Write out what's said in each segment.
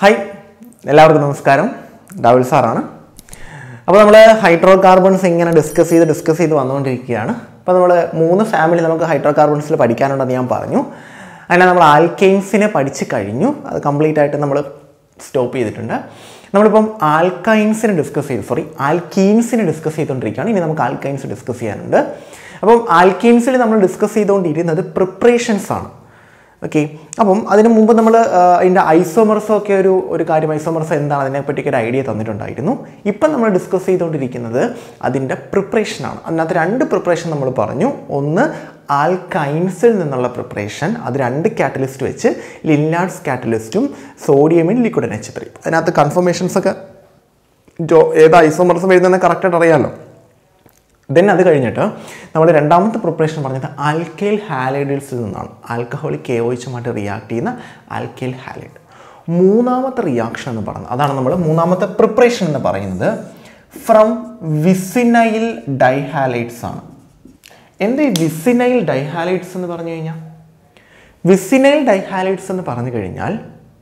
hi എല്ലാവർക്കും നമസ്കാരം രാഹുൽ സാറാണ് അപ്പോൾ നമ്മൾ ഹൈഡ്രോ കാർബൺസ് ഇങ്ങനെ ഡിസ്കസ് ചെയ്ത് ഡിസ്കസ് ചെയ്ത് വന്നുകൊണ്ടിരിക്കുകയാണ് അപ്പോൾ നമ്മൾ മൂന്ന് ഫാമിലി നമുക്ക് ഹൈഡ്രോ കാർബൺസിൽ പഠിക്കാനുണ്ടെന്ന് ഞാൻ പറഞ്ഞു അങ്ങനെ നമ്മൾ ആൽക്കെയിൻസിനെ പഠിച്ച് കഴിഞ്ഞു അത് കംപ്ലീറ്റ് ആയിട്ട് നമ്മൾ സ്റ്റോപ്പ് ചെയ്തിട്ടുണ്ട് നമ്മളിപ്പം ആൽക്കൈൻസിനെ ഡിസ്കസ് ചെയ്തു സോറി ആൽക്കീൻസിനെ ഡിസ്കസ് ചെയ്തുകൊണ്ടിരിക്കുകയാണ് ഇനി നമുക്ക് ആൽക്കൈൻസ് ഡിസ്കസ് ചെയ്യാനുണ്ട് അപ്പം ആൽക്കീൻസിൽ നമ്മൾ ഡിസ്കസ് ചെയ്തുകൊണ്ടിരുന്നത് പ്രിപ്പറേഷൻസ് ആണ് ഓക്കെ അപ്പം അതിന് മുമ്പ് നമ്മൾ അതിൻ്റെ ഐസോമർസം ഒക്കെ ഒരു ഒരു കാര്യം ഐസോമർസം എന്താണ് അതിനെപ്പറ്റിയൊക്കെ ഒരു ഐഡിയ തന്നിട്ടുണ്ടായിരുന്നു ഇപ്പം നമ്മൾ ഡിസ്കസ് ചെയ്തുകൊണ്ടിരിക്കുന്നത് അതിൻ്റെ പ്രിപ്പറേഷനാണ് അതിനകത്ത് രണ്ട് പ്രിപ്പറേഷൻ നമ്മൾ പറഞ്ഞു ഒന്ന് ആൽക്കൈൻസിൽ നിന്നുള്ള പ്രിപ്പറേഷൻ അത് രണ്ട് കാറ്റലിസ്റ്റ് വെച്ച് ലിൻലാഡ്സ് കാറ്റലിസ്റ്റും സോഡിയമിൻ ലിക്വിഡ് എച്ച് ത്രീ അതിനകത്ത് കൺഫർമേഷൻസ് ഒക്കെ ജോ ഏത് ഐസോമർസം വരുന്നതെന്ന് കറക്റ്റായിട്ട് അറിയാമല്ലോ ദെൻ അത് കഴിഞ്ഞിട്ട് നമ്മൾ രണ്ടാമത്തെ പ്രിപ്പറേഷൻ പറഞ്ഞത് ആൽക്കൈൽ ഹാലൈഡിൽസിൽ നിന്നാണ് ആൽക്കഹോളിക് കെയോയിച്ചുമായിട്ട് റിയാക്ട് ചെയ്യുന്ന ആൽക്കൈൽ ഹാലൈഡ് മൂന്നാമത്തെ റിയാക്ഷൻ എന്ന് പറയുന്നത് അതാണ് നമ്മൾ മൂന്നാമത്തെ പ്രിപ്പറേഷൻ എന്ന് പറയുന്നത് ഫ്രം വിസിനൈൽ ഡൈഹാലൈറ്റ്സ് ആണ് എന്ത് ഈ വിസിനൈൽ ഡൈഹാലൈറ്റ്സ് എന്ന് പറഞ്ഞു കഴിഞ്ഞാൽ വിസിനൈൽ ഡൈഹാലൈറ്റ്സ് എന്ന് പറഞ്ഞു കഴിഞ്ഞാൽ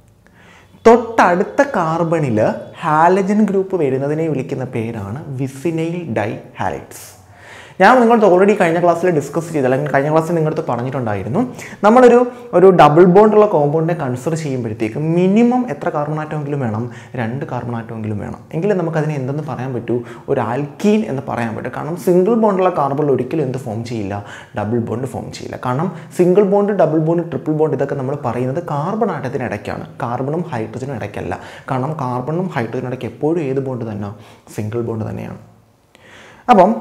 തൊട്ടടുത്ത കാർബണിൽ ഹാലജൻ ഗ്രൂപ്പ് വരുന്നതിനെ വിളിക്കുന്ന പേരാണ് വിസിനൈൽ ഡൈ ഹാലൈറ്റ്സ് ഞാൻ നിങ്ങളടുത്ത് ഓൾറെഡി കഴിഞ്ഞ ക്ലാസ്സിൽ ഡിസ്കസ് ചെയ്ത് അല്ലെങ്കിൽ കഴിഞ്ഞ ക്ലാസ്സിൽ നിങ്ങളടുത്ത് പറഞ്ഞിട്ടുണ്ടായിരുന്നു നമ്മളൊരു ഒരു ഡബിൾ ബോണ്ടുള്ള കോമ്പൗണ്ടിനെ കൺസിഡർ ചെയ്യുമ്പോഴത്തേക്കും മിനിമം എത്ര കാർബൺ ആറ്റമെങ്കിലും വേണം രണ്ട് കാർബൺ ആറ്റമെങ്കിലും വേണം എങ്കിലും നമുക്കതിനെ എന്തെന്ന് പറയാൻ പറ്റൂ ഒരു ആൽക്കീൻ എന്ന് പറയാൻ പറ്റും കാരണം സിംഗിൾ ബോണ്ടുള്ള കാർബണിൽ ഒരിക്കലും എന്ത് ഫോം ചെയ്യില്ല ഡബിൾ ബോണ്ട് ഫോം ചെയ്യില്ല കാരണം single bond double bond triple bond ഇതൊക്കെ നമ്മൾ പറയുന്നത് കാർബൺ ആറ്റത്തിന് ഇടയ്ക്കാണ് കാർബണും ഹൈഡ്രജനും ഇടയ്ക്കല്ല കാരണം കാർബണും ഹൈഡ്രജനും ഇടയ്ക്ക് എപ്പോഴും ഏത് ബോണ്ട് തന്നെ സിംഗിൾ ബോണ്ട് തന്നെയാണ് അപ്പം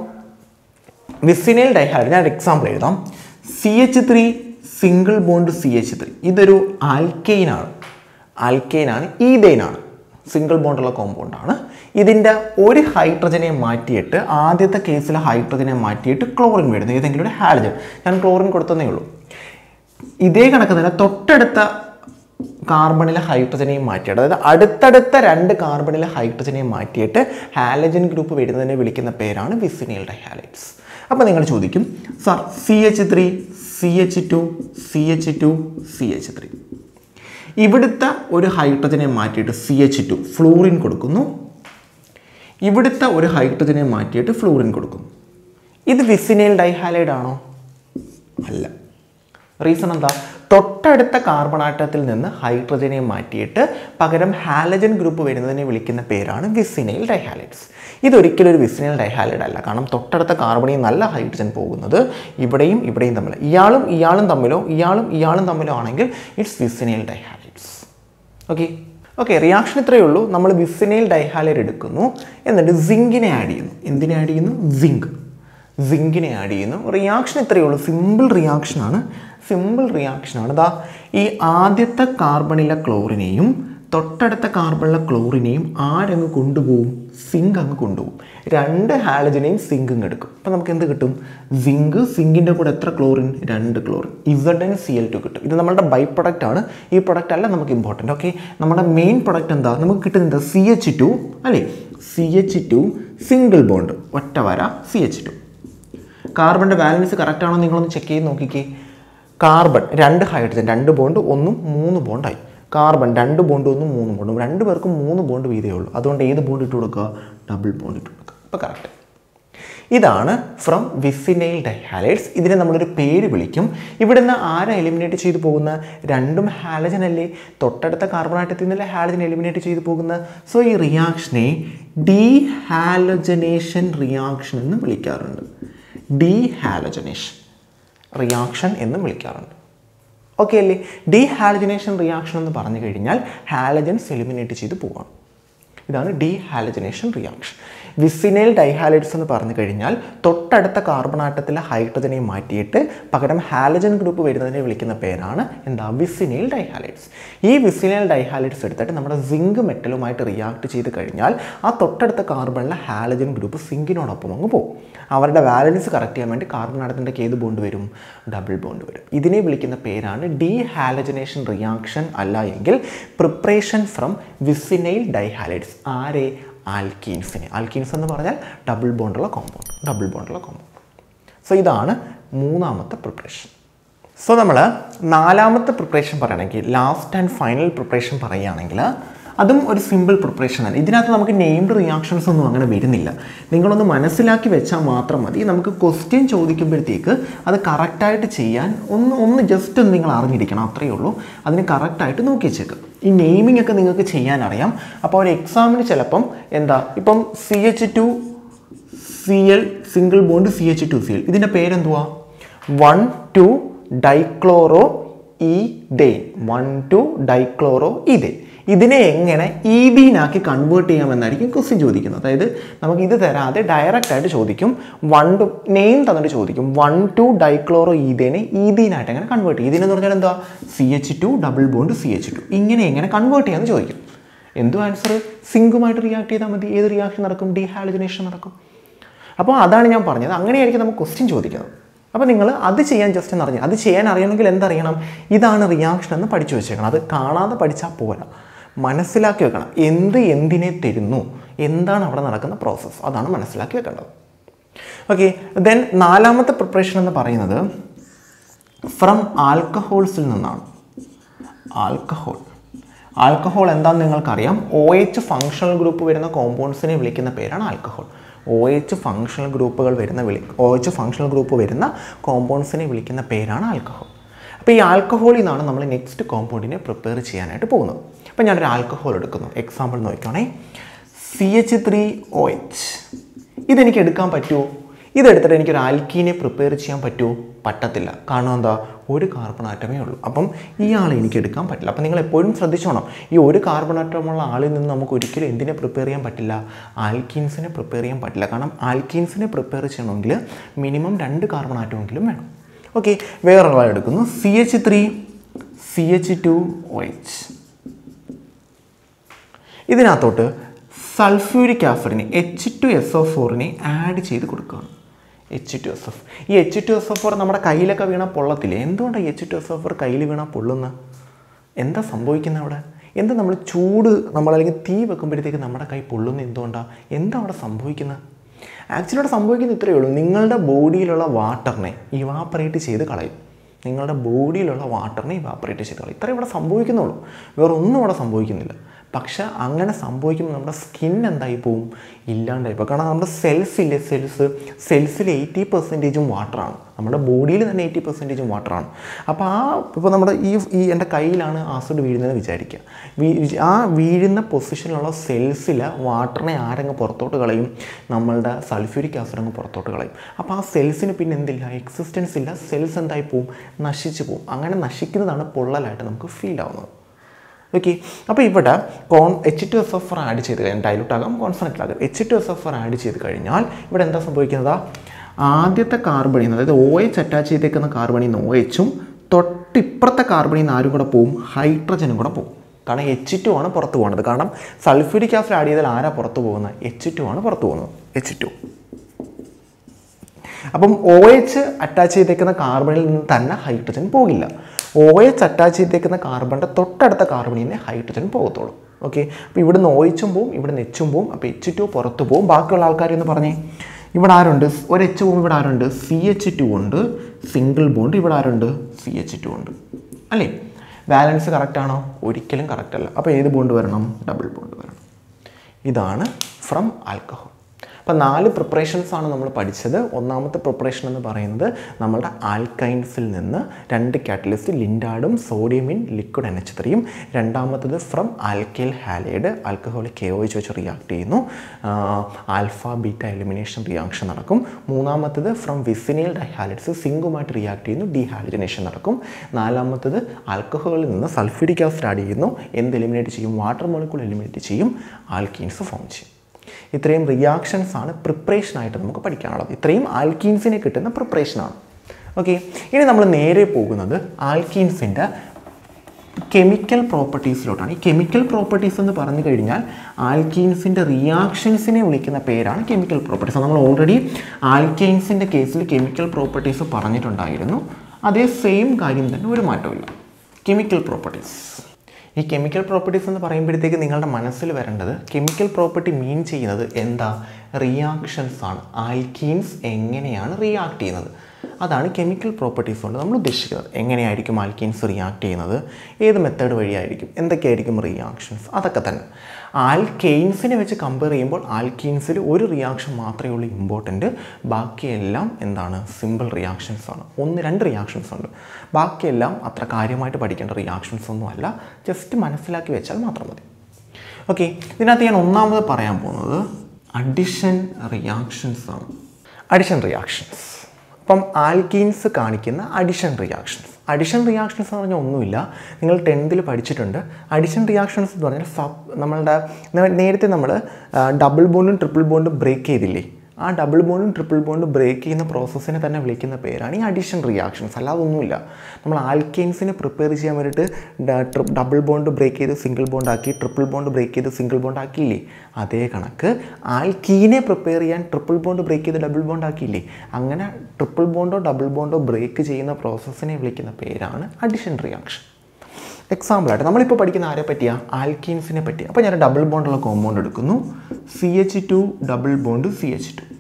വിസിനൈൽ ഡൈഹാലൈഡ് ഞാൻ എക്സാമ്പിൾ എഴുതാം C H three single bond C H three ഇതൊരു ആൽക്കെയിനാണ് ആൽക്കെയിനാണ് ഈതെയിനാണ് സിംഗിൾ ബോണ്ടുള്ള കോമ്പൗണ്ടാണ് ഇതിൻ്റെ ഒരു ഹൈഡ്രജനെ മാറ്റിയിട്ട് ആദ്യത്തെ കേസിൽ ഹൈഡ്രജനെ മാറ്റിയിട്ട് ക്ലോറിൻ വരുന്നു ഏതെങ്കിലും ഒരു ഹാലജൻ ഞാൻ ക്ലോറിൻ കൊടുത്തതേ ഉള്ളൂ ഇതേ കണക്ക് തന്നെ തൊട്ടടുത്ത കാർബണിലെ ഹൈഡ്രജനെയും മാറ്റിയിട്ട് അതായത് അടുത്തടുത്ത രണ്ട് കാർബണിലെ ഹൈഡ്രജനെയും മാറ്റിയിട്ട് ഹാലജൻ ഗ്രൂപ്പ് വരുന്നതിനെ വിളിക്കുന്ന പേരാണ് വിസിനിയൽ ഡൈഹാലൈറ്റ്സ് അപ്പോൾ നിങ്ങൾ ചോദിക്കും sir C H three C H two C H two C H three ഇവിടുത്തെ ഒരു ഹൈഡ്രജനെ മാറ്റിയിട്ട് സി എച്ച് ടു ഫ്ലൂറിൻ കൊടുക്കുന്നു ഇവിടുത്തെ ഒരു ഹൈഡ്രജനെ മാറ്റിയിട്ട് ഫ്ലൂറിൻ കൊടുക്കുന്നു ഇത് വിസിനൈൽ ഡൈഹാലൈഡ് ആണോ അല്ല റീസൺ എന്താ തൊട്ടടുത്ത കാർബൺ ആറ്റത്തിൽ നിന്ന് ഹൈഡ്രജനെ മാറ്റിയിട്ട് പകരം ഹാലജൻ ഗ്രൂപ്പ് വരുന്നതിനെ വിളിക്കുന്ന പേരാണ് വിസിനൈൽ ഡൈഹാലൈഡ്സ് ഇതൊരിക്കലും ഒരു വിസിനൈൽ ഡൈഹാലൈഡ് അല്ല കാരണം തൊട്ടടുത്ത കാർബണിൽ നല്ല ഹൈഡ്രജൻ പോകുന്നത് ഇവിടെയും ഇവിടെയും തമ്മിൽ ഇയാളും ഇയാളും തമ്മിലോ ഇയാളും ഇയാളും തമ്മിലോ ആണെങ്കിൽ it's vicinal dihalides okay okay reaction ഇത്രയേ ഉള്ളൂ നമ്മൾ വിസിനൈൽ ഡൈഹാലൈഡ് എടുക്കുന്നു എന്നിട്ട് സിങ്കിനെ ആഡ് ചെയ്യുന്നു എന്തിനെ ആഡ് ചെയ്യുന്നു സിങ്ക് സിങ്കിനെ ആഡ് ചെയ്യുന്നു റിയാക്ഷൻ ഇത്രയേ ഉള്ളൂ സിമ്പിൾ റിയാക്ഷനാണ് സിമ്പിൾ റിയാക്ഷനാണ് ഇതാ ഈ ആദ്യത്തെ കാർബണിലെ ക്ലോറിനെയും തൊട്ടടുത്ത കാർബണിലെ ക്ലോറിനെയും ആരങ്ങ് കൊണ്ടുപോകും സിങ്ക് അങ്ങ് കൊണ്ടുപോകും രണ്ട് ഹാലജനെയും സിങ്ക് അങ്ങ് എടുക്കും അപ്പം നമുക്ക് എന്ത് കിട്ടും സിങ്ക് സിങ്കിൻ്റെ കൂടെ എത്ര ക്ലോറിൻ രണ്ട് chlorine Z N C L two കിട്ടും ഇത് നമ്മുടെ ബൈ പ്രൊഡക്റ്റ് ആണ് ഈ പ്രൊഡക്റ്റ് അല്ല നമുക്ക് ഇമ്പോർട്ടൻറ്റ് ഓക്കെ നമ്മുടെ മെയിൻ പ്രൊഡക്റ്റ് എന്താ നമുക്ക് കിട്ടുന്നത് സി എച്ച് ടു അല്ലേ C H two single bond ഒറ്റ വര സി എച്ച് ടു കാർബണിൻ്റെ ബാലൻസ് കറക്റ്റ് ആണോ നിങ്ങളൊന്ന് ചെക്ക് ചെയ്ത് നോക്കിക്കേ കാർബൺ രണ്ട് ഹൈഡ്രജൻ രണ്ട് ബോണ്ട് ഒന്നും മൂന്ന് ബോണ്ടായി കാർബൺ രണ്ട് ബോണ്ട് ഒന്നും മൂന്ന് ബോണ്ടും രണ്ട് പേർക്കും മൂന്ന് ബോണ്ട് വീതേ ഉള്ളൂ അതുകൊണ്ട് ഏത് ബോണ്ട് ഇട്ട് കൊടുക്കുക ഡബിൾ ബോണ്ട് ഇട്ട് കൊടുക്കുക അപ്പോൾ കറക്റ്റ് ഇതാണ് ഫ്രം വിസിനൈൽ ഡൈഹാലൈഡ്സ് ഇതിനെ നമ്മളൊരു പേര് വിളിക്കും ഇവിടുന്ന് ആരാ എലിമിനേറ്റ് ചെയ്തു പോകുന്ന രണ്ടും ഹാലജൻ അല്ലേ തൊട്ടടുത്ത കാർബൺ ആറ്റത്തിൽ നിന്നല്ലേ ഹാലജൻ എലിമിനേറ്റ് ചെയ്തു പോകുന്ന സോ ഈ റിയാക്ഷനെ ഡീ ഹാലജനേഷൻ റിയാക്ഷൻ എന്ന് വിളിക്കാറുണ്ട് ഡീ ഹാലജനേഷൻ റിയാക്ഷൻ എന്നും വിളിക്കാറുണ്ട് ഓക്കെ അല്ലേ ഡീ ഹാലജനേഷൻ റിയാക്ഷൻ എന്ന് പറഞ്ഞു കഴിഞ്ഞാൽ ഹാലജൻസ് എലിമിനേറ്റ് ചെയ്ത് പോവാണ് ഇതാണ് dehalogenation reaction vicinal dihalides എന്ന് പറഞ്ഞു കഴിഞ്ഞാൽ തൊട്ടടുത്ത കാർബൺ ആറ്റത്തിലെ ഹൈഡ്രജനെ മാറ്റിയിട്ട് പകരം ഹാലജൻ ഗ്രൂപ്പ് വരുന്നതിനെ വിളിക്കുന്ന പേരാണ് എന്താ വിസിനൈൽ ഡൈഹാലൈഡ്സ് ഈ വിസിനൈൽ ഡൈഹാലൈഡ്സ് എടുത്തിട്ട് നമ്മുടെ സിങ്ക് മെറ്റലുമായിട്ട് റിയാക്ട് ചെയ്ത് കഴിഞ്ഞാൽ ആ തൊട്ടടുത്ത കാർബണിലെ ഹാലജൻ ഗ്രൂപ്പ് സിങ്കിനോടൊപ്പം അങ്ങ് പോകും അവരുടെ വാലൻസ് കറക്റ്റ് ചെയ്യാൻ വേണ്ടി കാർബൺ ആറ്റത്തിൻ്റെ ഏത് ബോണ്ട് വരും ഡബിൾ ബോണ്ട് വരും ഇതിനെ വിളിക്കുന്ന പേരാണ് ഡീ ഹാലജനേഷൻ റിയാക്ഷൻ അല്ല എങ്കിൽ പ്രിപ്പറേഷൻ ഫ്രം വിസിനൈൽ ഡൈഹാലൈഡ്സ് ആരെ ആൽക്കീൻസിനെ ആൽക്കീൻസ് എന്ന് പറഞ്ഞാൽ ഡബിൾ ബോണ്ടുള്ള കോമ്പൗണ്ട് ഡബിൾ ബോണ്ടുള്ള കോമ്പൗണ്ട് സോ ഇതാണ് മൂന്നാമത്തെ പ്രിപ്പറേഷൻ സോ നമ്മൾ നാലാമത്തെ പ്രിപ്പറേഷൻ പറയുകയാണെങ്കിൽ ലാസ്റ്റ് ആൻഡ് ഫൈനൽ പ്രിപ്പറേഷൻ പറയുകയാണെങ്കിൽ അതും ഒരു സിമ്പിൾ പ്രിപ്പറേഷൻ ആണ് ഇതിനകത്ത് നമുക്ക് നെയിംഡ് റിയാക്ഷൻസ് ഒന്നും അങ്ങനെ വരുന്നില്ല നിങ്ങളൊന്ന് മനസ്സിലാക്കി വെച്ചാൽ മാത്രം മതി നമുക്ക് ക്വസ്റ്റ്യൻ ചോദിക്കുമ്പോഴത്തേക്ക് അത് കറക്റ്റായിട്ട് ചെയ്യാൻ ഒന്ന് ഒന്ന് ജസ്റ്റ് ഒന്ന് നിങ്ങൾ അറിഞ്ഞിരിക്കണം അത്രയേ ഉള്ളൂ അതിന് കറക്റ്റായിട്ട് നോക്കി വെച്ചേക്കും ഈ നെയിമിംഗ് ഒക്കെ നിങ്ങൾക്ക് ചെയ്യാൻ അറിയാം അപ്പോൾ ഒരു എക്സാമിന് ചിലപ്പം എന്താ ഇപ്പം C H two C L single bond C H two C L ഇതിൻ്റെ പേരെന്തുവാ വൺ ടു ഡൈക്ലോറോ ഈ ദേ വൺ ടു ഡൈക്ലോറോ ഇതേ ഇതിനെ എങ്ങനെ ഈതീനാക്കി കൺവേർട്ട് ചെയ്യാമെന്നായിരിക്കും ക്വസ്റ്റ്യൻ ചോദിക്കുന്നത് അതായത് നമുക്ക് ഇത് തരാതെ ഡയറക്റ്റ് ആയിട്ട് ചോദിക്കും വൺ ടു നെയിം തന്നിട്ട് ചോദിക്കും വൺ ടു ഡൈക്ലോറോ ഈതേനെ ഈതീനായിട്ട് എങ്ങനെ കൺവേർട്ട് ചെയ്യും ഇതിനെന്ന് പറഞ്ഞാൽ എന്താ C H two double bond C H two ഇങ്ങനെ എങ്ങനെ കൺവേർട്ട് ചെയ്യാമെന്ന് ചോദിക്കും എന്തു ആൻസർ സിങ്കുമായിട്ട് റിയാക്ട് ചെയ്താൽ മതി ഏത് റിയാക്ഷൻ നടക്കും ഡീഹാലിജിനേഷൻ നടക്കും അപ്പോൾ അതാണ് ഞാൻ പറഞ്ഞത് അങ്ങനെയായിരിക്കും നമുക്ക് ക്വസ്റ്റ്യൻ ചോദിക്കുന്നത് അപ്പോൾ നിങ്ങൾ അത് ചെയ്യാൻ ജസ്റ്റ് എന്ന് അറിഞ്ഞു അത് ചെയ്യാൻ അറിയണമെങ്കിൽ എന്തറിയണം ഇതാണ് റിയാക്ഷൻ എന്ന് പഠിച്ചു വെച്ചേക്കണം അത് കാണാതെ പഠിച്ചാൽ പോരാ മനസ്സിലാക്കി വെക്കണം എന്ത് എന്തിനെ തരുന്നു എന്താണ് അവിടെ നടക്കുന്ന പ്രോസസ്സ് അതാണ് മനസ്സിലാക്കി വെക്കേണ്ടത് ഓക്കെ ദെൻ നാലാമത്തെ പ്രിപ്പറേഷൻ എന്ന് പറയുന്നത് ഫ്രം ആൽക്കഹോൾസിൽ നിന്നാണ് ആൽക്കഹോൾ ആൽക്കഹോൾ എന്താണെന്ന് നിങ്ങൾക്കറിയാം ഒ എച്ച് ഫങ്ഷണൽ ഗ്രൂപ്പ് വരുന്ന കോമ്പൗണ്ട്സിനെ വിളിക്കുന്ന പേരാണ് ആൽക്കഹോൾ ഒ എച്ച് ഫങ്ഷണൽ ഗ്രൂപ്പുകൾ വരുന്ന വിളി ഒ എച്ച് ഫങ്ഷണൽ ഗ്രൂപ്പ് വരുന്ന കോമ്പൗണ്ട്സിനെ വിളിക്കുന്ന പേരാണ് ആൽക്കഹോൾ അപ്പോൾ ഈ ആൽക്കഹോളിൽ നിന്നാണ് നമ്മൾ നെക്സ്റ്റ് കോമ്പൗണ്ടിനെ പ്രിപ്പയർ ചെയ്യാനായിട്ട് പോകുന്നത് അപ്പോൾ ഞാനൊരു ആൽക്കഹോൾ എടുക്കുന്നു എക്സാമ്പിൾ നോക്കുകയാണേ C H three O H ഇതെനിക്ക് എടുക്കാൻ പറ്റുമോ ഇതെടുത്തിട്ട് എനിക്കൊരു ആൽക്കീനെ പ്രിപ്പയർ ചെയ്യാൻ പറ്റുമോ പറ്റത്തില്ല കാരണം എന്താ ഒരു കാർബൺ ആറ്റമേ ഉള്ളൂ അപ്പം ഈ ആളെ എനിക്ക് എടുക്കാൻ പറ്റില്ല അപ്പം നിങ്ങൾ എപ്പോഴും ശ്രദ്ധിച്ചോണം ഈ ഒരു കാർബൺ ആറ്റമുള്ള ആളിൽ നിന്ന് നമുക്ക് ഒരിക്കലും എന്തിനെ പ്രിപ്പയർ ചെയ്യാൻ പറ്റില്ല ആൽക്കീൻസിനെ പ്രിപ്പയർ ചെയ്യാൻ പറ്റില്ല കാരണം ആൽക്കീൻസിനെ പ്രിപ്പയർ ചെയ്യണമെങ്കിൽ മിനിമം രണ്ട് കാർബൺ ആറ്റമെങ്കിലും വേണം ഓക്കെ വേറൊരാളെ എടുക്കുന്നു C H three C H two O H ഇതിനകത്തോട്ട് സൾഫ്യൂരിക് ആസിഡിനെ എച്ച് ടു എസ് ഒ ഫോറിനെ ആഡ് ചെയ്ത് കൊടുക്കുകയാണ് എച്ച് ടു എസ് എഫ് ഈ H two S F four നമ്മുടെ കയ്യിലൊക്കെ വീണാൽ പൊള്ളത്തില്ലേ എന്തുകൊണ്ടാണ് H two S F four കയ്യിൽ വീണാൽ പൊള്ളുന്നത് എന്താ സംഭവിക്കുന്നത് അവിടെ എന്താ നമ്മൾ ചൂട് നമ്മൾ അല്ലെങ്കിൽ തീ വെക്കുമ്പോഴത്തേക്ക് നമ്മുടെ കൈ പൊള്ളുന്നത് എന്തുകൊണ്ടാണ് എന്താ അവിടെ സംഭവിക്കുന്നത് ആക്ച്വലി അവിടെ സംഭവിക്കുന്നത് ഇത്രയേ ഉള്ളൂ നിങ്ങളുടെ ബോഡിയിലുള്ള വാട്ടറിനെ ഇവാപ്പറേറ്റ് ചെയ്ത് കളയും നിങ്ങളുടെ ബോഡിയിലുള്ള വാട്ടറിനെ ഇവാപ്പറേറ്റ് ചെയ്ത് കളയും ഇത്രയും ഇവിടെ സംഭവിക്കുന്നുള്ളൂ വേറെ ഒന്നും അവിടെ സംഭവിക്കുന്നില്ല പക്ഷെ അങ്ങനെ സംഭവിക്കുമ്പോൾ നമ്മുടെ സ്കിൻ എന്തായി പോവും ഇല്ലാണ്ടായി പോകും കാരണം നമ്മുടെ സെൽസ് ഇല്ലേ സെൽസ് സെൽസിൽ എയ്റ്റി പെർസെൻറ്റേജും വാട്ടറാണ് നമ്മുടെ ബോഡിയിൽ തന്നെ എയ്റ്റി പെർസെൻറ്റേജും വാട്ടറാണ് അപ്പോൾ ആ ഇപ്പോൾ നമ്മുടെ ഈ ഈ എൻ്റെ കയ്യിലാണ് ആസിഡ് വീഴുന്നത് വിചാരിക്കുക വീ- ആ വീഴുന്ന പൊസിഷനിലുള്ള സെൽസിൽ വാട്ടറിനെ ആരങ്ങ് പുറത്തോട്ട് കളയും നമ്മളുടെ സൾഫ്യൂരിക് ആസിഡ് അങ്ങ് പുറത്തോട്ട് കളയും അപ്പോൾ ആ സെൽസിന് പിന്നെ എന്തില്ല എക്സിസ്റ്റൻസ് ഇല്ല സെൽസ് എന്തായി പോവും നശിച്ചു പോവും അങ്ങനെ നശിക്കുന്നതാണ് പൊള്ളലായിട്ട് നമുക്ക് ഫീൽ ആവുന്നത് ഓക്കെ അപ്പോൾ ഇവിടെ conc H two S F add ചെയ്ത് കഴിഞ്ഞാൽ ഡൈലൂട്ട് ആകാം കോൺസെൻട്രേറ്റ് ആകാം H two S F add ചെയ്ത് കഴിഞ്ഞാൽ ഇവിടെ എന്താ സംഭവിക്കുന്നത് ആദ്യത്തെ കാർബണിൽ നിന്ന് അതായത് ഒ എച്ച് അറ്റാച്ച് ചെയ്തേക്കുന്ന കാർബണിൽ നിന്ന് ഒ എച്ചും തൊട്ടിപ്പുറത്തെ കാർബണിൽ നിന്ന് ആരും കൂടെ പോവും ഹൈഡ്രജനും കൂടെ പോവും കാരണം എച്ച് ടു ആണ് പുറത്ത് പോകുന്നത് കാരണം സൾഫ്യൂരിക് ആസിഡ് ആഡ് ചെയ്താൽ ആരാ പുറത്ത് പോകുന്നത് എച്ച് ടു ആണ് പുറത്ത് പോകുന്നത് എച്ച് ടു അപ്പം ഒ എച്ച് അറ്റാച്ച് ചെയ്തേക്കുന്ന കാർബണിൽ നിന്ന് തന്നെ ഹൈഡ്രജൻ പോകില്ല ഒ എച്ച് അറ്റാച്ച് ചെയ്തേക്കുന്ന കാർബണിൻ്റെ തൊട്ടടുത്ത കാർബണിൽ നിന്ന് ഹൈഡ്രജൻ പോകത്തുള്ളൂ ഓക്കെ അപ്പോൾ ഇവിടുന്ന് ഒ എച്ചും പോവും ഇവിടുന്ന് എച്ചും പോവും അപ്പോൾ എച്ച് ടു പുറത്ത് പോവും ബാക്കിയുള്ള ആൾക്കാർ എന്ന് പറഞ്ഞേ ഇവിടെ ആരുണ്ട് ഒരു എച്ച് പോവും ഇവിടെ ആരുണ്ട് സി എച്ച് ടു ഉണ്ട് സിംഗിൾ ബോണ്ട് ഇവിടെ ആരുണ്ട് സി എച്ച് ടു ഉണ്ട് അല്ലേ ബാലൻസ് കറക്റ്റ് ആണോ ഒരിക്കലും കറക്റ്റ് അല്ല അപ്പോൾ ഏത് ബോണ്ട് വരണം ഡബിൾ ബോണ്ട് വരണം ഇതാണ് ഫ്രം ആൽക്കഹോൾ അപ്പോൾ നാല് പ്രിപ്പറേഷൻസ് ആണ് നമ്മൾ പഠിച്ചത് ഒന്നാമത്തെ പ്രിപ്പറേഷൻ എന്ന് പറയുന്നത് നമ്മളുടെ ആൽക്കൈൻസിൽ നിന്ന് രണ്ട് കാറ്റലിസ്റ്റ് ലിൻഡാഡും sodium in liquid N H ത്രീയും രണ്ടാമത്തത് from alkyl halide alcoholic K O H വെച്ച് റിയാക്ട് ചെയ്യുന്നു ആൽഫ ബീറ്റ എലിമിനേഷൻ റിയാക്ഷൻ നടക്കും മൂന്നാമത്തത് ഫ്രം വിസിനിയൽ ഡൈഹാലൈഡ്സ് സിങ്കുമായിട്ട് റിയാക്ട് ചെയ്യുന്നു ഡീഹാലിജനേഷൻ നടക്കും നാലാമത്തത് ആൽക്കഹോളിൽ നിന്ന് സൾഫ്യൂരിക് ആസിഡ് ആഡ് ചെയ്യുന്നു എന്ത് എലിമിനേറ്റ് ചെയ്യും വാട്ടർ മോളിക്കൂൾ എലിമിനേറ്റ് ചെയ്യും ആൽക്കീൻസ് ഫോം ചെയ്യും ഇത്രയും റിയാക്ഷൻസ് ആണ് പ്രിപ്പറേഷനായിട്ട് നമുക്ക് പഠിക്കാനുള്ളത് ഇത്രയും ആൽക്കീൻസിനെ കിട്ടുന്ന പ്രിപ്പറേഷനാണ് ഓക്കെ ഇനി നമ്മൾ നേരെ പോകുന്നത് ആൽക്കീൻസിൻ്റെ കെമിക്കൽ പ്രോപ്പർട്ടീസിലോട്ടാണ് ഈ കെമിക്കൽ പ്രോപ്പർട്ടീസ് എന്ന് പറഞ്ഞു കഴിഞ്ഞാൽ ആൽക്കീൻസിൻ്റെ റിയാക്ഷൻസിനെ വിളിക്കുന്ന പേരാണ് കെമിക്കൽ പ്രോപ്പർട്ടീസ് നമ്മൾ ഓൾറെഡി ആൽക്കൈൻസിൻ്റെ കേസിൽ കെമിക്കൽ പ്രോപ്പർട്ടീസ് പറഞ്ഞിട്ടുണ്ടായിരുന്നു അതേ സെയിം കാര്യം തന്നെ ഒരു മാറ്റമില്ല കെമിക്കൽ പ്രോപ്പർട്ടീസ് ഈ കെമിക്കൽ പ്രോപ്പർട്ടീസ് എന്ന് പറയുമ്പോഴത്തേക്ക് നിങ്ങളുടെ മനസ്സിൽ വരേണ്ടത് കെമിക്കൽ പ്രോപ്പർട്ടി മീൻ ചെയ്യുന്നത് എന്താ റിയാക്ഷൻസ് ആണ് ആൽക്കീൻസ് എങ്ങനെയാണ് റിയാക്ട് ചെയ്യുന്നത് അതാണ് കെമിക്കൽ പ്രോപ്പർട്ടീസ് കൊണ്ട് നമ്മൾ ഉദ്ദേശിക്കുന്നത് എങ്ങനെയായിരിക്കും ആൽക്കീൻസ് റിയാക്ട് ചെയ്യുന്നത് ഏത് മെത്തേഡ് വഴിയായിരിക്കും എന്തൊക്കെയായിരിക്കും റിയാക്ഷൻസ് അതൊക്കെ തന്നെ ആൽക്കെയിൻസിനെ വെച്ച് കമ്പയർ ചെയ്യുമ്പോൾ ആൽക്കീൻസിൽ ഒരു റിയാക്ഷൻ മാത്രമേ ഉള്ളൂ ഇമ്പോർട്ടൻറ്റ് ബാക്കിയെല്ലാം എന്താണ് സിമ്പിൾ റിയാക്ഷൻസ് ആണ് ഒന്ന് രണ്ട് റിയാക്ഷൻസ് ഉണ്ട് ബാക്കിയെല്ലാം അത്ര കാര്യമായിട്ട് പഠിക്കേണ്ട റിയാക്ഷൻസ് ഒന്നും അല്ല ജസ്റ്റ് മനസ്സിലാക്കി വെച്ചാൽ മാത്രം മതി ഓക്കെ ഇതിനകത്ത് ഞാൻ ഒന്നാമത് പറയാൻ പോകുന്നത് അഡിഷൻ റിയാക്ഷൻസ് ആണ് അഡിഷൻ റിയാക്ഷൻസ് അപ്പം ആൽക്കീൻസ് കാണിക്കുന്ന അഡിഷൻ റിയാക്ഷൻസ് അഡിഷൻ റിയാക്ഷൻസ് എന്ന് പറഞ്ഞാൽ ഒന്നുമില്ല നിങ്ങൾ ടെൻത്തിൽ പഠിച്ചിട്ടുണ്ട് അഡിഷൻ റിയാക്ഷൻസ് എന്ന് പറഞ്ഞാൽ സബ് നമ്മളുടെ നേ- നേരത്തെ നമ്മൾ ഡബിൾ ബോണ്ടും ട്രിപ്പിൾ ബോണ്ടും ബ്രേക്ക് ചെയ്തില്ലേ ആ ഡബിൾ ബോണ്ടും ട്രിപ്പിൾ ബോണ്ടും ബ്രേക്ക് ചെയ്യുന്ന പ്രോസസ്സിനെ തന്നെ വിളിക്കുന്ന പേരാണ് ഈ അഡീഷൻ റിയാക്ഷൻസ് അല്ലാതെ ഒന്നുമില്ല നമ്മൾ ആൽക്കെയിൻസിനെ പ്രിപ്പയർ ചെയ്യാൻ വേണ്ടിയിട്ട് ഡബിൾ ബോണ്ട് ബ്രേക്ക് ചെയ്ത് സിംഗിൾ ബോണ്ട് ആക്കി ട്രിപ്പിൾ ബോണ്ട് ബ്രേക്ക് ചെയ്ത് സിംഗിൾ ബോണ്ട് ആക്കിയില്ലേ അതേ കണക്ക് ആൽക്കീനെ പ്രിപ്പയർ ചെയ്യാൻ ട്രിപ്പിൾ ബോണ്ട് ബ്രേക്ക് ചെയ്ത് ഡബിൾ ബോണ്ട് ആക്കിയില്ലേ അങ്ങനെ ട്രിപ്പിൾ ബോണ്ടോ ഡബിൾ ബോണ്ടോ ബ്രേക്ക് ചെയ്യുന്ന പ്രോസസ്സിനെ വിളിക്കുന്ന പേരാണ് അഡിഷൻ റിയാക്ഷൻ എക്സാമ്പിളായിട്ട് നമ്മളിപ്പോൾ പഠിക്കുന്ന ആരെ പറ്റിയാ ആൽക്കീൻസിനെ പറ്റി അപ്പോൾ ഞാൻ ഡബിൾ ബോണ്ടുള്ള കോമ്പൗണ്ട് എടുക്കുന്നു C H two double bond C H two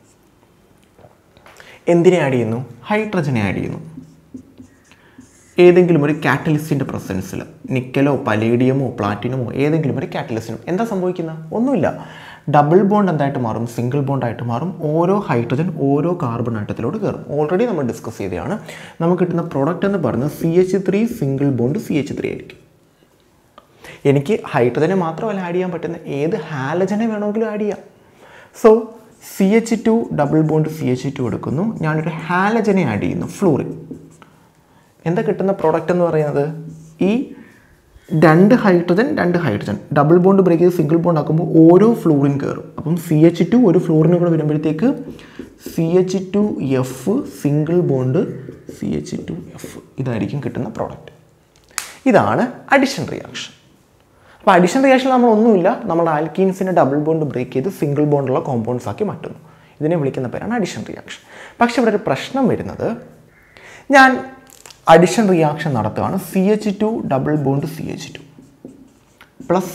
എന്തിനെ ആഡ് ചെയ്യുന്നു ഹൈഡ്രജനെ ആഡ് ചെയ്യുന്നു ഏതെങ്കിലും ഒരു കാറ്റലിസ്റ്റിൻ്റെ പ്രസൻസിൽ നിക്കലോ പലേഡിയമോ പ്ലാറ്റിനമോ ഏതെങ്കിലും ഒരു കാറ്റലിസ്റ്റിനും എന്താ സംഭവിക്കുന്നത് ഒന്നുമില്ല ഡബിൾ ബോണ്ട് എന്തായിട്ട് മാറും സിംഗിൾ ബോണ്ടായിട്ട് മാറും ഓരോ ഹൈഡ്രജൻ ഓരോ കാർബൺ ആറ്റത്തിലോട്ട് കയറും ഓൾറെഡി നമ്മൾ ഡിസ്കസ് ചെയ്തതാണ് നമുക്ക് കിട്ടുന്ന പ്രോഡക്റ്റ് എന്ന് പറയുന്നത് C H three single bond C H three ആയിരിക്കും എനിക്ക് ഹൈഡ്രജനെ മാത്രമല്ല ആഡ് ചെയ്യാൻ പറ്റുന്ന ഏത് ഹാലജനെ വേണമെങ്കിലും ആഡ് ചെയ്യാം so C H two double bond C H two എടുക്കുന്നു ഞാനൊരു ഹാലജനെ ആഡ് ചെയ്യുന്നു ഫ്ലൂറിൻ എന്താ കിട്ടുന്ന പ്രോഡക്റ്റ് എന്ന് പറയുന്നത് ഈ രണ്ട് ഹൈഡ്രജൻ രണ്ട് ഹൈഡ്രജൻ ഡബിൾ ബോണ്ട് ബ്രേക്ക് ചെയ്ത് സിംഗിൾ ബോണ്ട് ആക്കുമ്പോൾ ഓരോ ഫ്ലൂറിൻ കയറും അപ്പം സി എച്ച് ടു ഒരു ഫ്ലൂറിനും കൂടെ വരുമ്പോഴത്തേക്ക് C H two F single bond C H two F ഇതായിരിക്കും കിട്ടുന്ന പ്രോഡക്റ്റ് ഇതാണ് അഡിഷൻ റിയാക്ഷൻ അപ്പോൾ അഡിഷൻ റിയാക്ഷൻ നമ്മൾ ഒന്നുമില്ല നമ്മൾ ആൽക്കീൻസിനെ ഡബിൾ ബോണ്ട് ബ്രേക്ക് ചെയ്ത് സിംഗിൾ ബോണ്ടുള്ള കോമ്പൗണ്ട്സ് ആക്കി മാറ്റുന്നു ഇതിനെ വിളിക്കുന്ന പേരാണ് അഡിഷൻ റിയാക്ഷൻ പക്ഷേ ഇവിടെ ഒരു പ്രശ്നം വരുന്നത് ഞാൻ അഡിഷൻ റിയാക്ഷൻ നടത്തുകയാണ് C H two double bond C H two plus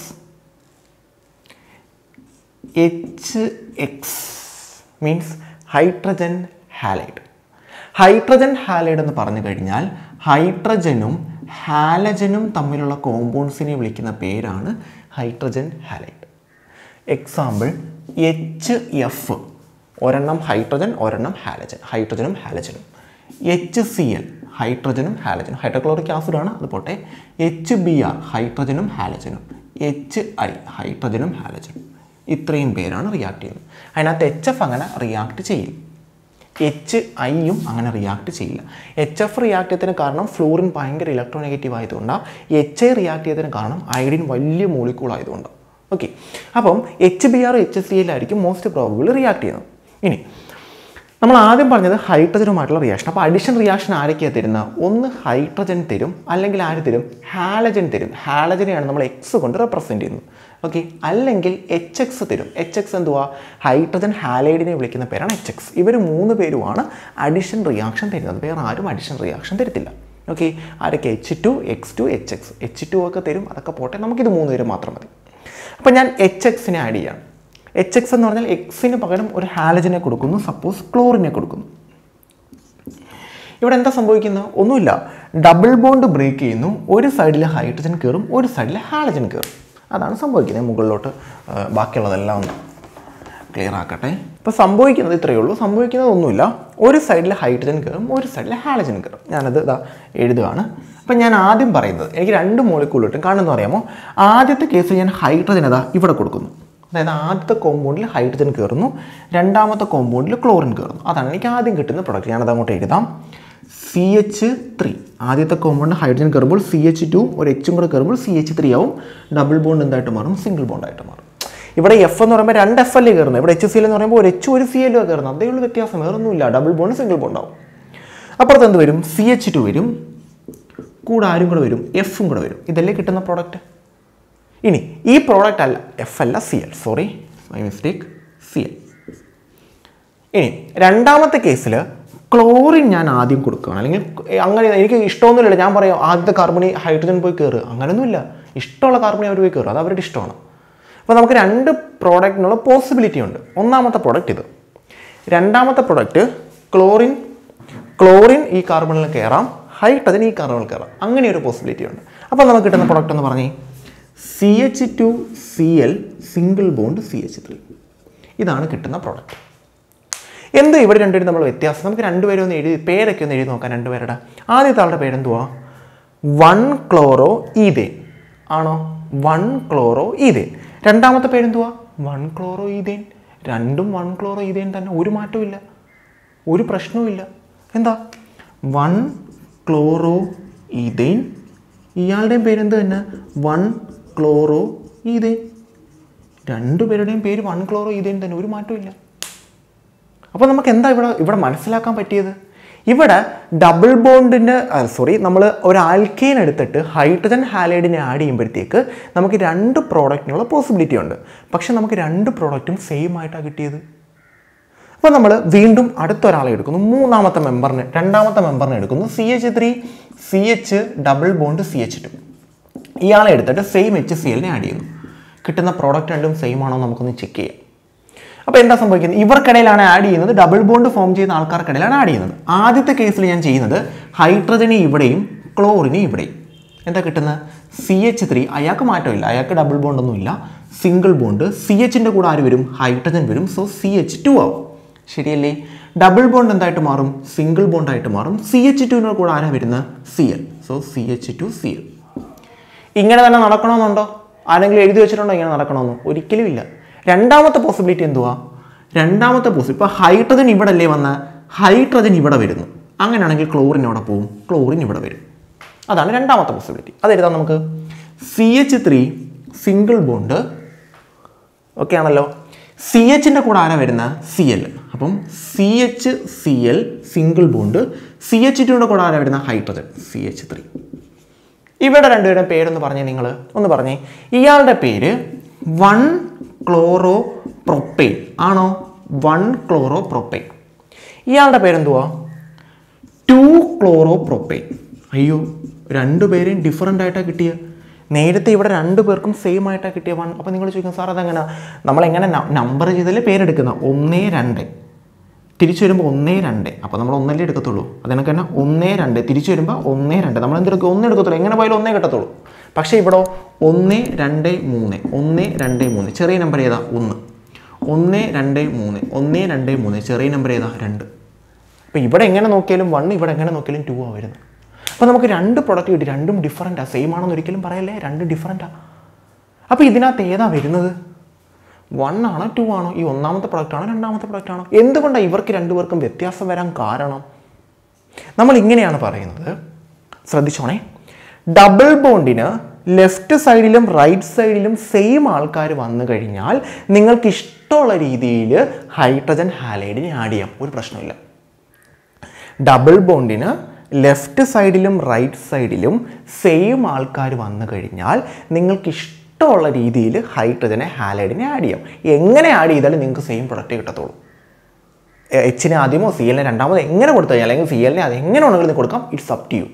H X means hydrogen halide hydrogen halide എന്ന് പറഞ്ഞു കഴിഞ്ഞാൽ ഹൈഡ്രജനും ഹാലജനും തമ്മിലുള്ള കോമ്പൗണ്ട്സിനെ വിളിക്കുന്ന പേരാണ് hydrogen halide example H F ഒരെണ്ണം ഹൈഡ്രജൻ ഒരെണ്ണം ഹാലജൻ ഹൈഡ്രജനും ഹാലജനും എച്ച് സി എൽ ഹൈഡ്രജനും ഹാലജനും ഹൈഡ്രോക്ലോറിക് ആസിഡാണ് അത് പോട്ടെ എച്ച് ബി ആർ ഹൈഡ്രജനും ഹാലജനും എച്ച് ഐ ഹൈഡ്രജനും ഹാലജനും ഇത്രയും പേരാണ് റിയാക്ട് ചെയ്യുന്നത് അതിനകത്ത് എച്ച് എഫ് അങ്ങനെ റിയാക്ട് ചെയ്യില്ല എച്ച് ഐയും അങ്ങനെ റിയാക്ട് ചെയ്യില്ല എച്ച് എഫ് റിയാക്ട് ചെയ്തതിന് കാരണം ഫ്ലൂറിൻ ഭയങ്കര ഇലക്ട്രോനെഗറ്റീവ് ആയതുകൊണ്ടാണ് എച്ച് ഐ റിയാക്ട് ചെയ്തതിന് കാരണം അയഡിൻ വലിയ മോളിക്കൂൾ ആയതുകൊണ്ടാണ് ഓക്കെ അപ്പം H B R H C എല്ലായിരിക്കും മോസ്റ്റ് പ്രോബബിൾ റിയാക്ട് ചെയ്യുന്നത് ഇനി നമ്മൾ ആദ്യം പറഞ്ഞത് ഹൈഡ്രജനുമായിട്ടുള്ള റിയാക്ഷൻ അപ്പോൾ അഡിഷൻ റിയാക്ഷൻ ആരൊക്കെയാണ് തരുന്നത് ഒന്ന് ഹൈഡ്രജൻ തരും അല്ലെങ്കിൽ ആര് തരും ഹാലജൻ തരും ഹാലജനെയാണ് നമ്മൾ എക്സ് കൊണ്ട് റെപ്രസെൻറ്റ് ചെയ്യുന്നത് ഓക്കെ അല്ലെങ്കിൽ എച്ച് എക്സ് തരും എച്ച് എക്സ് എന്തുവാ ഹൈഡ്രജൻ ഹാലൈഡിനെ വിളിക്കുന്ന പേരാണ് എച്ച് എക്സ് ഇവർ മൂന്ന് പേരുമാണ് അഡിഷൻ റിയാക്ഷൻ തരുന്നത് വേറെ ആരും അഡിഷൻ റിയാക്ഷൻ തരത്തില്ല ഓക്കെ ആരൊക്കെ H two X two H X H two ഒക്കെ തരും അതൊക്കെ പോട്ടെ നമുക്കിത് മൂന്ന് പേര് മാത്രം മതി അപ്പോൾ ഞാൻ എച്ച് എക്സിനെ ആഡ് ചെയ്യാം എച്ച് എക്സ് എന്ന് പറഞ്ഞാൽ എക്സിന് പകരം ഒരു ഹാലജനെ കൊടുക്കുന്നു സപ്പോസ് ക്ലോറിനെ കൊടുക്കുന്നു ഇവിടെ എന്താ സംഭവിക്കുന്നത് ഒന്നുമില്ല ഡബിൾ ബോണ്ട് ബ്രേക്ക് ചെയ്യുന്നു ഒരു സൈഡിൽ ഹൈഡ്രജൻ കയറും ഒരു സൈഡിൽ ഹാലജൻ കയറും അതാണ് സംഭവിക്കുന്നത് മുകളിലോട്ട് ആ, ബാക്കിയുള്ളതെല്ലാം ഒന്ന് ക്ലിയർ ആക്കട്ടെ ഇപ്പോൾ സംഭവിക്കുന്നത് ഇത്രയേ ഉള്ളൂ സംഭവിക്കുന്നത് ഒന്നുമില്ല ഒരു സൈഡിൽ ഹൈഡ്രജൻ കയറും ഒരു സൈഡിൽ ഹാലജൻ കയറും ഞാനത് ഇതാ എഴുതുകയാണ് അപ്പം ഞാൻ ആദ്യം പറയുന്നത് എനിക്ക് രണ്ട് മോളിക്കൂൾ കിട്ടും കാണുമെന്ന് അറിയാമോ ആദ്യത്തെ കേസിൽ ഞാൻ ഹൈഡ്രജൻ ഇതാ ഇവിടെ കൊടുക്കുന്നു അതായത് ആദ്യത്തെ കോമ്പൗണ്ടിൽ ഹൈഡ്രജൻ കയറുന്നു രണ്ടാമത്തെ കോമ്പൗണ്ടിൽ ക്ലോറിൻ കയറുന്നു അതാണ് എനിക്ക് ആദ്യം കിട്ടുന്ന പ്രൊഡക്റ്റ് ഞാനത് അങ്ങോട്ട് എഴുതാം സി എച്ച് ത്രീ ആദ്യത്തെ കോമ്പൗണ്ട് ഹൈഡ്രജൻ കയറുമ്പോൾ സി എച്ച് ടു ഒരു എച്ചും കൂടെ കയറുമ്പോൾ സി എച്ച് ത്രീ ആവും ഡബിൾ ബോണ്ട് എന്തായിട്ട് മാറും സിംഗിൾ ബോണ്ടായിട്ട് മാറും ഇവിടെ എഫ് എന്ന് പറയുമ്പോൾ രണ്ട് എഫ് അല്ലേ കയറുന്നത് ഇവിടെ എച്ച് സി എൽ എന്ന് പറയുമ്പോൾ ഒരു എച്ച് ഒരു സി എല്ലോ കയറുന്നത് അതേ ഉള്ളൂ വ്യത്യാസം വേറൊന്നുമില്ല ഡബിൾ ബോണ്ട് സിംഗിൾ ബോണ്ട് ആവും അപ്പുറത്ത് എന്ത് വരും സി എച്ച് ടു വരും കൂടെ ആരും കൂടെ വരും എഫും കൂടെ വരും ഇതല്ലേ കിട്ടുന്ന പ്രോഡക്റ്റ് ഇനി ഈ പ്രോഡക്റ്റ് അല്ല എഫ് അല്ല C L sorry my mistake C L ഇനി രണ്ടാമത്തെ കേസിൽ ക്ലോറിൻ ഞാൻ ആദ്യം കൊടുക്കുകയാണ് അല്ലെങ്കിൽ അങ്ങനെ എനിക്ക് ഇഷ്ടമൊന്നുമില്ല ഞാൻ പറയാം ആദ്യത്തെ കാർബണി ഹൈഡ്രജൻ പോയി കയറുക അങ്ങനെയൊന്നുമില്ല ഇഷ്ടമുള്ള കാർബണി അവർ പോയി കയറുക അത് അവരുടെ ഇഷ്ടമാണ് അപ്പോൾ നമുക്ക് രണ്ട് പ്രോഡക്റ്റിനുള്ള പോസിബിലിറ്റി ഉണ്ട് ഒന്നാമത്തെ പ്രോഡക്റ്റ് ഇത് രണ്ടാമത്തെ പ്രോഡക്റ്റ് ക്ലോറിൻ ക്ലോറിൻ ഈ കാർബണിൽ കയറാം ഹൈഡ്രജൻ ഈ കാർബണിൽ കയറാം അങ്ങനെ ഒരു പോസിബിലിറ്റി ഉണ്ട് അപ്പോൾ നമുക്ക് കിട്ടുന്ന പ്രൊഡക്റ്റ് എന്ന് പറഞ്ഞേ C H two C L single bond C H three ഇതാണ് കിട്ടുന്ന പ്രോഡക്റ്റ് എന്ത് ഇവിടെ രണ്ടുപേരും നമ്മൾ വ്യത്യാസം നമുക്ക് രണ്ടുപേരും ഒന്ന് എഴുതി പേരൊക്കെ ഒന്ന് എഴുതി നോക്കാം രണ്ടുപേരുടെ ആദ്യത്തെ ആളുടെ പേരെന്തുവാ വൺ ക്ലോറോ ഈതേൻ ആണോ വൺ ക്ലോറോ ഈതേൻ രണ്ടാമത്തെ പേരെന്തുവാ വൺ ക്ലോറോ ഈതേൻ രണ്ടും വൺ ക്ലോറോ ഈതേൻ തന്നെ ഒരു മാറ്റവും ഇല്ല ഒരു പ്രശ്നവുമില്ല എന്താ വൺ ക്ലോറോ ഈതേൻ ഇയാളുടെയും പേരെന്ത് തന്നെ വൺ ക്ലോറോ ഈതേൻ രണ്ടുപേരുടെയും പേര് വൺ ക്ലോറോ ഈതേൻ തന്നെ ഒരു മാറ്റവും ഇല്ല അപ്പോൾ നമുക്ക് എന്താ ഇവിടെ ഇവിടെ മനസ്സിലാക്കാൻ പറ്റിയത് ഇവിടെ ഡബിൾ ബോണ്ടിന് സോറി നമ്മൾ ഒരു ആൽക്കെയിൻ എടുത്തിട്ട് ഹൈഡ്രജൻ ഹാലൈഡിനെ ആഡ് ചെയ്യുമ്പോഴത്തേക്ക് നമുക്ക് രണ്ട് പ്രോഡക്റ്റിനുള്ള പോസിബിലിറ്റി ഉണ്ട് പക്ഷെ നമുക്ക് രണ്ട് പ്രോഡക്റ്റും സെയിം ആയിട്ടാണ് കിട്ടിയത് അപ്പോൾ നമ്മൾ വീണ്ടും അടുത്തൊരാളെ എടുക്കുന്നു മൂന്നാമത്തെ മെമ്പറിന് രണ്ടാമത്തെ മെമ്പറിനെ എടുക്കുന്നു C H three C H double bond C H two ഇയാളെ എടുത്തിട്ട് സെയിം എച്ച് സി എല്ലിനെ ആഡ് ചെയ്യുന്നു കിട്ടുന്ന പ്രോഡക്റ്റ് രണ്ടും സെയിം ആണോ എന്ന് നമുക്കൊന്ന് ചെക്ക് ചെയ്യാം അപ്പോൾ എന്താ സംഭവിക്കുന്നത് ഇവർക്കിടയിലാണ് ആഡ് ചെയ്യുന്നത് ഡബിൾ ബോണ്ട് ഫോം ചെയ്യുന്ന ആൾക്കാർക്കിടയിലാണ് ആഡ് ചെയ്യുന്നത് ആദ്യത്തെ കേസിൽ ഞാൻ ചെയ്യുന്നത് ഹൈഡ്രജനെ ഇവിടെയും ക്ലോറിനെ ഇവിടെയും എന്താ കിട്ടുന്നത് സി എച്ച് ത്രീ അയാൾക്ക് മാറ്റമില്ല അയാൾക്ക് ഡബിൾ ബോണ്ടൊന്നും ഇല്ല സിംഗിൾ ബോണ്ട് സി എച്ചിൻ്റെ കൂടെ ആര് വരും ഹൈഡ്രജൻ വരും സോ സി എച്ച് ടു ആവും ശരിയല്ലേ ഡബിൾ ബോണ്ട് എന്തായിട്ട് മാറും സിംഗിൾ ബോണ്ടായിട്ട് മാറും സി എച്ച് ടുവിൻ്റെ കൂടെ ആരാ വരുന്നത് C L so C H two C L ഇങ്ങനെ തന്നെ നടക്കണമെന്നുണ്ടോ ആരെങ്കിലും എഴുതി വെച്ചിട്ടുണ്ടോ ഇങ്ങനെ നടക്കണമെന്ന് ഒരിക്കലും ഇല്ല രണ്ടാമത്തെ പോസിബിലിറ്റി എന്തുവാ രണ്ടാമത്തെ പോസിബിലിറ്റി ഇപ്പോൾ ഹൈഡ്രജൻ ഇവിടെ അല്ലേ വന്ന ഹൈഡ്രജൻ ഇവിടെ വരുന്നു അങ്ങനെയാണെങ്കിൽ ക്ലോറിൻ ഇവിടെ പോവും ക്ലോറിൻ ഇവിടെ വരും അതാണ് രണ്ടാമത്തെ പോസിബിലിറ്റി അത് എഴുതാം നമുക്ക് C H three single bond okay ആണല്ലോ സി എച്ചിൻ്റെ കൂടെ ആരാ വരുന്ന സി എൽ അപ്പം C H C L single bond C H ടുയുടെ കൂടെ ആരാ വരുന്ന ഹൈഡ്രജൻ സി എച്ച് ത്രീ ഇവിടെ രണ്ടുപേരുടെ പേരൊന്ന് പറഞ്ഞേ നിങ്ങൾ ഒന്ന് പറഞ്ഞേ ഇയാളുടെ പേര് വൺ ക്ലോറോ പ്രൊപ്പെയിൻ ആണോ വൺ ക്ലോറോ പ്രൊപ്പെയിൻ ഇയാളുടെ പേരെന്തുവാ ടു ക്ലോറോ പ്രൊപ്പെയിൻ അയ്യോ രണ്ടുപേരെയും ഡിഫറൻ്റ് ആയിട്ടാണ് കിട്ടിയ നേരത്തെ ഇവിടെ രണ്ടു പേർക്കും സെയിം ആയിട്ടാണ് കിട്ടിയ വൺ അപ്പോൾ നിങ്ങൾ ചോദിക്കും സാർ അതെങ്ങനെ നമ്മളെങ്ങനെ നമ്പർ ചെയ്തല്ലേ പേരെടുക്കുന്ന ഒന്നേ രണ്ട് തിരിച്ചു വരുമ്പോൾ ഒന്നേ രണ്ട് അപ്പോൾ നമ്മൾ ഒന്നല്ലേ എടുക്കത്തുള്ളൂ അതിനൊക്കെ തന്നെ ഒന്നേ രണ്ട് തിരിച്ചു വരുമ്പോൾ ഒന്നേ രണ്ട് നമ്മൾ എന്തെടുക്കും ഒന്നേ എടുക്കത്തുള്ളൂ എങ്ങനെ പോയാലും ഒന്നേ കിട്ടത്തുള്ളൂ പക്ഷേ ഇവിടെ ഒന്ന് രണ്ട് മൂന്ന് ഒന്ന് രണ്ട് മൂന്ന് ചെറിയ നമ്പർ ഏതാ ഒന്ന് ഒന്ന് രണ്ട് മൂന്ന് ഒന്ന് രണ്ട് മൂന്ന് ചെറിയ നമ്പർ ഏതാ രണ്ട് അപ്പോൾ ഇവിടെ എങ്ങനെ നോക്കിയാലും വൺ ഇവിടെ എങ്ങനെ നോക്കിയാലും ടു ആ വരുന്നത് അപ്പോൾ നമുക്ക് രണ്ട് പ്രൊഡക്റ്റ് കിട്ടി രണ്ടും ഡിഫറൻറ്റാണ് സെയിം ആണെന്ന് ഒരിക്കലും പറയല്ലേ രണ്ട് ഡിഫറൻറ്റാണ് അപ്പോൾ ഇതിനകത്ത് ഏതാ വരുന്നത് വൺ ആണോ ടു ആണോ ഈ ഒന്നാമത്തെ പ്രൊഡക്റ്റ് ആണോ രണ്ടാമത്തെ പ്രൊഡക്റ്റ് ആണോ എന്തുകൊണ്ടാണ് ഇവർക്ക് രണ്ടുപേർക്കും വ്യത്യാസം വരാൻ കാരണം നമ്മൾ ഇങ്ങനെയാണ് പറയുന്നത് ശ്രദ്ധിച്ചോണേ ഡബിൾ ബോണ്ടിന് ലെഫ്റ്റ് സൈഡിലും റൈറ്റ് സൈഡിലും സെയിം ആൾക്കാർ വന്നു കഴിഞ്ഞാൽ നിങ്ങൾക്ക് ഇഷ്ടമുള്ള രീതിയിൽ ഹൈഡ്രജൻ ഹാലൈഡിനെ ആഡ് ചെയ്യാം ഒരു പ്രശ്നമില്ല ഡബിൾ ബോണ്ടിന് ലെഫ്റ്റ് സൈഡിലും റൈറ്റ് സൈഡിലും സെയിം ആൾക്കാർ വന്നു കഴിഞ്ഞാൽ നിങ്ങൾക്ക് ഇഷ്ടമുള്ള രീതിയിൽ ഹൈഡ്രജനെ ഹാലൈഡിനെ ആഡ് ചെയ്യാം എങ്ങനെ ആഡ് ചെയ്താലും നിങ്ങൾക്ക് സെയിം പ്രൊഡക്റ്റ് കിട്ടത്തുള്ളൂ എച്ചിനെ ആദ്യമോ സി എല്ലിനെ രണ്ടാമതോ എങ്ങനെ കൊടുത്തു കഴിഞ്ഞാൽ അല്ലെങ്കിൽ സി എല്ലിനെ അത് എങ്ങനെ ഉണ്ടെങ്കിലും നിങ്ങൾക്ക് കൊടുക്കാം ഇറ്റ്സ് അപ് ടു യു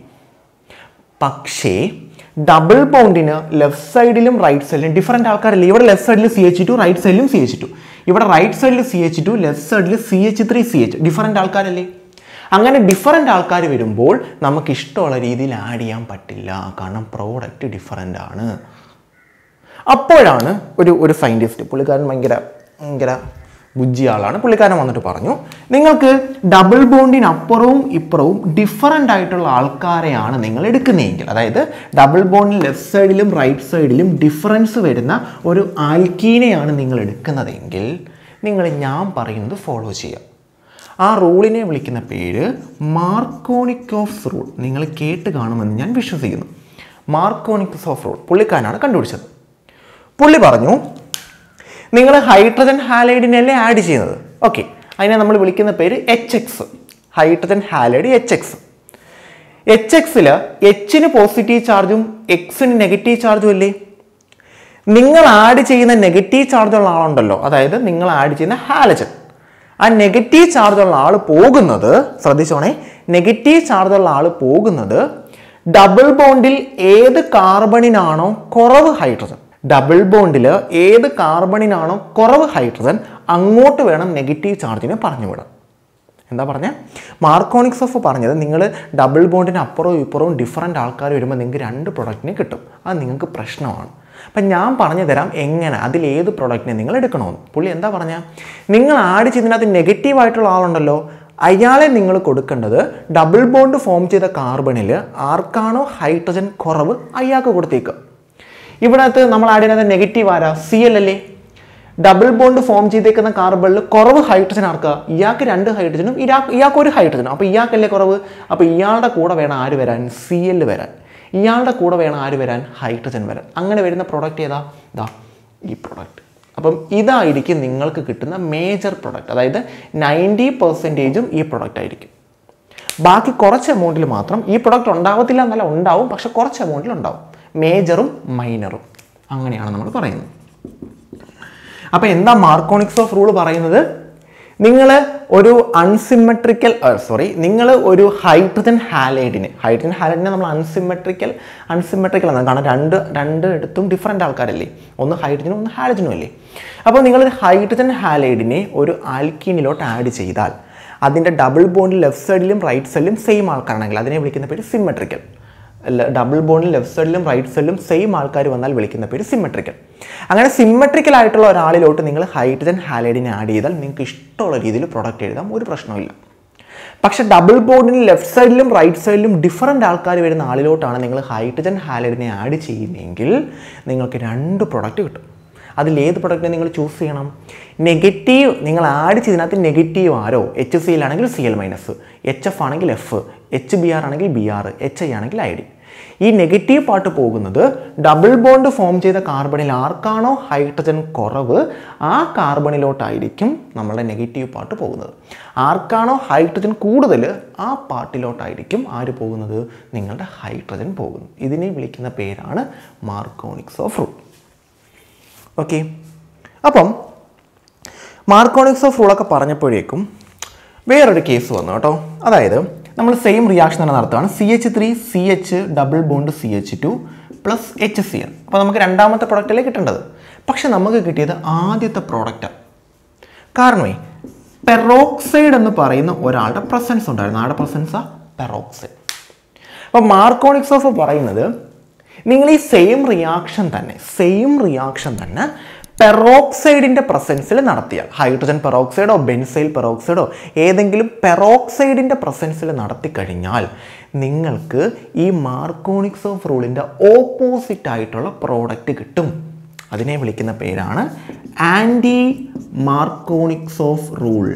പക്ഷേ ഡബിൾ ബോണ്ടിന് ലെഫ്റ്റ് സൈഡിലും റൈറ്റ് സൈഡിലും ഡിഫറെൻറ്റ് ആൾക്കാരല്ലേ ഇവിടെ ലെഫ്റ്റ് സൈഡിൽ സി എച്ച് ടു റൈറ്റ് സൈഡിലും സി എച്ച് ടു ഇവിടെ റൈറ്റ് സൈഡിൽ സി എച്ച് ടു ലെഫ്റ്റ് സൈഡിൽ C H three C H different ആൾക്കാരല്ലേ അങ്ങനെ ഡിഫറെൻ്റ് ആൾക്കാർ വരുമ്പോൾ നമുക്ക് ഇഷ്ടമുള്ള രീതിയിൽ ആഡ് ചെയ്യാൻ പറ്റില്ല കാരണം പ്രോഡക്റ്റ് ഡിഫറെൻ്റ് ആണ് അപ്പോഴാണ് ഒരു ഒരു സയൻറ്റിസ്റ്റ് പുള്ളിക്കാരൻ ഭയങ്കര ഭയങ്കര ബുജ്ജി ആളാണ് പുള്ളിക്കാരൻ വന്നിട്ട് പറഞ്ഞു നിങ്ങൾക്ക് ഡബിൾ ബോണ്ടിനപ്പുറവും ഇപ്പുറവും ഡിഫറൻ്റ് ആയിട്ടുള്ള ആൾക്കാരെയാണ് നിങ്ങൾ എടുക്കുന്നതെങ്കിൽ അതായത് ഡബിൾ ബോണ്ടിൽ ലെഫ്റ്റ് സൈഡിലും റൈറ്റ് സൈഡിലും ഡിഫറൻസ് വരുന്ന ഒരു ആൽക്കീനെയാണ് നിങ്ങൾ എടുക്കുന്നതെങ്കിൽ നിങ്ങൾ ഞാൻ പറയുന്നത് ഫോളോ ചെയ്യുക ആ റൂളിനെ വിളിക്കുന്ന പേര് മാർക്കോണിക്കോഫ് റൂൾ നിങ്ങൾ കേട്ട് കാണുമെന്ന് ഞാൻ വിശ്വസിക്കുന്നു മാർക്കോണിക്സ് ഓഫ് റൂൾ പുള്ളിക്കാരനാണ് കണ്ടുപിടിച്ചത് പുള്ളി പറഞ്ഞു നിങ്ങൾ ഹൈഡ്രജൻ ഹാലൈഡിനല്ലേ ആഡ് ചെയ്യുന്നത് ഓക്കെ അതിനെ നമ്മൾ വിളിക്കുന്ന പേര് H X hydrogen halide H X H എക്സിൽ എച്ചിന് പോസിറ്റീവ് ചാർജും എക്സിന് നെഗറ്റീവ് ചാർജും അല്ലേ നിങ്ങൾ ആഡ് ചെയ്യുന്ന നെഗറ്റീവ് ചാർജുള്ള ആളുണ്ടല്ലോ അതായത് നിങ്ങൾ ആഡ് ചെയ്യുന്ന ഹാലജൻ ആ നെഗറ്റീവ് ചാർജുള്ള ആൾ പോകുന്നത് ശ്രദ്ധിച്ചോണേ നെഗറ്റീവ് ചാർജുള്ള ആൾ പോകുന്നത് ഡബിൾ ബോണ്ടിൽ ഏത് കാർബണിനാണോ കുറവ് ഹൈഡ്രജൻ ഡബിൾ ബോണ്ടിൽ ഏത് കാർബണിനാണോ കുറവ് ഹൈഡ്രജൻ അങ്ങോട്ട് വേണം നെഗറ്റീവ് ചാർജിനെ പറഞ്ഞു വിടാൻ എന്താ പറഞ്ഞത് മാർക്കോണിക്സ് ഓഫ് പറഞ്ഞത് നിങ്ങൾ ഡബിൾ ബോണ്ടിന് അപ്പുറവും ഇപ്പുറവും ഡിഫറൻറ്റ് ആൾക്കാർ വരുമ്പോൾ നിങ്ങൾക്ക് രണ്ട് പ്രൊഡക്റ്റിനെ കിട്ടും അത് നിങ്ങൾക്ക് പ്രശ്നമാണ് അപ്പം ഞാൻ പറഞ്ഞു തരാം എങ്ങനെ അതിൽ ഏത് പ്രൊഡക്റ്റിനെ നിങ്ങൾ എടുക്കണമെന്ന് പുള്ളി എന്താ പറഞ്ഞാൽ നിങ്ങൾ ആഡ് ചെയ്തതിനകത്ത് നെഗറ്റീവായിട്ടുള്ള ആളുണ്ടല്ലോ അയാളെ നിങ്ങൾ കൊടുക്കേണ്ടത് ഡബിൾ ബോണ്ട് ഫോം ചെയ്ത കാർബണിൽ ആർക്കാണോ ഹൈഡ്രജൻ കുറവ് അയാൾക്ക് കൊടുത്തേക്കുക ഇവിടെ നമ്മൾ ആഡ് ചെയ്യുന്നത് നെഗറ്റീവ് ആരാ സി എൽ അല്ലേ ഡബിൾ ബോണ്ട് ഫോം ചെയ്തേക്കുന്ന കാർബണിൽ കുറവ് ഹൈഡ്രജൻ ആർക്കുക ഇയാൾക്ക് രണ്ട് ഹൈഡ്രജനും ഇയാൾക്ക് ഇയാൾക്ക് ഒരു ഹൈഡ്രജനും അപ്പോൾ ഇയാൾക്കല്ലേ കുറവ് അപ്പോൾ ഇയാളുടെ കൂടെ വേണം ആര് വരാൻ സി എൽ വരാൻ ഇയാളുടെ കൂടെ വേണം ആര് വരാൻ ഹൈഡ്രജൻ വരാൻ അങ്ങനെ വരുന്ന പ്രൊഡക്റ്റ് ഏതാ ഇതാ ഈ പ്രൊഡക്റ്റ് അപ്പം ഇതായിരിക്കും നിങ്ങൾക്ക് കിട്ടുന്ന മേജർ പ്രൊഡക്റ്റ് അതായത് നയൻറ്റി പെർസെൻറ്റേജും ഈ പ്രൊഡക്റ്റ് ആയിരിക്കും ബാക്കി കുറച്ച് എമൗണ്ടിൽ മാത്രം ഈ പ്രൊഡക്റ്റ് ഉണ്ടാവത്തില്ല എന്നല്ല ഉണ്ടാവും പക്ഷെ കുറച്ച് എമൗണ്ടിൽ ഉണ്ടാവും മേജറും മൈനറും അങ്ങനെയാണ് നമ്മൾ പറയുന്നത് അപ്പോൾ എന്താ മാർക്കോണിക്സ് ഓഫ് റൂൾ പറയുന്നത് നിങ്ങൾ ഒരു അൺസിമെട്രിക്കൽ സോറി നിങ്ങൾ ഒരു ഹൈഡ്രജൻ ഹാലൈഡിന് ഹൈഡ്രജൻ ഹാലൈഡിനെ നമ്മൾ അൺസിമെട്രിക്കൽ അൺസിമെട്രിക്കൽ എന്നാണ് കാരണം രണ്ട് രണ്ട് എടുത്തും ഡിഫറെൻ്റ് ആൾക്കാരല്ലേ ഒന്ന് ഹൈഡ്രജനും ഒന്ന് ഹാലജനും അല്ലേ അപ്പോൾ നിങ്ങളൊരു ഹൈഡ്രജൻ ഹാലൈഡിനെ ഒരു ആൽക്കീനിലോട്ട് ആഡ് ചെയ്താൽ അതിൻ്റെ ഡബിൾ ബോണ്ട് ലെഫ്റ്റ് സൈഡിലും റൈറ്റ് സൈഡിലും സെയിം ആൾക്കാരാണെങ്കിൽ അതിനെ വിളിക്കുന്ന പേര് സിമെട്രിക്കൽ ഡബിൾ ബോണ്ടിൽ ലെഫ്റ്റ് സൈഡിലും റൈറ്റ് സൈഡിലും സെയിം ആൾക്കാർ വന്നാൽ വിളിക്കുന്ന പേര് സിമെട്രിക്കൽ അങ്ങനെ സിമെട്രിക്കൽ ആയിട്ടുള്ള ഒരാളിലോട്ട് നിങ്ങൾ ഹൈഡ്രജൻ ഹാലൈഡിനെ ആഡ് ചെയ്താൽ നിങ്ങൾക്ക് ഇഷ്ടമുള്ള രീതിയിൽ പ്രൊഡക്റ്റ് എഴുതാം ഒരു പ്രശ്നമില്ല പക്ഷെ ഡബിൾ ബോണ്ടിന് ലെഫ്റ്റ് സൈഡിലും റൈറ്റ് സൈഡിലും ഡിഫറൻറ്റ് ആൾക്കാർ വരുന്ന ആളിലോട്ടാണ് നിങ്ങൾ ഹൈഡ്രജൻ ഹാലൈഡിനെ ആഡ് ചെയ്യുന്നതെങ്കിൽ നിങ്ങൾക്ക് രണ്ട് പ്രൊഡക്റ്റ് കിട്ടും അതിൽ ഏത് പ്രൊഡക്റ്റിനെ നിങ്ങൾ ചൂസ് ചെയ്യണം നെഗറ്റീവ് നിങ്ങൾ ആഡ് ചെയ്തതിനകത്ത് നെഗറ്റീവ് ആരോ എച്ച് സി എൽ ആണെങ്കിൽ C L minus H F ആണെങ്കിൽ എഫ് എച്ച് ബി ആർ ആണെങ്കിൽ ബി ആർ എച്ച് ഐ ആണെങ്കിൽ ഐ ഡി ഈ നെഗറ്റീവ് പാർട്ട് പോകുന്നത് ഡബിൾ ബോണ്ട് ഫോം ചെയ്ത കാർബണിൽ ആർക്കാണോ ഹൈഡ്രജൻ കുറവ് ആ കാർബണിലോട്ടായിരിക്കും നമ്മളുടെ നെഗറ്റീവ് പാർട്ട് പോകുന്നത് ആർക്കാണോ ഹൈഡ്രജൻ കൂടുതൽ ആ പാർട്ടിലോട്ടായിരിക്കും ആര് പോകുന്നത് നിങ്ങളുടെ ഹൈഡ്രജൻ പോകുന്നത് ഇതിനെ വിളിക്കുന്ന പേരാണ് മാർക്കോണിക്സ് ഓഫ് റൂൾ ഓക്കെ അപ്പം മാർക്കോണിക്സ് ഓഫ് റൂളൊക്കെ പറഞ്ഞപ്പോഴേക്കും വേറൊരു കേസ് വന്നു കേട്ടോ അതായത് നമ്മൾ സെയിം റിയാക്ഷൻ തന്നെ നടത്തുകയാണ് C H three C H double bond C H two plus H C L അപ്പോൾ നമുക്ക് രണ്ടാമത്തെ പ്രോഡക്റ്റല്ലേ കിട്ടേണ്ടത് പക്ഷെ നമുക്ക് കിട്ടിയത് ആദ്യത്തെ പ്രോഡക്റ്റാണ് കാരണമേ പെറോക്സൈഡ് എന്ന് പറയുന്ന ഒരാളുടെ പ്രസൻസ് ഉണ്ടായിരുന്നു ആളുടെ പ്രസൻസാ പെറോക്സൈഡ് അപ്പോൾ മാർക്കോണിക്സ് ഓഫ് പറയുന്നത് നിങ്ങൾ ഈ സെയിം റിയാക്ഷൻ തന്നെ സെയിം റിയാക്ഷൻ തന്നെ പെറോക്സൈഡിൻ്റെ പ്രസൻസിൽ നടത്തിയാൽ ഹൈഡ്രജൻ പെറോക്സൈഡോ ബെൻസൈൽ പെറോക്സൈഡോ ഏതെങ്കിലും പെറോക്സൈഡിൻ്റെ പ്രസൻസിൽ നടത്തി കഴിഞ്ഞാൽ നിങ്ങൾക്ക് ഈ മാർക്കോണിക്സ് ഓഫ് റൂളിൻ്റെ ഓപ്പോസിറ്റ് ആയിട്ടുള്ള പ്രോഡക്റ്റ് കിട്ടും അതിനെ വിളിക്കുന്ന പേരാണ് ആൻറ്റി മാർക്കോണിക്സ് ഓഫ് റൂൾ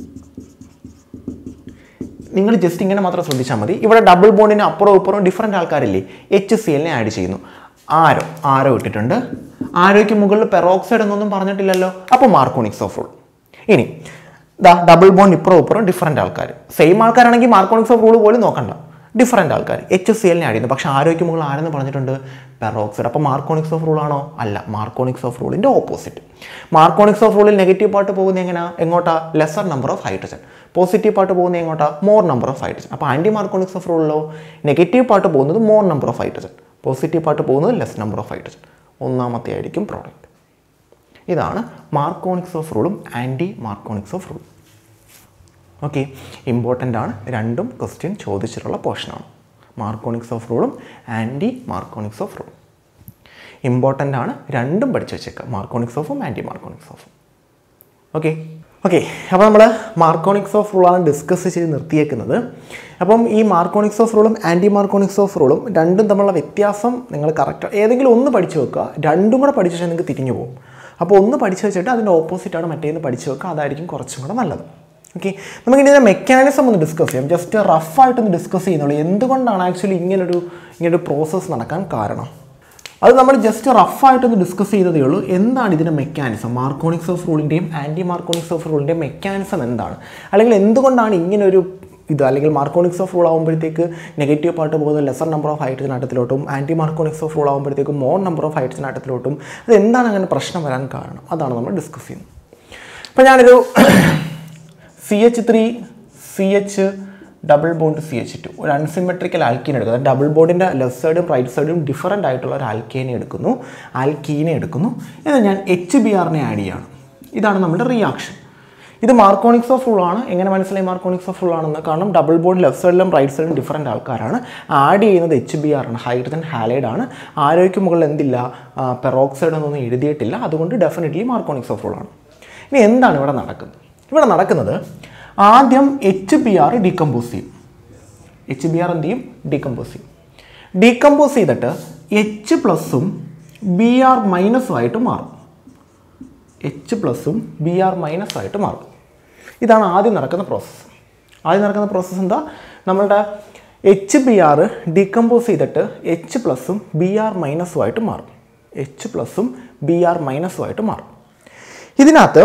നിങ്ങൾ ജസ്റ്റ് ഇങ്ങനെ മാത്രം ശ്രദ്ധിച്ചാൽ മതി ഇവിടെ ഡബിൾ ബോണ്ടിന് അപ്പുറവും ഇപ്പുറവും ഡിഫറെൻ്റ് ആൾക്കാരില്ലേ എച്ച് സി എല്ലിനെ ആഡ് ചെയ്യുന്നു ആരോ ആരോ ഇട്ടിട്ടുണ്ട് ആരോയ്ക്ക് മുകളിൽ പെറോക്സൈഡ് എന്നൊന്നും പറഞ്ഞിട്ടില്ലല്ലോ അപ്പോൾ മാർക്കോണിക്സ് ഓഫ് റൂൾ ഇനി ദാ ഡബിൾ ബോണ്ട് ഇപ്പുറവും ഇപ്പുറവും ഡിഫറെൻ്റ് ആൾക്കാർ സെയിം ആൾക്കാരാണെങ്കിൽ മാർക്കോണിക്സ് ഓഫ് റൂൾ പോലും നോക്കണ്ട ഡിഫറെൻ്റ് ആൾക്കാർ എച്ച് സി എല്ലിനെ ആഡ് ചെയ്യുന്നു പക്ഷേ ആരോയ്ക്ക് മുകളിൽ ആരെന്ന് പറഞ്ഞിട്ടുണ്ട് പെറോക്സൈഡ് അപ്പോൾ മാർക്കോണിക്സ് ഓഫ് റൂൾ ആണോ അല്ല മാർക്കോണിക്സ് ഓഫ് റൂളിൻ്റെ ഓപ്പോസിറ്റ് മാർക്കോണിക്സ് ഓഫ് റൂളിൽ നെഗറ്റീവ് പാർട്ട് പോകുന്നത് എങ്ങനെയാ എങ്ങോട്ടാ lesser number of hydrogen positive part പോകുന്നത് എങ്ങോട്ടാ മോർ നമ്പർ ഓഫ് ഹൈഡ്രജൻ അപ്പോൾ ആൻറ്റി മാർക്കോണിക്സ് ഓഫ് റൂളിലോ നെഗറ്റീവ് പാർട്ട് പോകുന്നത് more number of hydrogen positive part പോകുന്നത് ലെസ് നമ്പർ ഓഫ് ഹൈഡ്രജൻ ഒന്നാമത്തെ ആയിരിക്കും പ്രോഡക്റ്റ് ഇതാണ് മാർക്കോണിക്സ് ഓഫ് റൂളും ആൻറ്റി മാർക്കോണിക്സ് ഓഫ് റൂളും ഓക്കെ ഇമ്പോർട്ടൻ്റ് ആണ് രണ്ടും ക്വസ്റ്റ്യൻ ചോദിച്ചിട്ടുള്ള പോർഷനാണ് മാർക്കോണിക്സ് ഓഫ് റൂളും ആൻറ്റി മാർക്കോണിക്സ് ഓഫ് റൂളും ഇമ്പോർട്ടൻ്റ് ആണ് രണ്ടും പഠിച്ചു വെച്ചേക്കുക മാർക്കോണിക്സ് ഓഫും ആൻറ്റി മാർക്കോണിക്സ് ഓഫും ഓക്കെ ഓക്കെ അപ്പോൾ നമ്മൾ മാർക്കോണിക്സ് ഓഫ് റൂളാണ് ഡിസ്കസ് ചെയ്ത് നിർത്തിയേക്കുന്നത് അപ്പം ഈ മാർക്കോണിക്സ് ഓഫ് റൂളും ആൻറ്റി മാർക്കോണിക്സ് ഓഫ് റൂളും രണ്ടും തമ്മിലുള്ള വ്യത്യാസം നിങ്ങൾ കറക്റ്റ് ഏതെങ്കിലും ഒന്ന് പഠിച്ചു വെക്കുക രണ്ടും കൂടെ പഠിച്ചു വെച്ചാൽ നിങ്ങൾക്ക് തിരിഞ്ഞു പോകും അപ്പോൾ ഒന്ന് പഠിച്ചു വെച്ചിട്ട് അതിൻ്റെ ഓപ്പോസിറ്റാണ് മറ്റേന്ന് പഠിച്ചു വെക്കുക അതായിരിക്കും കുറച്ചും കൂടെ നല്ലത് ഓക്കെ നമുക്ക് ഇതിൻ്റെ മെക്കാനിസം ഒന്ന് ഡിസ്കസ് ചെയ്യാം ജസ്റ്റ് റഫായിട്ടൊന്ന് ഡിസ്കസ് ചെയ്യുന്നുള്ളൂ എന്തുകൊണ്ടാണ് ആക്ച്വലി ഇങ്ങനൊരു ഇങ്ങനൊരു പ്രോസസ്സ് നടക്കാൻ കാരണം അത് നമ്മൾ ജസ്റ്റ് റഫായിട്ടൊന്ന് ഡിസ്കസ് ചെയ്തതേ ഉള്ളൂ എന്താണ് ഇതിൻ്റെ മെക്കാനിസം മാർക്കോണിക്സ് ഓഫ് റൂളിൻ്റെയും ആൻറ്റി മാർക്കോണിക്സ് ഓഫ് റൂളിൻ്റെയും മെക്കാനിസം എന്താണ് അല്ലെങ്കിൽ എന്തുകൊണ്ടാണ് ഇങ്ങനൊരു ഇത് അല്ലെങ്കിൽ മാർക്കോണിക്സ് ഓഫ് റൂൾ ആകുമ്പോഴത്തേക്ക് നെഗറ്റീവ് പാർട്ട് പോകുന്നത് ലെസർ നമ്പർ ഓഫ് ഹൈഡ്രജൻ ആട്ടത്തിലോട്ടും ആൻറ്റി മാർക്കോണിക്സ് ഓഫ് റൂൾ ആകുമ്പോഴത്തേക്ക് മോർ നമ്പർ ഓഫ് ഹൈഡ്രജൻ ആട്ടത്തിലോട്ടും അത് എന്താണ് അങ്ങനെ പ്രശ്നം വരാൻ കാരണം അതാണ് നമ്മൾ ഡിസ്കസ് ചെയ്യുന്നത് അപ്പോൾ ഞാനൊരു C H three C H double bond C H two ഒരു അൺസിമെട്രിക്കൽ ആൽക്കീൻ എടുക്കുന്നു അതായത് ഡബിൾ ബോണ്ടിൻ്റെ ലെഫ്റ്റ് സൈഡും റൈറ്റ് സൈഡും ഡിഫറൻ്റ് ആയിട്ടുള്ള ഒരു ആൽക്കേനെ എടുക്കുന്നു ആൽക്കീനെ എടുക്കുന്നു എന്നാൽ ഞാൻ എച്ച് ബി ആറിനെ ആഡ് ചെയ്യാണ് ഇതാണ് നമ്മുടെ റിയാക്ഷൻ ഇത് മാർക്കോണിക്സ് ഓഫ് റൂൾ ആണ് എങ്ങനെ മനസ്സിലായി മാർക്കോണിക്സ് ഓഫ് റൂൾ ആണെന്ന് കാരണം ഡബിൾ ബോണ്ട് ലെഫ്റ്റ് സൈഡിലും റൈറ്റ് സൈഡിലും ഡിഫറൻറ്റ് ആൾക്കാരാണ് ആഡ് ചെയ്യുന്നത് എച്ച് ബി ആർ ആണ് ഹൈഡ്രജൻ ഹാലൈഡ് ആണ് ആരോയ്ക്ക് മുകളിൽ എന്തില്ല പെറോക്സൈഡ് എന്നൊന്നും എഴുതിയിട്ടില്ല അതുകൊണ്ട് ഡെഫിനറ്റ്ലി മാർക്കോണിക്സ് ഓഫ് റൂൾ ആണ് ഇനി എന്താണ് ഇവിടെ നടക്കുന്നത് ഇവിടെ നടക്കുന്നത് ആദ്യം എച്ച് ബി ആർ ഡീകമ്പോസ് ചെയ്യും എച്ച് ബി ആർ എന്ത് ചെയ്യും ഡീകമ്പോസ് ചെയ്യും ഡീകമ്പോസ് ചെയ്തിട്ട് എച്ച് പ്ലസും ബി ആർ മൈനസും ആയിട്ട് മാറും എച്ച് പ്ലസും ബി ആർ മൈനസ് ആയിട്ട് മാറും ഇതാണ് ആദ്യം നടക്കുന്ന പ്രോസസ്സ് ആദ്യം നടക്കുന്ന പ്രോസസ്സ് എന്താ നമ്മളുടെ എച്ച് ബി ആർ ഡീകമ്പോസ് ചെയ്തിട്ട് എച്ച് പ്ലസും ബി ആർ മൈനസും ആയിട്ട് മാറും എച്ച് പ്ലസും ബി ആർ മൈനസും ആയിട്ട് മാറും ഇതിനകത്ത്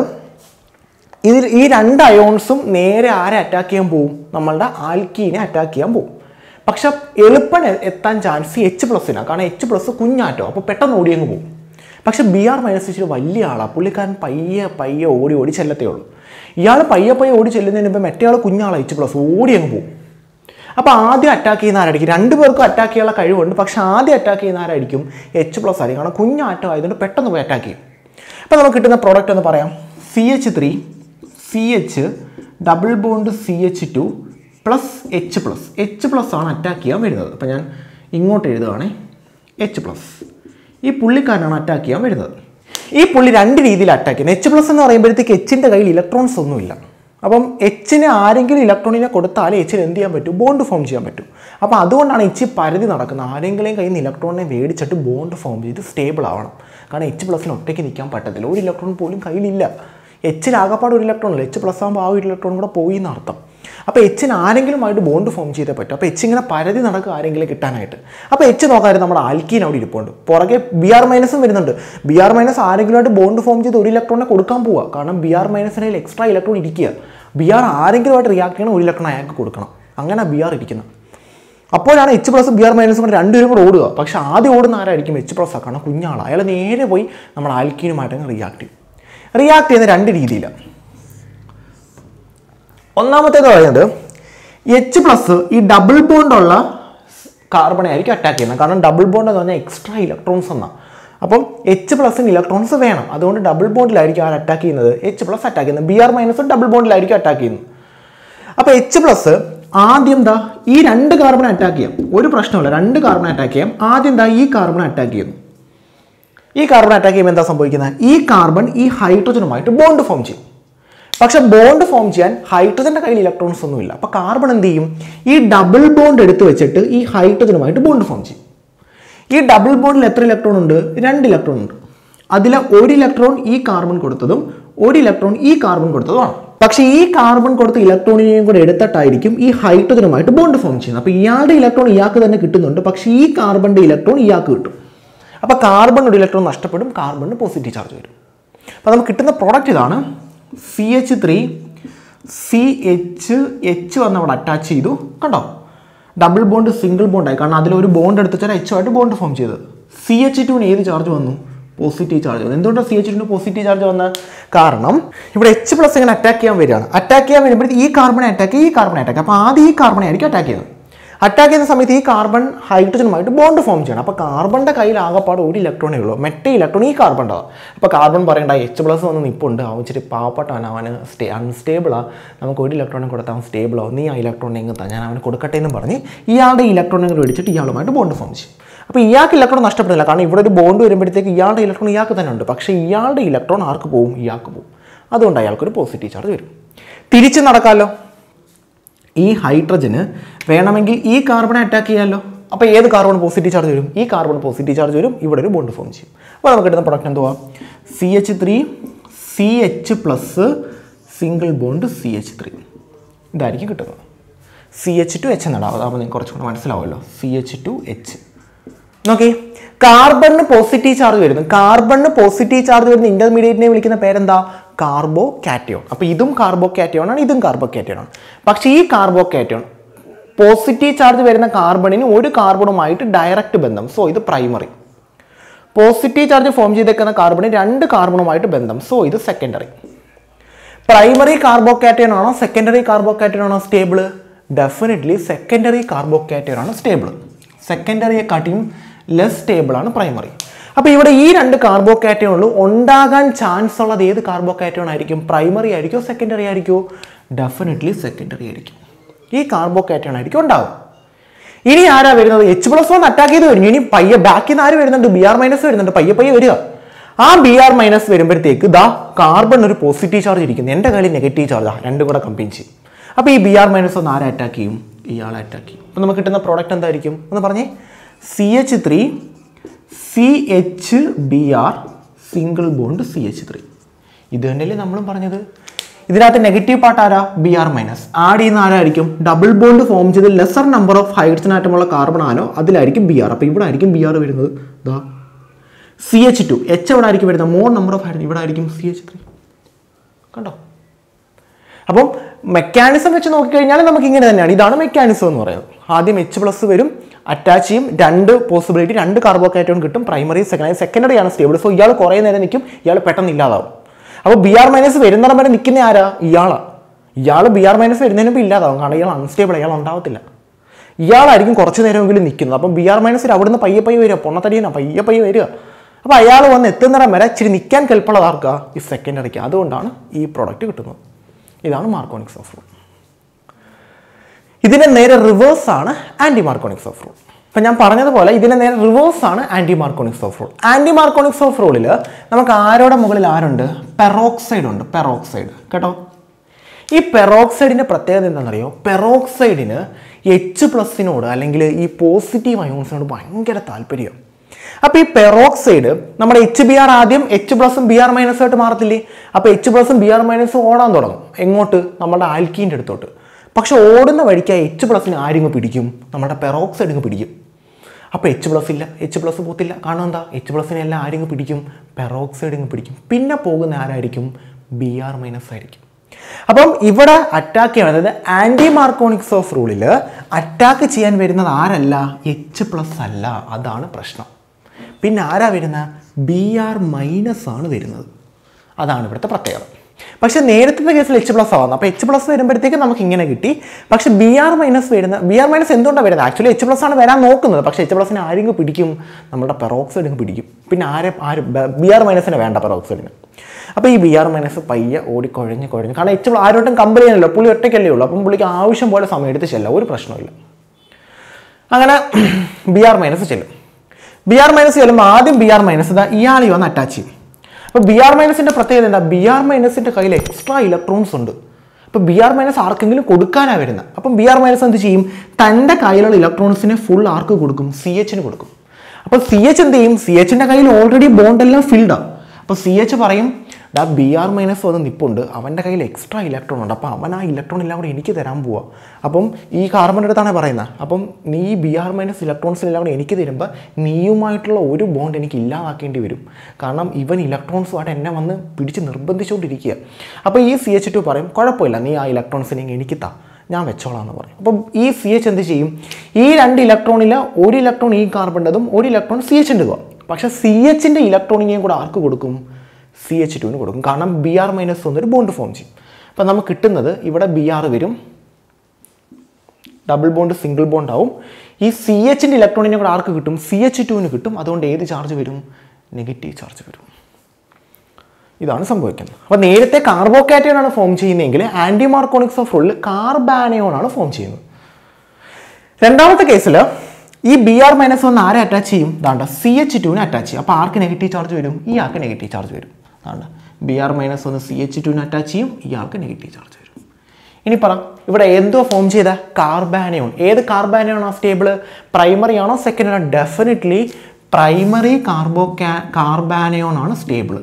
ഇതിൽ ഈ രണ്ട് അയോൺസും നേരെ ആരെ അറ്റാക്ക് ചെയ്യാൻ പോവും നമ്മളുടെ ആൽക്കീനെ അറ്റാക്ക് ചെയ്യാൻ പോവും പക്ഷെ എളുപ്പം എ- എത്താൻ ചാൻസ് എച്ച് പ്ലസ്സിനാണ് കാരണം എച്ച് പ്ലസ് കുഞ്ഞാറ്റോ അപ്പോൾ പെട്ടെന്ന് ഓടിയങ്ങ് പോകും പക്ഷെ ബി ആർ മൈനസ് ഇച്ചിരി വലിയ ആളാണ് പുള്ളിക്കാരൻ പയ്യെ പയ്യെ ഓടി ഓടി ചെല്ലത്തേ ഉള്ളൂ ഇയാൾ പയ്യെ പയ്യെ ഓടി ചെല്ലുന്നതിന് മുമ്പ് മറ്റേ ആൾ കുഞ്ഞാളാണ് എച്ച് പ്ലസ് ഓടി അങ്ങ് പോകും അപ്പോൾ ആദ്യം അറ്റാക്ക് ചെയ്യുന്ന ആരായിരിക്കും രണ്ട് പേർക്കും അറ്റാക്ക് ചെയ്യാനുള്ള കഴിവുണ്ട് പക്ഷെ ആദ്യം അറ്റാക്ക് ചെയ്യുന്ന ആരായിരിക്കും എച്ച് പ്ലസ് ആയിരിക്കും കാരണം കുഞ്ഞാറ്റം ആയതുകൊണ്ട് പെട്ടെന്ന് പോയി അറ്റാക്ക് ചെയ്യും അപ്പോൾ നമുക്ക് കിട്ടുന്ന പ്രോഡക്റ്റ് എന്ന് പറയാം C H three C H double bond C H two plus H plus H plus ആണ് അറ്റാക്ക് ചെയ്യാൻ വരുന്നത് അപ്പോൾ ഞാൻ ഇങ്ങോട്ട് എഴുതുകയാണേ എച്ച് പ്ലസ് ഈ പുള്ളിക്കാരനാണ് അറ്റാക്ക് ചെയ്യാൻ വരുന്നത് ഈ പുള്ളി രണ്ട് രീതിയിൽ അറ്റാക്ക് ചെയ്യുന്നത് എച്ച് പ്ലസ് എന്ന് പറയുമ്പോഴത്തേക്ക് എച്ചിൻ്റെ കയ്യിൽ ഇലക്ട്രോൺസ് ഒന്നുമില്ല അപ്പം എച്ചിന് ആരെങ്കിലും ഇലക്ട്രോണിനെ കൊടുത്താലേ എച്ചിന് എന്ത് ചെയ്യാൻ പറ്റും ബോണ്ട് ഫോം ചെയ്യാൻ പറ്റും അപ്പോൾ അതുകൊണ്ടാണ് എച്ച് പരിധി നടക്കുന്നത് ആരെങ്കിലും കയ്യിൽ നിന്ന് ഇലക്ട്രോണിനെ മേടിച്ചിട്ട് ബോണ്ട് ഫോം ചെയ്ത് സ്റ്റേബിൾ ആവണം കാരണം എച്ച് പ്ലസിന് ഒറ്റയ്ക്ക് നിൽക്കാൻ പറ്റത്തില്ല ഒരു ഇലക്ട്രോൺ പോലും കയ്യിലില്ല എച്ചിൽ ആകപ്പാട് ഒരു ഇലക്ട്രോൺ ഇല്ല എച്ച് പ്ലസ് ആകുമ്പോൾ ആ ഒരു ഇലക്ട്രോൺ കൂടെ പോയി എന്നർത്ഥം അപ്പോൾ എച്ചിന് ആരെങ്കിലുമായിട്ട് ബോണ്ട് ഫോം ചെയ്തേ പറ്റും അപ്പോൾ എച്ച് ഇങ്ങനെ പരതി നടക്കുക ആരെങ്കിലും കിട്ടാനായിട്ട് അപ്പോൾ എച്ച് നോക്കാതെ നമ്മുടെ ആൽക്കീൻ അവിടെ ഇരിപ്പുണ്ട് പുറകെ ബി ആർ മൈനസും വരുന്നുണ്ട് ബി ആർ മൈനസ് ആരെങ്കിലുമായിട്ട് ബോണ്ട് ഫോം ചെയ്ത് ഒരു ഇലക്ട്രോണിനെ കൊടുക്കാൻ പോവുക കാരണം ബി ആർ മൈനസിന് എക്സ്ട്രാ ഇലക്ട്രോൺ ഇരിക്കുക ബി ആർ ആരെങ്കിലുമായിട്ട് റിയാക്ട് ചെയ്യണം ഒരു ഇലക്ട്രോൺ അയാൾക്ക് കൊടുക്കണം അങ്ങനെ ബി ആർ ഇരിക്കുന്നത് അപ്പോഴാണ് H plus B R minus കൊണ്ട് രണ്ടുപേരും കൂടെ ഓടുക പക്ഷേ ആദ്യം ഓടുന്ന ആരായിരിക്കും എച്ച് പ്ലസ് കാരണം കുഞ്ഞാളാണ് അയാൾ നേരെ പോയി നമ്മുടെ ആൽക്കീനുമായിട്ട് റിയാക്ട് ചെയ്യും റിയാക്ട് ചെയ്യുന്ന രണ്ട് രീതിയിലാണ് ഒന്നാമത്തേത് പറയുന്നത് എച്ച് പ്ലസ് ഈ ഡബിൾ ബോണ്ടുള്ള കാർബണെ ആയിരിക്കും അറ്റാക്ക് ചെയ്യുന്നത് കാരണം ഡബിൾ ബോണ്ട് എന്ന് പറഞ്ഞാൽ എക്സ്ട്രാ ഇലക്ട്രോൺസ് എന്നാണ് അപ്പം എച്ച് പ്ലസിന് ഇലക്ട്രോൺസ് വേണം അതുകൊണ്ട് ഡബിൾ ബോണ്ടിലായിരിക്കും ആർ അറ്റാക്ക് ചെയ്യുന്നത് എച്ച് പ്ലസ് അറ്റാക്ക് ചെയ്യുന്നത് ബി ആർ മൈനസ് ഡബിൾ ബോണ്ടിലായിരിക്കും അറ്റാക്ക് ചെയ്യുന്നത് അപ്പോൾ എച്ച് പ്ലസ് ആദ്യം ദാ ഈ രണ്ട് കാർബൺ അറ്റാക്ക് ചെയ്യാം ഒരു പ്രശ്നമില്ല രണ്ട് കാർബൺ അറ്റാക്ക് ചെയ്യാം ആദ്യം ദാ ഈ കാർബൺ അറ്റാക്ക് ചെയ്യുന്നു ഈ കാർബൺ അറ്റാക്ക് ചെയ്യുമ്പോൾ എന്താ സംഭവിക്കുന്നത് ഈ കാർബൺ ഈ ഹൈഡ്രജനുമായിട്ട് ബോണ്ട് ഫോം ചെയ്യും പക്ഷെ ബോണ്ട് ഫോം ചെയ്യാൻ ഹൈഡ്രജന്റെ കയ്യിൽ ഇലക്ട്രോൺസ് ഒന്നുമില്ല അപ്പോൾ കാർബൺ എന്ത് ചെയ്യും ഈ ഡബിൾ ബോണ്ട് എടുത്ത് വെച്ചിട്ട് ഈ ഹൈഡ്രജനുമായിട്ട് ബോണ്ട് ഫോം ചെയ്യും ഈ ഡബിൾ ബോണ്ടിൽ എത്ര ഇലക്ട്രോൺ ഉണ്ട് രണ്ട് ഇലക്ട്രോൺ ഉണ്ട് അതിലെ ഒരു ഇലക്ട്രോൺ ഈ കാർബൺ കൊടുത്തതും ഒരു ഇലക്ട്രോൺ ഈ കാർബൺ കൊടുത്തതുമാണ് പക്ഷേ ഈ കാർബൺ കൊടുത്ത ഇലക്ട്രോണിനെയും കൂടെ എടുത്തിട്ടായിരിക്കും ഈ ഹൈഡ്രജനുമായിട്ട് ബോണ്ട് ഫോം ചെയ്യുന്നത് അപ്പോൾ ഇയാളുടെ ഇലക്ട്രോൺ ഇയാൾക്ക് തന്നെ കിട്ടുന്നുണ്ട് പക്ഷേ ഈ കാർബണിന്റെ ഇലക്ട്രോൺ ഇയാൾക്ക് കിട്ടും അപ്പോൾ കാർബൺ ഒരു ഇലക്ട്രോൺ നഷ്ടപ്പെടും കാർബണിന് പോസിറ്റീവ് ചാർജ് വരും അപ്പോൾ നമുക്ക് കിട്ടുന്ന പ്രോഡക്റ്റ് ഇതാണ് C H three C H H വന്ന് അവിടെ അറ്റാച്ച് ചെയ്തു കണ്ടോ ഡബിൾ ബോണ്ട് സിംഗിൾ ബോണ്ടായി കാരണം അതിലൊരു ബോണ്ട് എടുത്തിച്ചാൽ എച്ച് ആയിട്ട് ബോണ്ട് ഫോം ചെയ്തത് സി എച്ച് ടുവിന് ഏത് ചാർജ് വന്നു പോസിറ്റീവ് ചാർജ് വന്നു എന്തുകൊണ്ടാണ് സി എച്ച് ടുവിന് പോസിറ്റീവ് ചാർജ് വന്നത് കാരണം ഇവിടെ എച്ച് പ്ലസ് ഇങ്ങനെ അറ്റാക്ക് ചെയ്യാൻ വരികയാണ് അറ്റാക്ക് ചെയ്യാൻ വരുമ്പോഴത്തേക്ക് ഈ കാർബണെ അറ്റാക്ക് ഈ കാർബണെ അറ്റാക്ക് അപ്പോൾ ആദ്യം ഈ കാർബണെ ആയിരിക്കും അറ്റാക്ക് ചെയ്യുന്നത് അറ്റാക്ക് ചെയ്യുന്ന സമയത്ത് ഈ കാർബൺ ഹൈഡ്രജനുമായിട്ട് ബോണ്ട് ഫോം ചെയ്യണം അപ്പോൾ കാർബണിൻ്റെ കയ്യിൽ ആകെപ്പാട് ഒരു ഇലക്ട്രോണേ ഉള്ളൂ മറ്റേ ഇലക്ട്രോൺ ഈ കാർബണിൻ്റെ അപ്പോൾ കാർബൺ പറയണ്ട എച്ച് പ്ലസ് വന്ന് നിപ്പുണ്ട് അവൻ ഇച്ചിരി പാവപ്പെട്ടാണ് അവന് സ്റ്റേ അൺസ്റ്റേബിളാണ് നമുക്ക് ഒരു ഇലക്ട്രോണും കൊടുത്താൽ അവൻ സ്റ്റേബിൾ ആവും നീ ആ ഇലക്ട്രോണിനെ ഇങ്ങ് താ ഞാൻ അവന് കൊടുക്കട്ടെ എന്ന് പറഞ്ഞ് ഇയാളുടെ ഇലക്ട്രോണും കൂടെ മേടിച്ചിട്ട് ഇയാളുമായിട്ട് ബോണ്ട് ഫോം ചെയ്യും അപ്പോൾ ഇയാൾക്ക് ഇലക്ട്രോൺ നഷ്ടപ്പെടുന്നില്ല കാരണം ഇവിടെ ഒരു ബോണ്ട് വരുമ്പോഴത്തേക്ക് ഇയാളുടെ ഇലക്ട്രോൺ ഇയാൾക്ക് തന്നെ ഉണ്ട് പക്ഷേ ഇയാളുടെ ഇലക്ട്രോൺ ആർക്ക് പോവും ഇയാൾക്ക് പോവും അതുകൊണ്ട് അയാൾക്കൊരു പോസിറ്റീവ് ചാർജ് വരും തിരിച്ച് നടക്കാമല്ലോ ഈ ഹൈഡ്രജന് വേണമെങ്കിൽ ഈ കാർബണെ അറ്റാക്ക് ചെയ്യാമല്ലോ അപ്പോൾ ഏത് കാർബൺ പോസിറ്റീവ് ചാർജ് വരും ഈ കാർബൺ പോസിറ്റീവ് ചാർജ് വരും ഇവിടെ ഒരു ബോണ്ട് ഫോം ചെയ്യും അപ്പോൾ നമുക്ക് കിട്ടുന്ന പ്രൊഡക്റ്റ് എന്തുവാ C H three C H plus single bond C H three ഇതായിരിക്കും കിട്ടുന്നത് സി എച്ച് ടു എച്ച് എന്നാണ് അതാകുമ്പോൾ നിങ്ങൾക്ക് കുറച്ചും കൂടെ മനസ്സിലാവുമല്ലോ സി എച്ച് ടു എച്ച് നോക്കി കാർബണിന് പോസിറ്റീവ് ചാർജ് വരുന്നു കാർബണിന് പോസിറ്റീവ് ചാർജ് വരുന്ന ഇന്റർമീഡിയറ്റിനെ വിളിക്കുന്ന പേരെന്താ കാർബോ കാറ്റയോൺ അപ്പോൾ ഇതും കാർബോ കാറ്റയോൺ ആണ് ഇതും കാർബോ കാറ്റയോൺ ആണ് പക്ഷേ ഈ കാർബോ കാറ്റയോൺ പോസിറ്റീവ് ചാർജ് വരുന്ന കാർബണിന് ഒരു കാർബണുമായിട്ട് ഡയറക്റ്റ് ബന്ധം സോ ഇത് പ്രൈമറി പോസിറ്റീവ് ചാർജ് ഫോം ചെയ്തേക്കുന്ന കാർബണിന് രണ്ട് കാർബണുമായിട്ട് ബന്ധം സോ ഇത് സെക്കൻഡറി പ്രൈമറി കാർബോകാറ്റയൻ ആണോ സെക്കൻഡറി കാർബോകാറ്റയൻ ആണോ സ്റ്റേബിൾ ഡെഫിനറ്റ്ലി സെക്കൻഡറി കാർബോകാറ്റയൻ ആണ് സ്റ്റേബിൾ സെക്കൻഡറിയെ കാട്ടിയും ലെസ് സ്റ്റേബിൾ ആണ് പ്രൈമറി അപ്പോൾ ഇവിടെ ഈ രണ്ട് കാർബോകാറ്റയോണിൽ ഉണ്ടാകാൻ ചാൻസ് ഉള്ളത് ഏത് കാർബോകാറ്റയോൺ ആയിരിക്കും പ്രൈമറി ആയിരിക്കുമോ സെക്കൻഡറി ആയിരിക്കുമോ ഡെഫിനറ്റ്ലി സെക്കൻഡറി ആയിരിക്കും ഈ കാർബോകാറ്റയോൺ ആയിരിക്കും ഉണ്ടാവും ഇനി ആരാ വരുന്നത് എച്ച് പ്ലസ് വൺ അറ്റാക്ക് ചെയ്ത് കഴിഞ്ഞു ഇനി പയ്യെ ബാക്കിൽ നിന്ന് ആര് വരുന്നുണ്ട് ബി ആർ മൈനസ് വരുന്നുണ്ട് പയ്യെ പയ്യെ വരിക ആ ബി ആർ മൈനസ് വരുമ്പോഴത്തേക്ക് ദാ കാർബൺ ഒരു പോസിറ്റീവ് ചാർജ് ഇരിക്കുന്നു എൻ്റെ കയ്യിൽ നെഗറ്റീവ് ചാർജ് രണ്ടും കൂടെ കമ്പൈൻ ചെയ്യും അപ്പോൾ ഈ ബി ആർ മൈനസ് ഒന്ന് ആരെ അറ്റാക്ക് ചെയ്യും ഇയാളെ അറ്റാക്ക് ചെയ്യും അപ്പോൾ നമുക്ക് കിട്ടുന്ന പ്രോഡക്റ്റ് എന്തായിരിക്കും ഒന്ന് പറഞ്ഞേ C H three C H B R single bond C H three ഇത് തന്നെയല്ലേ നമ്മളും പറഞ്ഞത് ഇതിനകത്ത് നെഗറ്റീവ് പാർട്ട് ആരാ ബി ആർ മൈനസ് ആഡ് ചെയ്യുന്ന ആരായിരിക്കും ഡബിൾ ബോണ്ട് ഫോം ചെയ്ത് ലെസർ നമ്പർ ഓഫ് ഹൈഡ്രജൻ ആറ്റമുള്ള കാർബൺ ആണോ അതിലായിരിക്കും ബി ആർ അപ്പോൾ ഇവിടെ ആയിരിക്കും ബി ആർ വരുന്നത് ദാ സി എച്ച് ടു എച്ച് എവിടെ ആയിരിക്കും വരുന്നത് മോർ നമ്പർ ഓഫ് ഹൈഡ്രജൻ ഇവിടെ ആയിരിക്കും സി എച്ച് ത്രീ കണ്ടോ അപ്പം മെക്കാനിസം വെച്ച് നോക്കിക്കഴിഞ്ഞാൽ നമുക്ക് ഇങ്ങനെ തന്നെയാണ് ഇതാണ് മെക്കാനിസം എന്ന് പറയുന്നത് ആദ്യം എച്ച് പ്ലസ് വരും അറ്റാച്ച് ചെയ്യും രണ്ട് പോസിബിലിറ്റി രണ്ട് കാർബോകാറ്റോൺ കിട്ടും പ്രൈമറി സെക്കൻഡറി സെക്കൻഡറി ആണ് സ്റ്റേബിൾ സോ ഇയാൾ കുറേ നേരം നിൽക്കും ഇയാൾ പെട്ടെന്ന് ഇല്ലാതാവും അപ്പോൾ ബി ആർ മൈനസ് വരുന്നിടം വരെ നിൽക്കുന്ന ആരാ ഇയാളാണ് ഇയാൾ ബി ആർ മൈനസ് വരുന്നതിന് മുമ്പ് ഇല്ലാതാവും കാരണം ഇയാൾ അൺസ്റ്റേബിൾ ഇയാൾ ഉണ്ടാവത്തില്ല ഇയാളായിരിക്കും കുറച്ച് നേരമെങ്കിലും നിൽക്കുന്നത് അപ്പം ബി ആർ മൈനസിൽ അവിടുന്ന് പയ്യെ പയ്യെ വരിക പൊണ്ണത്തടിയനാ പയ്യെ പയ്യെ വരിക അപ്പോൾ അയാൾ വന്ന് എത്തുന്നിടം വരെ ഇച്ചിരി നിൽക്കാൻ കെൽപ്പുള്ളത് ആർക്കാ ഈ സെക്കൻഡറിക്ക് അതുകൊണ്ടാണ് ഈ പ്രോഡക്റ്റ് കിട്ടുന്നത് ഇതാണ് മാർക്കോണിക്സ് ഓഫ് റൂൾ ഇതിന്റെ നേരെ റിവേഴ്സ് ആണ് ആന്റി മാർക്കോണിക്സ് ഓഫ് റൂൾ ഇപ്പം ഞാൻ പറഞ്ഞതുപോലെ ഇതിന്റെ നേരെ റിവേഴ്സ് ആണ് anti മാർക്കോണിക്സ് of rule anti മാർക്കോണിക്സ് of റൂളിൽ നമുക്ക് ആരോടെ മുകളിൽ ആരുണ്ട് പെറോക്സൈഡ് ഉണ്ട് പെറോക്സൈഡ് കേട്ടോ ഈ പെറോക്സൈഡിന്റെ പ്രത്യേകത എന്താണെന്നറിയോ പെറോക്സൈഡിന് എച്ച് പ്ലസിനോട് അല്ലെങ്കിൽ ഈ പോസിറ്റീവ് അയോൺസിനോട് ഭയങ്കര താല്പര്യം അപ്പോൾ ഈ പെറോക്സൈഡ് നമ്മുടെ എച്ച് ബി ആർ ആദ്യം എച്ച് പ്ലസും ബി ആർ മൈനസ് ആയിട്ട് മാറത്തില്ലേ അപ്പോൾ എച്ച് പ്ലസും ബി ആർ മൈനസും ഓടാൻ തുടങ്ങും എങ്ങോട്ട് നമ്മുടെ ആൽക്കീൻ്റെ അടുത്തോട്ട് പക്ഷെ ഓടുന്ന വഴിക്ക് എച്ച് പ്ലസിന് ആരിങ്ങ് പിടിക്കും നമ്മുടെ പെറോക്സൈഡ് ഇങ്ങ് പിടിക്കും അപ്പോൾ എച്ച് പ്ലസ് ഇല്ല എച്ച് പ്ലസ് പോത്തില്ല കാരണം എന്താ എച്ച് പ്ലസിനെ എല്ലാം ആരിങ്ങ് പിടിക്കും പെറോക്സൈഡ് ഇങ്ങ് പിടിക്കും പിന്നെ പോകുന്ന ആരായിരിക്കും ബി ആർ മൈനസ് ആയിരിക്കും അപ്പം ഇവിടെ അറ്റാക്ക് ചെയ്യാൻ അതായത് ആൻറ്റി മാർക്കോണിക്സ് ഓഫ് റൂളിൽ അറ്റാക്ക് ചെയ്യാൻ വരുന്നത് ആരല്ല എച്ച് പ്ലസ് അല്ല അതാണ് പ്രശ്നം പിന്നെ ആരാ വരുന്നത് ബി ആർ മൈനസ് ആണ് വരുന്നത് അതാണ് ഇവിടുത്തെ പ്രത്യേകത പക്ഷെ നേരത്തെ കേസിൽ എച്ച് പ്ലസ് ആവുന്നത് അപ്പോൾ എച്ച് പ്ലസ് വരുമ്പോഴത്തേക്ക് നമുക്ക് ഇങ്ങനെ കിട്ടി പക്ഷെ ബി ആർ മൈനസ് വരുന്ന ബി ആർ മൈനസ് എന്തുകൊണ്ടാണ് വരുന്നത് ആക്ച്വലി എച്ച് പ്ലസ് ആണ് വരാൻ നോക്കുന്നത് പക്ഷേ എച്ച് പ്ലസിന് ആരെങ്കിലും പിടിക്കും നമ്മുടെ പെറോക്സൈഡിന് പിടിക്കും പിന്നെ ആരെ ആര് ബി ആർ മൈനസിന് വേണ്ട പെറോക്സൈഡിന് അപ്പോൾ ഈ ബി ആർ മൈനസ് പയ്യെ ഓടി കുഴഞ്ഞ് കുഴഞ്ഞ് കാരണം എച്ച് ആരോട്ടും കമ്പനി ആണല്ലോ പുള്ളി ഒറ്റയ്ക്കല്ലേ ഉള്ളൂ അപ്പം പുള്ളിക്ക് ആവശ്യം പോലെ സമയം എടുത്ത് ചെല്ലാം ഒരു പ്രശ്നമില്ല അങ്ങനെ ബി ആർ മൈനസ് ചെല്ലും ബി ആർ മൈനസ് ചെല്ലുമ്പോൾ ആദ്യം ബി ആർ മൈനസ് ഇതാ ഇയാളി വന്ന് അറ്റാച്ച് ചെയ്യും അപ്പോൾ ബി ആർ മൈനസിൻ്റെ പ്രത്യേകത എന്താ ബി ആർ മൈനസിൻ്റെ കയ്യിൽ എക്സ്ട്രാ ഇലക്ട്രോൺസ് ഉണ്ട് അപ്പോൾ ബി ആർ മൈനസ് ആർക്കെങ്കിലും കൊടുക്കാനാണ് വരുന്നത് അപ്പം ബി ആർ മൈനസ് എന്ത് ചെയ്യും തൻ്റെ കയ്യിലുള്ള ഇലക്ട്രോൺസിനെ ഫുൾ ആർക്ക് കൊടുക്കും സി എച്ചിന് കൊടുക്കും അപ്പോൾ സി എച്ച് എന്ത് ചെയ്യും സി എച്ചിൻ്റെ കയ്യിൽ ഓൾറെഡി ബോണ്ട് എല്ലാം ഫിൽഡാണ് അപ്പോൾ സി എച്ച് പറയും ഡാ ബി ആർ മൈനസ് വന്ന് നിപ്പുണ്ട് അവൻ്റെ കയ്യിൽ എക്സ്ട്രാ ഇലക്ട്രോൺ ഉണ്ട് അപ്പോൾ അവൻ ആ ഇലക്ട്രോൺ എല്ലാം കൂടെ എനിക്ക് തരാൻ പോവാ അപ്പം ഈ കാർബണിൻ്റെ അടുത്താണ് പറയുന്നത് അപ്പം നീ ബി ആർ മൈനസ് ഇലക്ട്രോൺസ് എല്ലാം കൂടെ എനിക്ക് തരുമ്പോൾ നീയുമായിട്ടുള്ള ഒരു ബോണ്ട് എനിക്ക് ഇല്ലാതാക്കേണ്ടി വരും കാരണം ഇവൻ ഇലക്ട്രോൺസുമായിട്ട് എന്നെ വന്ന് പിടിച്ച് നിർബന്ധിച്ചുകൊണ്ടിരിക്കുക അപ്പോൾ ഈ സി എച്ച് ടു പറയും കുഴപ്പമില്ല നീ ആ ഇലക്ട്രോൺസിനെ എനിക്ക് താ ഞാൻ വെച്ചോളാം എന്ന് പറയും അപ്പം ഈ സി എച്ച് എന്ത് ചെയ്യും ഈ രണ്ട് ഇലക്ട്രോണിൽ ഒരു ഇലക്ട്രോൺ ഈ കാർബണിൻ്റെതും ഒരു ഇലക്ട്രോൺ സി എച്ചിൻ്റെതും പക്ഷേ സി എച്ചിൻ്റെ ഇലക്ട്രോണിനെയും കൂടെ ആർക്ക് കൊടുക്കും സി എച്ച് ടുവിന് കൊടുക്കും കാരണം ബി ആർ മൈനസ് ഒന്നൊരു ബോണ്ട് ഫോം ചെയ്യും അപ്പം നമുക്ക് കിട്ടുന്നത് ഇവിടെ ബി ആർ വരും ഡബിൾ ബോണ്ട് സിംഗിൾ ബോണ്ട് ആവും ഈ സി എച്ചിൻ്റെ ഇലക്ട്രോണിനെ കൂടെ ആർക്ക് കിട്ടും സി എച്ച് ടുവിന് കിട്ടും അതുകൊണ്ട് ഏത് ചാർജ് വരും നെഗറ്റീവ് ചാർജ് വരും ഇതാണ് സംഭവിക്കുന്നത് അപ്പോൾ നേരത്തെ കാർബോകാറ്റയോൺ ആണ് ഫോം ചെയ്യുന്നതെങ്കിൽ ആൻറ്റി മാർക്കോണിക്സ് ഓഫ് റൂളിൽ കാർബാനയോൺ ആണ് ഫോം ചെയ്യുന്നത് രണ്ടാമത്തെ കേസിൽ ഈ ബി ആർ മൈനസ് ഒന്ന് ആരെ അറ്റാച്ച് ചെയ്യും ദാണ്ട സി എച്ച് ടുവിനെ അറ്റാച്ച് ചെയ്യും അപ്പോൾ ആർക്ക് നെഗറ്റീവ് ചാർജ് വരും ഈ ആൾക്ക് നെഗറ്റീവ് ചാർജ് വരും ദാണ്ട ബി ആർ മൈനസ് ഒന്ന് സി എച്ച് ടുവിനെ അറ്റാച്ച് ചെയ്യും ഈ ആൾക്ക് നെഗറ്റീവ് ചാർജ് വരും ഇനി പറ ഇവിടെ എന്തോ ഫോം ചെയ്ത കാർബാനയോൺ ഏത് കാർബാനയോൺ ആ സ്റ്റേബിൾ പ്രൈമറി ആണോ സെക്കൻഡറി ആണോ ഡെഫിനറ്റ്ലി പ്രൈമറി കാർബോ കാർബാനയോൺ ആണ് സ്റ്റേബിൾ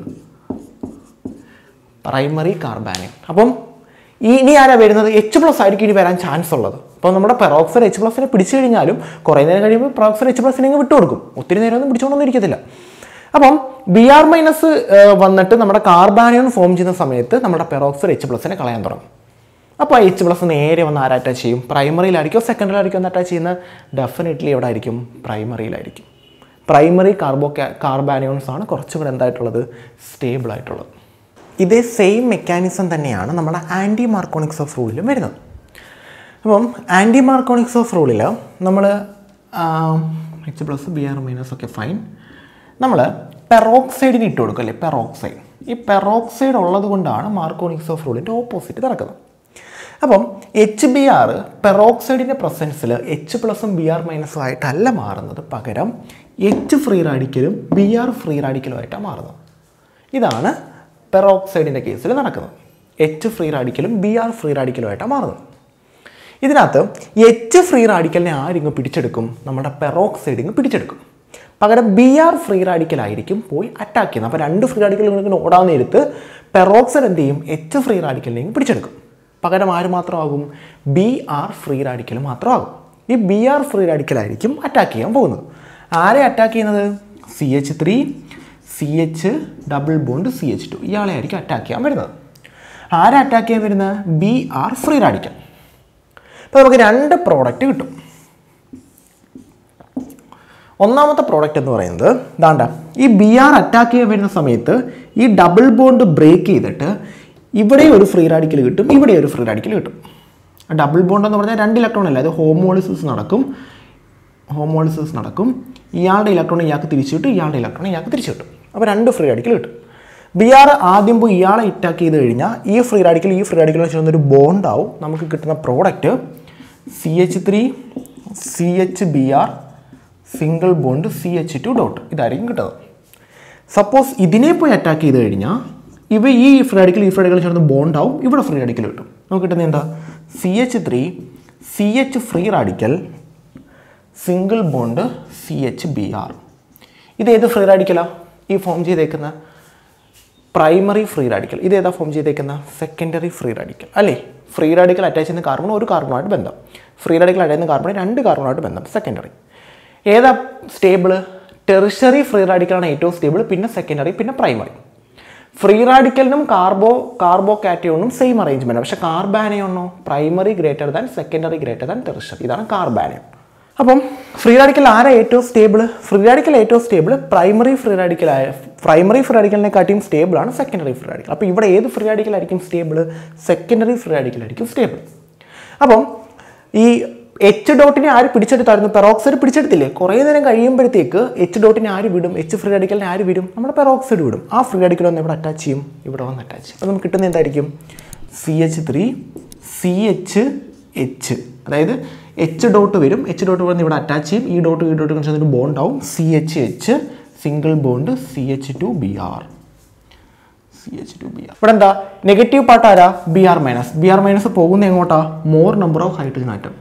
പ്രൈമറി കാർബാനയോൺ അപ്പം ഈ ഇനി ആരാ വരുന്നത് എച്ച് പ്ലസ് ആയിരിക്കും ഇനി വരാൻ ചാൻസ് ഉള്ളത് അപ്പോൾ നമ്മുടെ പെറോക്സൈഡ് എച്ച് പ്ലസിനെ പിടിച്ചു കഴിഞ്ഞാലും കുറേ നേരം കഴിയുമ്പോൾ പെറോക്സൈഡ് എച്ച് പ്ലസിനെ ഇങ്ങ് വിട്ടുകൊടുക്കും ഒത്തിരി നേരമൊന്നും പിടിച്ചുകൊണ്ടൊന്നും ഇരിക്കത്തില്ല അപ്പം ബി ആർ മൈനസ് വന്നിട്ട് നമ്മുടെ കാർബാനിയോൺ ഫോം ചെയ്യുന്ന സമയത്ത് നമ്മുടെ പെറോക്സൈഡ് എച്ച് പ്ലസിനെ കളയാൻ തുടങ്ങും അപ്പോൾ എച്ച് പ്ലസ് നേരെ വന്ന് ആര് അറ്റാച്ച് ചെയ്യും പ്രൈമറിയിലായിരിക്കും സെക്കൻഡറിയിലായിരിക്കും ഒന്ന് അറ്റാച്ച് ചെയ്യുന്ന ഡെഫിനറ്റ്ലി എവിടെ ആയിരിക്കും പ്രൈമറിയിലായിരിക്കും പ്രൈമറി കാർബോ കാർബാനിയോൺസ് ആണ് കുറച്ചുകൂടെ എന്തായിട്ടുള്ളത് സ്റ്റേബിൾ ആയിട്ടുള്ളത് ഇതേ സെയിം മെക്കാനിസം തന്നെയാണ് നമ്മുടെ ആൻറ്റി മാർക്കോണിക്സ് ഓഫ് റൂളിലും വരുന്നത് അപ്പം ആൻറ്റി മാർക്കോണിക്സ് ഓഫ് റൂളിൽ നമ്മൾ H plus B R minus ഒക്കെ ഫൈൻ നമ്മൾ പെറോക്സൈഡിന് ഇട്ട് കൊടുക്കും അല്ലേ പെറോക്സൈഡ് ഈ പെറോക്സൈഡ് ഉള്ളത് കൊണ്ടാണ് മാർക്കോണിക്സ് ഓഫ് റൂളിൻ്റെ ഓപ്പോസിറ്റ് നടക്കുന്നത് അപ്പം എച്ച് ബി ആർ പെറോക്സൈഡിൻ്റെ പ്രസൻസിൽ എച്ച് പ്ലസും ബി ആർ മൈനസും ആയിട്ടല്ല മാറുന്നത് പകരം എച്ച് ഫ്രീ റാഡിക്കലും ബി ആർ ഫ്രീ റാഡിക്കലും ആയിട്ടാണ് മാറുന്നത് ഇതാണ് പെറോക്സൈഡിൻ്റെ കേസിൽ നടക്കുന്നത് എച്ച് ഫ്രീ റാഡിക്കലും ബി ആർ ഫ്രീ റാഡിക്കലും ആയിട്ടാണ് മാറുന്നത് ഇതിനകത്ത് എച്ച് ഫ്രീ റാഡിക്കലിനെ ആരിങ്ങ് പിടിച്ചെടുക്കും നമ്മുടെ പെറോക്സൈഡിങ് പിടിച്ചെടുക്കും പകരം ബി ആർ ഫ്രീ റാഡിക്കലായിരിക്കും പോയി അറ്റാക്ക് ചെയ്യുന്നത് അപ്പോൾ രണ്ട് ഫ്രീ റാഡിക്കൽ ഇങ്ങനെ ഓടാൻ നേരത്ത് പെറോക്സൈഡ് എന്ത് ചെയ്യും എച്ച് ഫ്രീ റാഡിക്കലിനെയും പിടിച്ചെടുക്കും പകരം ആര് മാത്രമാകും ബി ആർ ഫ്രീ റാഡിക്കൽ മാത്രമാകും ഈ ബി ആർ ഫ്രീ റാഡിക്കലായിരിക്കും അറ്റാക്ക് ചെയ്യാൻ പോകുന്നത് ആരെ അറ്റാക്ക് ചെയ്യുന്നത് C H three C H double bond C H two ഇയാളെ ആയിരിക്കും അറ്റാക്ക് ചെയ്യാൻ വരുന്നത് ആരെ അറ്റാക്ക് ചെയ്യാൻ വരുന്നത് ബി ആർ ഫ്രീ റാഡിക്കൽ അപ്പോൾ നമുക്ക് രണ്ട് പ്രോഡക്റ്റ് കിട്ടും ഒന്നാമത്തെ പ്രോഡക്റ്റ് എന്ന് പറയുന്നത് ദാണ്ട ഈ ബി ആർ അറ്റാക്ക് ചെയ്യാൻ വരുന്ന സമയത്ത് ഈ ഡബിൾ ബോണ്ട് ബ്രേക്ക് ചെയ്തിട്ട് ഇവിടെ ഒരു ഫ്രീ റാഡിക്കൽ കിട്ടും ഇവിടെ ഒരു ഫ്രീ റാഡിക്കൽ കിട്ടും ഡബിൾ ബോണ്ട് എന്ന് പറഞ്ഞാൽ രണ്ട് ഇലക്ട്രോൺ അല്ല അത് ഹോമോളിസിസ് നടക്കും ഹോമോളിസിസ് നടക്കും ഇയാളുടെ ഇലക്ട്രോൺ ഇയാൾക്ക് തിരിച്ചു കിട്ടും ഇയാളുടെ ഇലക്ട്രോൺ ഇയാൾക്ക് തിരിച്ചു കിട്ടും അപ്പോൾ രണ്ട് ഫ്രീ റാഡിക്കൽ കിട്ടും ബി ആർ ആദ്യം പോയി ഇയാളെ അറ്റാക്ക് ചെയ്ത് കഴിഞ്ഞാൽ ഈ ഫ്രീ റാഡിക്കൽ ഈ ഫ്രീ റാഡിക്കൽ ചേർന്നൊരു ബോണ്ടാവും നമുക്ക് കിട്ടുന്ന product C H three C H B R single bond C H two dot ഇതായിരിക്കും കിട്ടുന്നത് സപ്പോസ് ഇതിനെ പോയി അറ്റാക്ക് ചെയ്ത് കഴിഞ്ഞാൽ ഇവ ഈ ഫ്രീ റാഡിക്കൽ ഈ ഫ്രീ റാഡിക്കൽ ചേർന്ന് ബോണ്ടാവും ഇവിടെ ഫ്രീ റാഡിക്കൽ കിട്ടും നമുക്ക് കിട്ടുന്നത് എന്താ C H three C H free radical single bond C H B R ഇത് ഏത് ഫ്രീ റാഡിക്കലാ ഈ ഫോം ചെയ്തേക്കുന്ന പ്രൈമറി ഫ്രീ റാഡിക്കൽ ഇത് ഏതാ ഫോം ചെയ്തേക്കുന്ന സെക്കൻഡറി ഫ്രീ റാഡിക്കൽ അല്ലേ ഫ്രീ റാഡിക്കൽ അറ്റാച്ച് ചെയ്യുന്ന കാർബൺ ഒരു കാർബണുമായിട്ട് ബന്ധം ഫ്രീ റാഡിക്കൽ അറ്റാച്ച് ചെയ്യുന്ന കാർബൺ രണ്ട് കാർബണുമായിട്ട് ബന്ധം സെക്കൻഡറി ഏതാ സ്റ്റേബിൾ ടെറിഷറി ഫ്രീ റാഡിക്കലാണ് ഏറ്റവും സ്റ്റേബിൾ പിന്നെ സെക്കൻഡറി പിന്നെ പ്രൈമറി ഫ്രീ റാഡിക്കലിനും കാർബോ കാർബോ കാറ്റയോണും സെയിം അറേഞ്ച്മെൻറ്റ് പക്ഷേ കാർബാനയോണോ primary greater than secondary greater than tertiary ഇതാണ് കാർബാനയോൺ അപ്പം ഫ്രീ റാഡിക്കൽ ആരാ ഏറ്റവും സ്റ്റേബിൾ ഫ്രീ റാഡിക്കൽ ഏറ്റവും സ്റ്റേബിൾ പ്രൈമറി ഫ്രീ റാഡിക്കൽ ആയ പ്രൈമറി ഫ്രീ റാഡിക്കലിനെക്കാട്ടിയും സ്റ്റേബിൾ ആണ് സെക്കൻഡറി ഫ്രീ റാഡിക്കൽ അപ്പോൾ ഇവിടെ ഏത് ഫ്രീ റാഡിക്കൽ ആയിരിക്കും സ്റ്റേബിൾ സെക്കൻഡറി ഫ്രീ റാഡിക്കൽ ആയിരിക്കും സ്റ്റേബിൾ അപ്പം ഈ എച്ച് ഡോട്ടിനെ ആര് പിടിച്ചെടുത്തായിരുന്നു പെറോക്സൈഡ് പിടിച്ചെടുത്തില്ലേ കുറേ നേരം കഴിയുമ്പോഴത്തേക്ക് എച്ച് ഡോട്ടിനെ ആര് വിടും എച്ച് ഫ്രീ റാഡിക്കലിനെ ആര് വിടും നമ്മുടെ പെറോക്സൈഡ് വിടും ആ ഫ്രീ റാഡിക്കൽ വന്ന് ഇവിടെ അറ്റാച്ച് ചെയ്യും ഇവിടെ വന്ന് അറ്റാച്ച് ചെയ്യും അപ്പോൾ നമുക്ക് കിട്ടുന്നത് എന്തായിരിക്കും C H three C H H അതായത് എച്ച് ഡോട്ട് വരും എച്ച് ഡോട്ട് വന്ന് ഇവിടെ അറ്റാച്ച് ചെയ്യും ഈ ഡോട്ട് ഈ ഡോട്ട് ചെന്നിട്ട് ബോണ്ട് ആവും C H H single bond C H two B R C H two B R ഇവിടെ എന്താ നെഗറ്റീവ് പാർട്ട് ആരാ B R minus B R minus പോകുന്ന എങ്ങോട്ടാ more number of hydrogen atom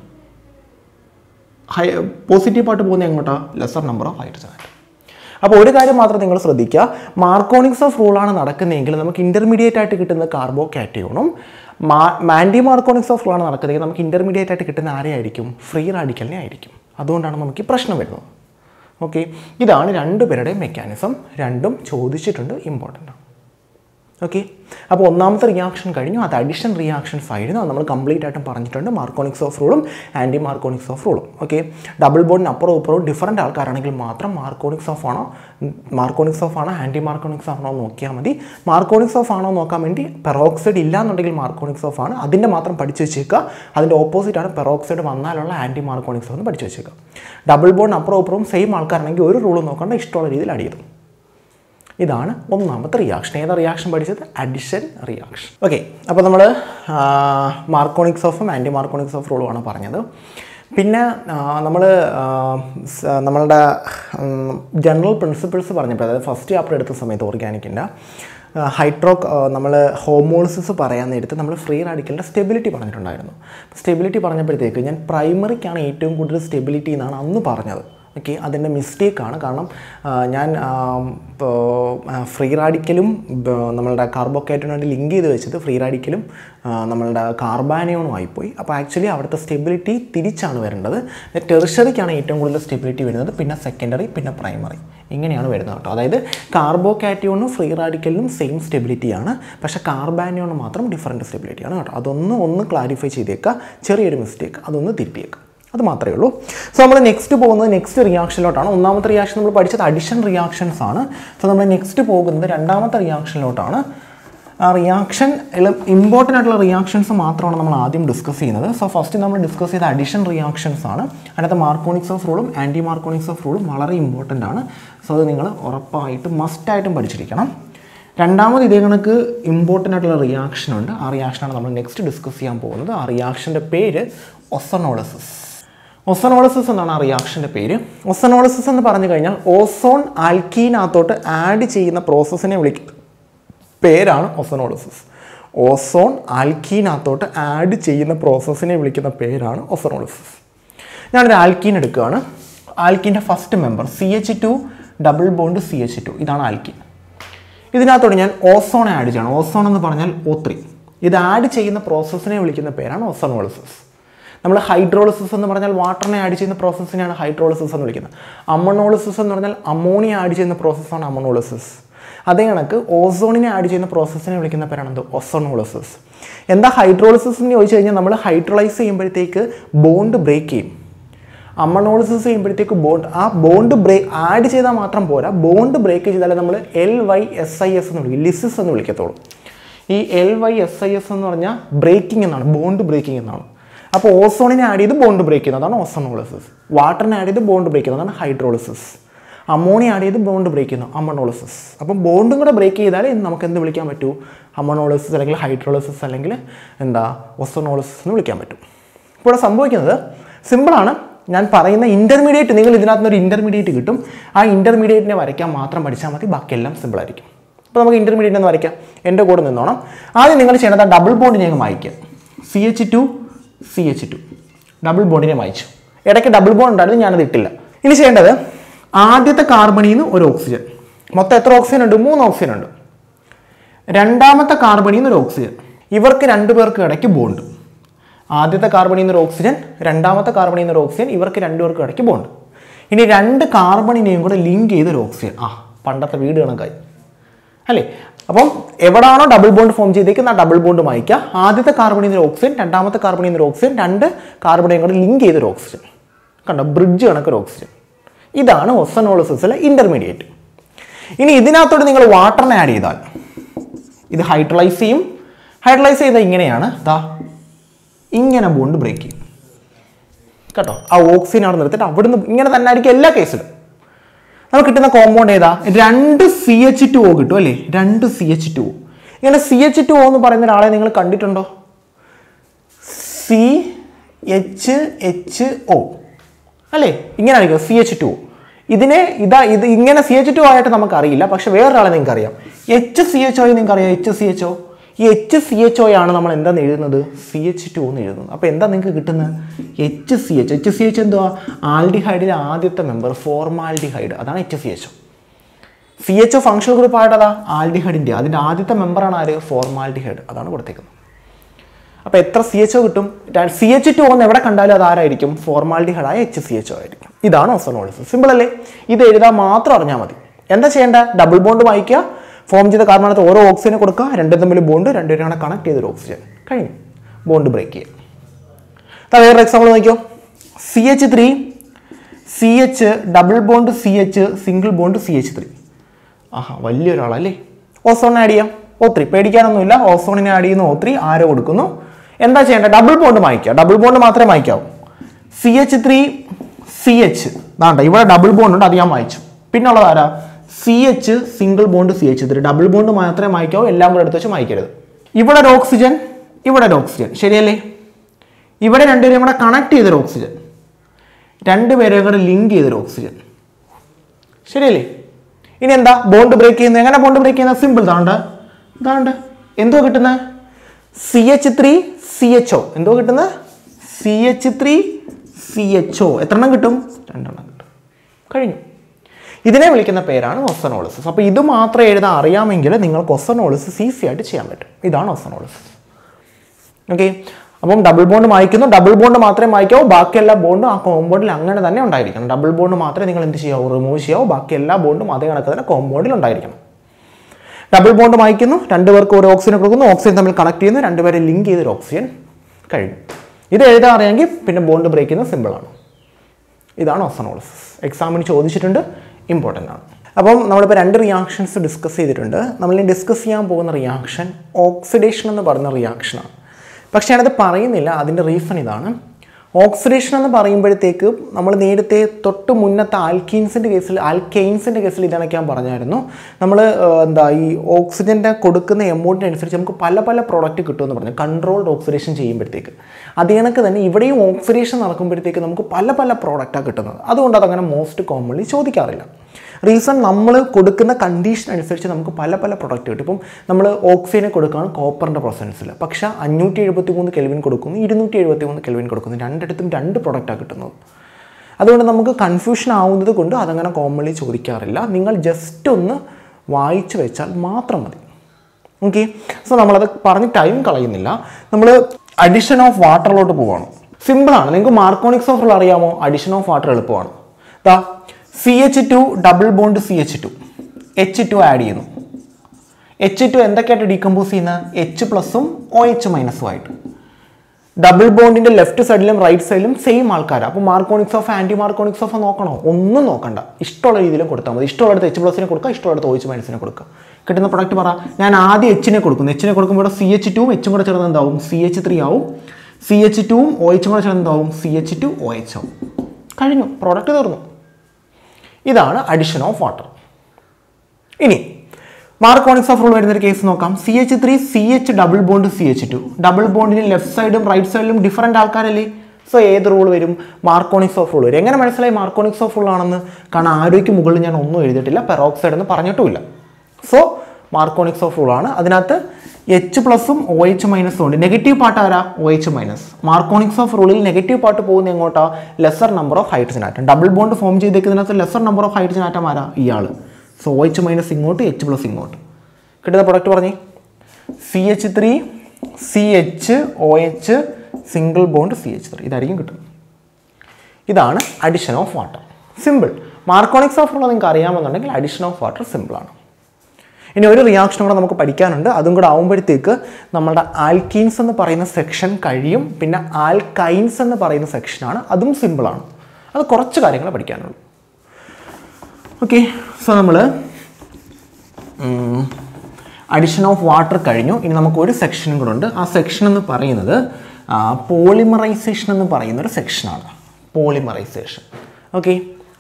high positive part പോകുന്ന എങ്ങോട്ടാ lesser number of hydrogen atom അപ്പോൾ ഒരു കാര്യം മാത്രം നിങ്ങൾ ശ്രദ്ധിക്കുക മാർക്കോണിക്സ് ഓഫ് റൂളാണ് നടക്കുന്നതെങ്കിൽ നമുക്ക് ഇൻ്റർമീഡിയറ്റ് ആയിട്ട് കിട്ടുന്ന കാർബോ കാറ്റയോണും മാ മാൻഡി മാർക്കോണിക്സ് ഓഫ് റൂളാണ് നടക്കുന്നതെങ്കിൽ നമുക്ക് ഇൻ്റർമീഡിയറ്റ് ആയിട്ട് കിട്ടുന്ന ആരെയായിരിക്കും ഫ്രീ റാഡിക്കലിനെ ആയിരിക്കും അതുകൊണ്ടാണ് നമുക്ക് ഈ പ്രശ്നം വരുന്നത് ഓക്കെ ഇതാണ് രണ്ടുപേരുടെയും മെക്കാനിസം രണ്ടും ചോദിച്ചിട്ടുണ്ട് ഇമ്പോർട്ടൻ്റ് ആണ് ഓക്കെ അപ്പോൾ ഒന്നാമത്തെ റിയാക്ഷൻ കഴിഞ്ഞു അത് അഡീഷൻ റിയാക്ഷൻസ് ആയിരുന്നു അത് നമ്മൾ കംപ്ലീറ്റ് ആയിട്ടും പറഞ്ഞിട്ടുണ്ട് മാർക്കോണിക്സ് ഓഫ് റൂളും ആൻറ്റി മാർക്കോണിക്സ് ഓഫ് റൂളും ഓക്കെ ഡബിൾ ബോണ്ടിന് അപ്പുറവും ഇപ്പുറവും ഡിഫറൻറ്റ് ആൾക്കാരാണെങ്കിൽ മാത്രം മാർക്കോണിക്സ് ഓഫ് ആണോ മാർക്കോണിക്സ് ഓഫ് ആണോ ആൻറ്റി മാർക്കോണിക്സ് ഓഫ് ആണോ നോക്കിയാൽ മതി മാർക്കോണിക്സ് ഓഫ് ആണോ നോക്കാൻ വേണ്ടി പെറോക്സൈഡ് ഇല്ല എന്നുണ്ടെങ്കിൽ മാർക്കോണിക്സ് ഓഫ് ആണ് അതിൻ്റെ മാത്രം പഠിച്ചു വെച്ചേക്കുക അതിൻ്റെ ഓപ്പോസിറ്റ് ആണ് പെറോക്സൈഡ് വന്നാലുള്ള ആൻറ്റി മാർക്കോണിക്സ് എന്ന് പഠിച്ചു വെച്ചേക്കുക ഡബിൾ ബോണ്ട് അപ്പുറവും ഇപ്പുറവും സെയിം ആൾക്കാരാണെങ്കിൽ ഒരു റൂളും നോക്കേണ്ട ഇഷ്ടമുള്ള രീതിയിൽ അടി ചെയ്തു ഇതാണ് ഒന്നാമത്തെ റിയാക്ഷൻ ഏതാ റിയാക്ഷൻ പഠിച്ചത് അഡിഷൻ റിയാക്ഷൻ ഓക്കെ അപ്പോൾ നമ്മൾ മാർക്കോണിക്സ് ഓഫും ആൻറ്റി മാർക്കോണിക്സ് ഓഫ് റൂളുമാണ് പറഞ്ഞത് പിന്നെ നമ്മൾ നമ്മളുടെ ജനറൽ പ്രിൻസിപ്പിൾസ് പറഞ്ഞപ്പോൾ അതായത് ഫസ്റ്റ് ചാപ്റ്റർ എടുത്ത സമയത്ത് ഓർഗാനിക്കിൻ്റെ ഹൈഡ്രോ നമ്മൾ ഹോമോളിസിസ് പറയാൻ നേരത്ത് നമ്മൾ ഫ്രീ റാഡിക്കലിൻ്റെ സ്റ്റെബിലിറ്റി പറഞ്ഞിട്ടുണ്ടായിരുന്നു സ്റ്റെബിലിറ്റി പറഞ്ഞപ്പോഴത്തേക്ക് ഞാൻ പ്രൈമറിക്കാണ് ഏറ്റവും കൂടുതൽ സ്റ്റെബിലിറ്റി എന്നാണ് അന്ന് പറഞ്ഞത് ഓക്കെ അതിൻ്റെ മിസ്റ്റേക്കാണ് കാരണം ആ, ഞാൻ ഇപ്പോൾ ഫ്രീ റാഡിക്കലും ബ- നമ്മളുടെ കാർബോക്കേറ്റോണായിട്ട് ലിങ്ക് ചെയ്ത് വെച്ചത് ഫ്രീ റാഡിക്കലും ആ, നമ്മളുടെ കാർബാനിയോണും ആയിപ്പോയി അപ്പോൾ ആക്ച്വലി അവിടുത്തെ സ്റ്റെബിലിറ്റി തിരിച്ചാണ് വരേണ്ടത് ടെറിഷറിക്കാണ് ഏറ്റവും കൂടുതൽ സ്റ്റെബിലിറ്റി വരുന്നത് പിന്നെ സെക്കൻഡറി പിന്നെ പ്രൈമറി ഇങ്ങനെയാണ് വരുന്നത് കേട്ടോ അതായത് കാർബോകാറ്റിയോണും ഫ്രീ റാഡിക്കലിനും സെയിം സ്റ്റെബിലിറ്റിയാണ് പക്ഷേ കാർബാനിയോണ് മാത്രം ഡിഫറൻറ്റ് സ്റ്റെബിലിറ്റിയാണ് കേട്ടോ അതൊന്ന് ഒന്ന് ക്ലാരിഫൈ ചെയ്തേക്കുക ചെറിയൊരു മിസ്റ്റേക്ക് അതൊന്ന് തിരുത്തിയേക്കുക അത് മാത്രമേ ഉള്ളൂ സോ നമ്മൾ നെക്സ്റ്റ് പോകുന്നത് നെക്സ്റ്റ് റിയാക്ഷനിലോട്ടാണ് ഒന്നാമത്തെ റിയാക്ഷൻ നമ്മൾ പഠിച്ചത് അഡിഷൻ റിയാക്ഷൻസ് ആണ് സോ നമ്മൾ നെക്സ്റ്റ് പോകുന്നത് രണ്ടാമത്തെ റിയാക്ഷനിലോട്ടാണ് റിയാക്ഷൻ ഇമ്പോർട്ടൻ്റ് ആയിട്ടുള്ള റിയാക്ഷൻസ് മാത്രമാണ് നമ്മൾ ആദ്യം ഡിസ്കസ് ചെയ്യുന്നത് സോ ഫസ്റ്റ് നമ്മൾ ഡിസ്കസ് ചെയ്ത അഡിഷൻ റിയാക്ഷൻസ് ആണ് അതിനകത്ത് മാർക്കോണിക്സ് ഓഫ് റൂളും ആൻറ്റി മാർക്കോണിക്സ് ഓഫ് റൂളും വളരെ ഇമ്പോർട്ടൻ്റ് ആണ് സോ അത് നിങ്ങൾ ഉറപ്പായിട്ടും മസ്റ്റായിട്ടും പഠിച്ചിരിക്കണം രണ്ടാമത് ഇതേ കണക്ക് ഇമ്പോർട്ടൻ്റ് ആയിട്ടുള്ള റിയാക്ഷൻ ഉണ്ട് ആ റിയാക്ഷനാണ് നമ്മൾ നെക്സ്റ്റ് ഡിസ്കസ് ചെയ്യാൻ പോകുന്നത് ആ റിയാക്ഷൻ്റെ പേര് ഒസനോളസിസ് ഒസനോളസിസ് എന്നാണ് ആ റിയാക്ഷൻ്റെ പേര് ഒസനോളസിസ് എന്ന് പറഞ്ഞു കഴിഞ്ഞാൽ ഓസോൺ ആൽക്കീനകത്തോട്ട് ആഡ് ചെയ്യുന്ന പ്രോസസ്സിനെ വിളിക്കും പേരാണ് ഒസനോളസിസ് ഓസോൺ ആൽക്കീനകത്തോട്ട് ആഡ് ചെയ്യുന്ന പ്രോസസ്സിനെ വിളിക്കുന്ന പേരാണ് ഒസനോളസിസ് ഞാനൊരു ആൽക്കീൻ എടുക്കുകയാണ് ആൽക്കീൻ്റെ first member C H two double bond C H two ഇതാണ് ആൽക്കീൻ ഇതിനകത്തോട് ഞാൻ ഓസോൺ ആഡ് ചെയ്യണം ഓസോൺ എന്ന് പറഞ്ഞാൽ ഒ ത്രീ ഇത് ആഡ് ചെയ്യുന്ന പ്രോസസ്സിനെ വിളിക്കുന്ന പേരാണ് ഒസനോളിസിസ് നമ്മൾ ഹൈഡ്രോളിസിസ് എന്ന് പറഞ്ഞാൽ വാട്ടറിനെ ആഡ് ചെയ്യുന്ന പ്രോസസ്സിനെയാണ് ഹൈഡ്രോളിസിസ് എന്ന് വിളിക്കുന്നത് അമ്മണോളിസിസ് എന്ന് പറഞ്ഞാൽ അമോണിയ ആഡ് ചെയ്യുന്ന പ്രോസസ്സാണ് അമണോളിസിസ് അതേ കണക്ക് ഓസോണിനെ ആഡ് ചെയ്യുന്ന പ്രോസസ്സിനെ വിളിക്കുന്ന പേരാണ് എന്ത് ഒസോണോളിസിസ് എന്താ ഹൈഡ്രോളിസിസ് എന്ന് ചോദിച്ചു കഴിഞ്ഞാൽ നമ്മൾ ഹൈഡ്രോളൈസ് ചെയ്യുമ്പോഴത്തേക്ക് ബോണ്ട് ബ്രേക്ക് ചെയ്യും അമ്മണോളിസിസ് ചെയ്യുമ്പോഴത്തേക്ക് ബോണ്ട് ആ ബോണ്ട് ബ്രേക്ക് ആഡ് ചെയ്താൽ മാത്രം പോരാ ബോണ്ട് ബ്രേക്ക് ചെയ്താലേ നമ്മൾ L Y S I S എന്ന് വിളിക്കും ലിസിസ് എന്ന് വിളിക്കത്തുള്ളൂ ഈ L Y S I S എന്ന് പറഞ്ഞാൽ ബ്രേക്കിംഗ് എന്നാണ് ബോണ്ട് ബ്രേക്കിംഗ് എന്നാണ് അപ്പോൾ ഓസോണിനെ ആഡ് ചെയ്ത് ബോണ്ട് ബ്രേക്ക് ചെയ്യുന്നതാണ് ഓസോണോളിസിസ് വാട്ടറിനെ ആഡ് ചെയ്ത് ബോണ്ട് ബ്രേക്ക് ചെയ്യുന്നതാണ് ഹൈഡ്രോളിസിസ് അമോണിയ ആഡ് ചെയ്ത് ബോണ്ട് ബ്രേക്ക് ചെയ്യുന്നു അമണോളിസിസ് അപ്പം ബോണ്ടും കൂടെ ബ്രേക്ക് ചെയ്താൽ നമുക്ക് എന്ത് വിളിക്കാൻ പറ്റൂ അമണോളിസിസ് അല്ലെങ്കിൽ ഹൈഡ്രോളിസിസ് അല്ലെങ്കിൽ എന്താ ഒസോണോളിസിസ് എന്ന് വിളിക്കാൻ പറ്റും ഇപ്പോൾ ഇവിടെ സംഭവിക്കുന്നത് സിമ്പിളാണ് ഞാൻ പറയുന്ന ഇൻ്റർമീഡിയറ്റ് നിങ്ങൾ ഇതിനകത്ത് ഒരു ഇൻ്റർമീഡിയറ്റ് കിട്ടും ആ ഇൻ്റർമീഡിയറ്റിനെ വരയ്ക്കാൻ മാത്രം പഠിച്ചാൽ മതി ബാക്കിയെല്ലാം സിമ്പിളായിരിക്കും അപ്പോൾ നമുക്ക് ഇൻ്റർമീഡിയറ്റ് എന്ന് വരയ്ക്കാം എൻ്റെ കൂടെ നിന്നോണം ആദ്യം നിങ്ങൾ ചെയ്യേണ്ടത് ഡബിൾ ബോണ്ടിനെ അങ്ങ് മായ്ക്കുക C H two C H two double ബോണ്ടിനെ മായ്ച്ചു ഇടയ്ക്ക് ഡബിൾ ബോണ്ട് ഉണ്ടായിരുന്നു ഞാനത് ഇട്ടില്ല ഇനി ചെയ്യേണ്ടത് ആദ്യത്തെ കാർബണിൽ നിന്ന് ഒരു ഓക്സിജൻ മൊത്തം എത്ര ഓക്സിജൻ ഉണ്ട് മൂന്ന് ഓക്സിജൻ ഉണ്ട് രണ്ടാമത്തെ കാർബണിൽ നിന്ന് ഒരു ഓക്സിജൻ ഇവർക്ക് രണ്ടുപേർക്ക് ഇടയ്ക്ക് ബോണ്ട് ആദ്യത്തെ കാർബണിൽ നിന്ന് ഒരു ഓക്സിജൻ രണ്ടാമത്തെ കാർബണിൽ നിന്ന് ഒരു ഓക്സിജൻ ഇവർക്ക് രണ്ടുപേർക്കും ഇടയ്ക്ക് ബോണ്ട് ഇനി രണ്ട് കാർബണിനെയും കൂടെ ലിങ്ക് ചെയ്തൊരു ഓക്സിജൻ ആ പണ്ടത്തെ വീട് കണക്കായി അല്ലേ അപ്പം എവിടാണോ ഡബിൾ ബോണ്ട് ഫോം ചെയ്തേക്കുന്ന ആ ഡബിൾ ബോണ്ട് മായ്ക്കുക ആദ്യത്തെ കാർബണിൽ നിന്ന് ഒരു ഓക്സിജൻ രണ്ടാമത്തെ കാർബണിൽ നിന്ന് ഒരു ഓക്സിജൻ രണ്ട് കാർബണിനെയും കൂടെ ലിങ്ക് ചെയ്തൊരു ഓക്സിജൻ കണ്ടോ ബ്രിഡ്ജ് കണക്കൊരു ഓക്സിജൻ ഇതാണ് ഒസനോളിസിസിലെ ഇൻ്റർമീഡിയറ്റ് ഇനി ഇതിനകത്തോട്ട് നിങ്ങൾ വാട്ടറിനെ ആഡ് ചെയ്താൽ ഇത് ഹൈഡ്രലൈസ് ചെയ്യും ഹൈഡ്രലൈസ് ചെയ്താൽ ഇങ്ങനെയാണ് ദാ ഇങ്ങനെ ബോണ്ട് ബ്രേക്ക് ചെയ്യും കേട്ടോ ആ ഓക്സിജൻ അവിടെ നിർത്തിയിട്ട് അവിടുന്ന് ഇങ്ങനെ തന്നെ ആയിരിക്കും എല്ലാ കേസിലും നമുക്ക് കിട്ടുന്ന കോമ്പൗണ്ട് ഏതാ രണ്ട് സി എച്ച് ടു ഒ കിട്ടും അല്ലേ രണ്ട് സി എച്ച് ടു ഒ ഇങ്ങനെ സി എച്ച് ടു ഒ എന്ന് പറയുന്ന ഒരാളെ നിങ്ങൾ കണ്ടിട്ടുണ്ടോ സി എച്ച് എച്ച് ഒ അല്ലേ ഇങ്ങനെ ആയിരിക്കും സി എച്ച് ടു ഇതിനെ ഇതാ ഇത് ഇങ്ങനെ സി എച്ച് ടു ആയിട്ട് നമുക്ക് അറിയില്ല പക്ഷെ വേറൊരാളെ നിങ്ങൾക്ക് അറിയാം എച്ച് സി എച്ച് ഒ നിങ്ങൾക്ക് അറിയാം എച്ച് സി എച്ച് ഒ ഈ എച്ച് സി എച്ച് ഒ ആണ് നമ്മൾ എന്താന്ന് എഴുതുന്നത് സി എച്ച് ടു എന്ന് എഴുതുന്നത് അപ്പോൾ എന്താ നിങ്ങൾക്ക് കിട്ടുന്നത് H C H H C H എന്തുവാ ആൽഡിഹൈഡിലെ ആദ്യത്തെ മെമ്പർ ഫോർമാൽഡിഹൈഡ് അതാണ് H C H O C H O functional group ആയിട്ടതാ ആൽഡിഹൈഡിൻ്റെ അതിൻ്റെ ആദ്യത്തെ മെമ്പറാണ് ആര് ഫോർമാൽഡിഹൈഡ് അതാണ് കൊടുത്തേക്കുന്നത് അപ്പോൾ എത്ര സി എച്ച് ഒ കിട്ടും സി എച്ച് ടു ഒന്ന് എവിടെ കണ്ടാലും അത് ആരായിരിക്കും ഫോർമാലിറ്റിഹൈഡായ എച്ച് സി എച്ച് ഒ ആയിരിക്കും ഇതാണ് ഒസനോളിസിസ് സിമ്പിൾ അല്ലേ ഇത് എഴുതാൻ മാത്രം അറിഞ്ഞാൽ മതി എന്താ ചെയ്യേണ്ട ഡബിൾ ബോണ്ട് വായിക്കുക ഫോം ചെയ്ത കാർബണത്ത് ഓരോ ഓക്സിജനെ കൊടുക്കുക രണ്ടും തമ്മിൽ ബോണ്ട് രണ്ടുപേരും കൂടെ കണക്ട് ചെയ്തൊരു ഓക്സിജൻ കഴിഞ്ഞു ബോണ്ട് ബ്രേക്ക് ചെയ്യുക വേറെ എക്സാമ്പിൾ നോക്കിയോ C H three C H double bond C H single bond C H three ആഹാ വലിയൊരാളല്ലേ ഓസോണിനെ ആഡ് ചെയ്യാം ഓ ത്രീ പേടിക്കാനൊന്നുമില്ല ഓസോണിനെ ആഡ് ചെയ്യുന്നു ഓ ത്രീ ആരോ കൊടുക്കുന്നു എന്താ ചെയ്യേണ്ടത് ഡബിൾ ബോണ്ട് മായ്ക്കുക ഡബിൾ ബോണ്ട് മാത്രമേ മായ്ക്കാവൂ C H three C H ദാണ്ട ഇവിടെ ഡബിൾ ബോണ്ട് ഉണ്ട് അത് ഞാൻ മായ്ച്ചു പിന്നെ ഉള്ളത് ആരാ C H single bond C H three double bond മാത്രമേ മായ്ക്കാവൂ എല്ലാം കൂടെ എടുത്ത് വെച്ച് മായ്ക്കരുത് ഇവിടെ ഒരു ഓക്സിജൻ ഇവിടെ ഒരു ഓക്സിജൻ ശരിയല്ലേ ഇവിടെ രണ്ടുപേരും കൂടെ കണക്ട് ചെയ്തൊരു ഓക്സിജൻ രണ്ടുപേരെയും കൂടെ ലിങ്ക് ചെയ്തൊരു ഓക്സിജൻ ശരിയല്ലേ ഇനി എന്താ ബോണ്ട് ബ്രേക്ക് ചെയ്യുന്നത് എങ്ങനെ ബോണ്ട് ബ്രേക്ക് ചെയ്യുന്നത് സിമ്പിൾ താണ്ട് ഇതാണ്ട് എന്തോ കിട്ടുന്നത് C H three C H O എന്തോ കിട്ടുന്നത് C H three C H O എത്ര എണ്ണം കിട്ടും രണ്ടെണ്ണം കിട്ടും കഴിഞ്ഞു ഇതിനെ വിളിക്കുന്ന പേരാണ് ഒസനോളിസിസ് അപ്പോൾ ഇത് മാത്രം എഴുതാൻ അറിയാമെങ്കിൽ നിങ്ങൾക്ക് ഒസനോളിസിസ് ഈസി ആയിട്ട് ചെയ്യാൻ പറ്റും ഇതാണ് ഒസനോളിസിസ് ഓക്കെ അപ്പം ഡബിൾ ബോണ്ട് മായ്ക്കുന്നു ഡബിൾ ബോണ്ട് മാത്രമേ മായ്ക്കാവൂ ബാക്കി എല്ലാ ബോണ്ടും ആ കോമ്പൗണ്ടിൽ അങ്ങനെ തന്നെ ഉണ്ടായിരിക്കണം ഡബിൾ ബോണ്ട് മാത്രമേ നിങ്ങൾ എന്ത് ചെയ്യാവൂ റിമൂവ് ചെയ്യാവൂ ബാക്കി എല്ലാ ബോണ്ടും അതേ കണക്ക് തന്നെ കോമ്പൗണ്ടിൽ ഉണ്ടായിരിക്കണം ഡബിൾ ബോണ്ട് മായ്ക്കുന്നു രണ്ടുപേർക്ക് ഒരു ഓക്സിജൻ കൊടുക്കുന്നു ഓക്സിജൻ തമ്മിൽ കണക്ട് ചെയ്യുന്നു രണ്ടുപേരെ ലിങ്ക് ചെയ്തൊരു ഓക്സിജൻ കഴിഞ്ഞു ഇത് എഴുതാൻ അറിയാമെങ്കിൽ പിന്നെ ബോണ്ട് ബ്രേക്ക് ചെയ്യുന്നത് സിമ്പിളാണ് ഇതാണ് ഒസനോളിസിസ് എക്സാമിന് ചോദിച്ചിട്ടുണ്ട് ഇമ്പോർട്ടൻ്റ് ആണ് അപ്പം നമ്മളിപ്പോൾ രണ്ട് റിയാക്ഷൻസ് ഡിസ്കസ് ചെയ്തിട്ടുണ്ട് നമ്മൾ ഡിസ്കസ് ചെയ്യാൻ പോകുന്ന റിയാക്ഷൻ ഓക്സിഡേഷൻ എന്ന് പറയുന്ന റിയാക്ഷനാണ് പക്ഷേ ഞാനത് പറയുന്നില്ല അതിൻ്റെ റീസൺ ഇതാണ് ഓക്സിഡേഷൻ എന്ന് പറയുമ്പോഴത്തേക്ക് നമ്മൾ നേരത്തെ തൊട്ട് മുന്നത്തെ ആൽക്കീൻസിൻ്റെ കേസിൽ ആൽക്കെയിൻസിൻ്റെ കേസിൽ ഇതാണൊക്കെ ഞാൻ പറഞ്ഞായിരുന്നു നമ്മൾ എന്താ ഈ ഓക്സിജൻ്റെ കൊടുക്കുന്ന എമൗണ്ടിനനുസരിച്ച് നമുക്ക് പല പല പ്രോഡക്റ്റ് കിട്ടുമെന്ന് പറഞ്ഞു കൺട്രോൾഡ് ഓക്സിഡേഷൻ ചെയ്യുമ്പോഴത്തേക്ക് അതേ കണക്ക് തന്നെ ഇവിടെയും ഓക്സിഡേഷൻ നടക്കുമ്പോഴത്തേക്ക് നമുക്ക് പല പല പ്രോഡക്റ്റാണ് കിട്ടുന്നത് അതുകൊണ്ട് അതങ്ങനെ മോസ്റ്റ് കോമൺലി ചോദിക്കാറില്ല റീസൺ നമ്മൾ കൊടുക്കുന്ന കണ്ടീഷൻ അനുസരിച്ച് നമുക്ക് പല പല പ്രൊഡക്റ്റ് കിട്ടും ഇപ്പം നമ്മൾ ഓക്സിജനെ കൊടുക്കുകയാണ് കോപ്പറിൻ്റെ പ്രൊസൻസിൽ പക്ഷേ അഞ്ഞൂറ്റി എഴുപത്തി മൂന്ന് കെൽവിൻ കൊടുക്കുന്നു ഇരുന്നൂറ്റി എഴുപത്തി മൂന്ന് കെൽവിൻ കൊടുക്കുന്നു രണ്ടിടത്തും രണ്ട് പ്രൊഡക്റ്റാണ് കിട്ടുന്നത് അതുകൊണ്ട് നമുക്ക് കൺഫ്യൂഷൻ ആവുന്നത് കൊണ്ട് അതങ്ങനെ കോമൺലി ചോദിക്കാറില്ല നിങ്ങൾ ജസ്റ്റ് ഒന്ന് വായിച്ചു വെച്ചാൽ മാത്രം മതി ഓക്കെ സോ നമ്മളത് പറഞ്ഞ് ടൈം കളയുന്നില്ല നമ്മൾ അഡിഷൻ ഓഫ് വാട്ടറിലോട്ട് പോവാണ് സിമ്പിളാണ് നിങ്ങൾക്ക് മാർക്കോണിക്സ് ഓഫ് അറിയാമോ അഡിഷൻ ഓഫ് വാട്ടർ എളുപ്പമാണ് ദാ C H two double bond C H two H two add ചെയ്യുന്നു എച്ച് ടു എന്തൊക്കെയായിട്ട് ഡീകമ്പോസ് ചെയ്യുന്നത് എച്ച് പ്ലസും ഒ എച്ച് മൈനസും ആയിട്ട് ഡബിൾ ബോണ്ടിന്റെ ലെഫ്റ്റ് സൈഡിലും റൈറ്റ് സൈഡിലും സെയിം ആൾക്കാരാണ് അപ്പോൾ മാർക്കോണിക്സ് ഓഫ് ആൻറ്റി മാർക്കോണിക്സ് ഓഫ് നോക്കണോ ഒന്നും നോക്കണ്ട ഇഷ്ടമുള്ള രീതിയിലും കൊടുത്താൽ മതി ഇഷ്ടമുള്ളിടത്ത് എച്ച് പ്ലസിനെ കൊടുക്കുക ഇഷ്ടമുള്ളിടത്ത് ഒ എച്ച് മൈനസിനെ കൊടുക്കുക കിട്ടുന്ന പ്രൊഡക്റ്റ് പറ ഞാൻ ആദ്യം എച്ചിനെ കൊടുക്കുന്നു എച്ചിനെ കൊടുക്കുമ്പോൾ ഇവിടെ സി എച്ച് ടുവും എച്ചും കൂടെ ചേർന്ന് എന്താവും സി എച്ച് ത്രീ ആവും സി എച്ച് ടുവും ഒ എച്ചും കൂടെ ചേർന്ന് എന്താവും C H two O H ആവും കഴിഞ്ഞു പ്രോഡക്റ്റ് തീർന്നു ഇതാണ് അഡിഷൻ ഓഫ് വാട്ടർ ഇനി മാർക്കോണിക്സ് ഓഫ് റൂൾ വരുന്ന ഒരു കേസ് നോക്കാം C H three C H double bond C H two double ബോണ്ടിന് ലെഫ്റ്റ് സൈഡും റൈറ്റ് സൈഡിലും ഡിഫറൻറ്റ് ആൾക്കാരല്ലേ സോ ഏത് റൂൾ വരും മാർക്കോണിക്സ് ഓഫ് റൂൾ വരും എങ്ങനെ മനസ്സിലായി മാർക്കോണിക്സ് ഓഫ് റൂൾ ആണെന്ന് കാരണം ആരോഗ്യ മുകളിൽ ഞാൻ ഒന്നും എഴുതിയിട്ടില്ല പെറോക്സൈഡ് എന്ന് പറഞ്ഞിട്ടുമില്ല സോ മാർക്കോണിക്സ് ഓഫ് റൂൾ ആണ് അതിനകത്ത് എച്ച് പ്ലസും ഒ എച്ച് മൈനസും ഉണ്ട് നെഗറ്റീവ് പാർട്ട് ആരാ O H minus Markovnikov's of റൂളിൽ നെഗറ്റീവ് പാർട്ട് പോകുന്ന എങ്ങോട്ടാ lesser number of hydrogen atom double bond form ചെയ്തേക്കുന്നതിനകത്ത് lesser number of hydrogen atom ആരാ ഇയാൾ സോ ഒ എച്ച് മൈനസ് ഇങ്ങോട്ട് എച്ച് പ്ലസ് ഇങ്ങോട്ട് കിട്ടുന്ന പ്രൊഡക്റ്റ് പറഞ്ഞേ C H three C H O H single bond C H three ഇതായിരിക്കും കിട്ടുന്നത് ഇതാണ് addition of water simple Markovnikov's of rule നിങ്ങൾക്ക് അറിയാമെന്നുണ്ടെങ്കിൽ അഡിഷൻ ഓഫ് വാട്ടർ സിമ്പിളാണ് ഇനി ഒരു റിയാക്ഷൻ കൂടെ നമുക്ക് പഠിക്കാനുണ്ട് അതും കൂടെ ആകുമ്പോഴത്തേക്ക് നമ്മുടെ ആൽക്കീൻസ് എന്ന് പറയുന്ന സെക്ഷൻ കഴിയും പിന്നെ ആൽക്കൈൻസ് എന്ന് പറയുന്ന സെക്ഷനാണ് അതും സിമ്പിളാണ് അത് കുറച്ച് കാര്യങ്ങൾ പഠിക്കാനുള്ളൂ ഓക്കെ സോ നമ്മൾ അഡിഷൻ ഓഫ് വാട്ടർ കഴിഞ്ഞു ഇനി നമുക്ക് ഒരു സെക്ഷനും കൂടെ ഉണ്ട് ആ സെക്ഷൻ എന്ന് പറയുന്നത് പോളിമറൈസേഷൻ എന്ന് പറയുന്ന ഒരു സെക്ഷനാണ് പോളിമറൈസേഷൻ ഓക്കെ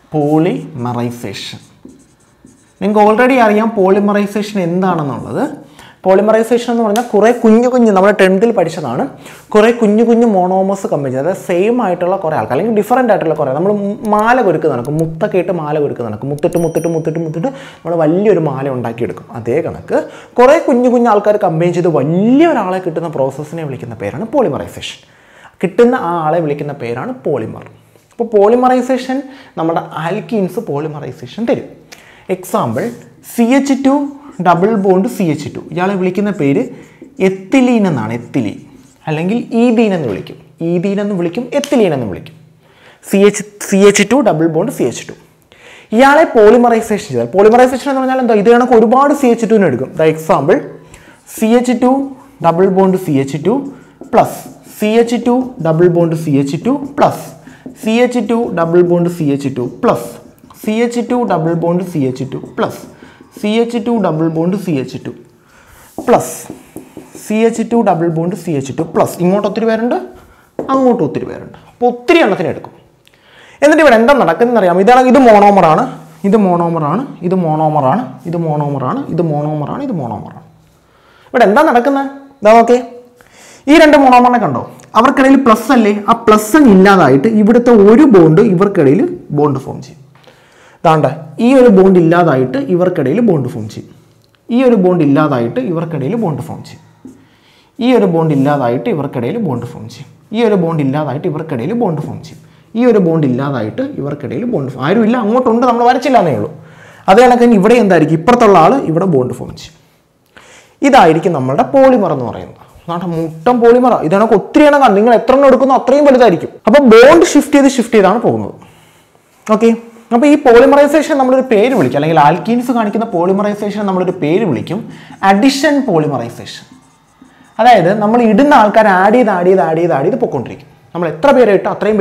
പോളിമറൈസേഷൻ നിങ്ങൾക്ക് ഓൾറെഡി അറിയാം പോളിമറൈസേഷൻ എന്താണെന്നുള്ളത് പോളിമറൈസേഷൻ എന്ന് പറഞ്ഞാൽ കുറേ കുഞ്ഞു കുഞ്ഞു നമ്മുടെ ടെൻത്തിൽ പഠിച്ചതാണ് കുറേ കുഞ്ഞു കുഞ്ഞു മോണോമസ് കമ്പനി അതായത് സെയിം ആയിട്ടുള്ള കുറേ ആൾക്കാർ അല്ലെങ്കിൽ ഡിഫറൻ്റ് ആയിട്ടുള്ള കുറേ നമ്മൾ മാല കൊരുക്ക് നടക്കും മുത്തൊക്കെ ഇട്ട് മാല കൊരുക്ക് നടക്കും മുത്തിട്ട് മുത്തിട്ട് മുത്തിട്ട് മുത്തിട്ട് നമ്മൾ വലിയൊരു മാല ഉണ്ടാക്കിയെടുക്കും അതേ കണക്ക് കുറേ കുഞ്ഞു കുഞ്ഞു ആൾക്കാർ കമ്പൈൻ ചെയ്ത് വലിയൊരാളെ കിട്ടുന്ന പ്രോസസ്സിനെ വിളിക്കുന്ന പേരാണ് പോളിമറൈസേഷൻ കിട്ടുന്ന ആ ആളെ വിളിക്കുന്ന പേരാണ് പോളിമർ അപ്പോൾ പോളിമറൈസേഷൻ നമ്മുടെ ആൽക്കീൻസ് പോളിമറൈസേഷൻ തരും example C H two double bond C H two ഇയാളെ വിളിക്കുന്ന പേര് എത്തിലീൻ എന്നാണ് എത്തിലീൻ അല്ലെങ്കിൽ ഈദീൻ എന്ന് വിളിക്കും ഈദീൻ എന്ന് വിളിക്കും എത്തിലീൻ എന്ന് വിളിക്കും C H C H two double bond C H two ഇയാളെ പോളിമറൈസേഷൻ ചെയ്താൽ പോളിമറൈസേഷൻ എന്ന് പറഞ്ഞാൽ എന്താ ഇത് കണക്ക് ഒരുപാട് സി എച്ച് ടുവിന് എടുക്കും the example C H two double bond C H two plus C H two double bond C H two plus C H two double bond C H two plus C H two double bond C H two plus C H two double bond C H two plus C H two double bond C H two plus ഇങ്ങോട്ട് ഒത്തിരി പേരുണ്ട് അങ്ങോട്ട് ഒത്തിരി പേരുണ്ട് അപ്പോൾ ഒത്തിരി എണ്ണത്തിന് എടുക്കും എന്നിട്ട് ഇവിടെ എന്താ നടക്കുന്നതെന്ന് അറിയാം ഇതാണ് ഇത് മോണോമറാണ് ഇത് മോണോമറാണ് ഇത് മോണോമറാണ് ഇത് മോണോമറാണ് ഇത് മോണോമറാണ് ഇത് മോണോമറാണ് ഇവിടെ എന്താ നടക്കുന്നത് ഇതാ നോക്കേ ഈ രണ്ട് മോണോമറിനെ കണ്ടോ അവർക്കിടയിൽ പ്ലസ് അല്ലേ ആ പ്ലസ് ഇല്ലാതായിട്ട് ഇവിടുത്തെ ഒരു ബോണ്ട് ഇവർക്കിടയിൽ ബോണ്ട് ഫോം ചെയ്യും ദാണ്ട ഈ ഒരു ബോണ്ട് ഇല്ലാതായിട്ട് ഇവർക്കിടയിൽ ബോണ്ട് ഫോം ചെയ്യും ഈ ഒരു ബോണ്ട് ഇല്ലാതായിട്ട് ഇവർക്കിടയിൽ ബോണ്ട് ഫോം ചെയ്യും ഈ ഒരു ബോണ്ട് ഇല്ലാതായിട്ട് ഇവർക്കിടയിൽ ബോണ്ട് ഫോം ചെയ്യും ഈ ഒരു ബോണ്ട് ഇല്ലാതായിട്ട് ഇവർക്കിടയിൽ ബോണ്ട് ഫോം ചെയ്യും ഈ ഒരു ബോണ്ട് ഇല്ലാതായിട്ട് ഇവർക്കിടയിൽ ബോണ്ട് ഫോം ആരും ഇല്ല അങ്ങോട്ടുണ്ട് നമ്മൾ വരച്ചില്ല എന്നേ ഉള്ളൂ അതേ കണക്ക് തന്നെ ഇവിടെ എന്തായിരിക്കും ഇപ്പുറത്തുള്ള ആൾ ഇവിടെ ബോണ്ട് ഫോം ചെയ്യും ഇതായിരിക്കും നമ്മളുടെ പോളിമർ എന്ന് പറയുന്നത് നാട്ടെ മുട്ടം പോളിമറ ഇതാണ് ഒത്തിരി എണ്ണം നിങ്ങൾ എത്ര എണ്ണം എടുക്കുന്നോ അത്രയും വലുതായിരിക്കും അപ്പോൾ ബോണ്ട് ഷിഫ്റ്റ് ചെയ്ത് ഷിഫ്റ്റ് ചെയ്താണ് പോകുന്നത് ഓക്കെ അപ്പോൾ ഈ പോളിമറൈസേഷൻ നമ്മളൊരു പേര് വിളിക്കും അല്ലെങ്കിൽ ആൽക്കീൻസ് കാണിക്കുന്ന പോളിമറൈസേഷൻ നമ്മളൊരു പേര് വിളിക്കും അഡിഷൻ പോളിമറൈസേഷൻ അതായത് നമ്മൾ ഇടുന്ന ആൾക്കാർ ആഡ് ചെയ്ത് ആഡ് ചെയ്ത് ആഡ് ചെയ്ത് ആഡ് ചെയ്ത് പൊയ്ക്കൊണ്ടിരിക്കും നമ്മൾ എത്ര പേരെ ഇട്ടോ അത്രയും പേര്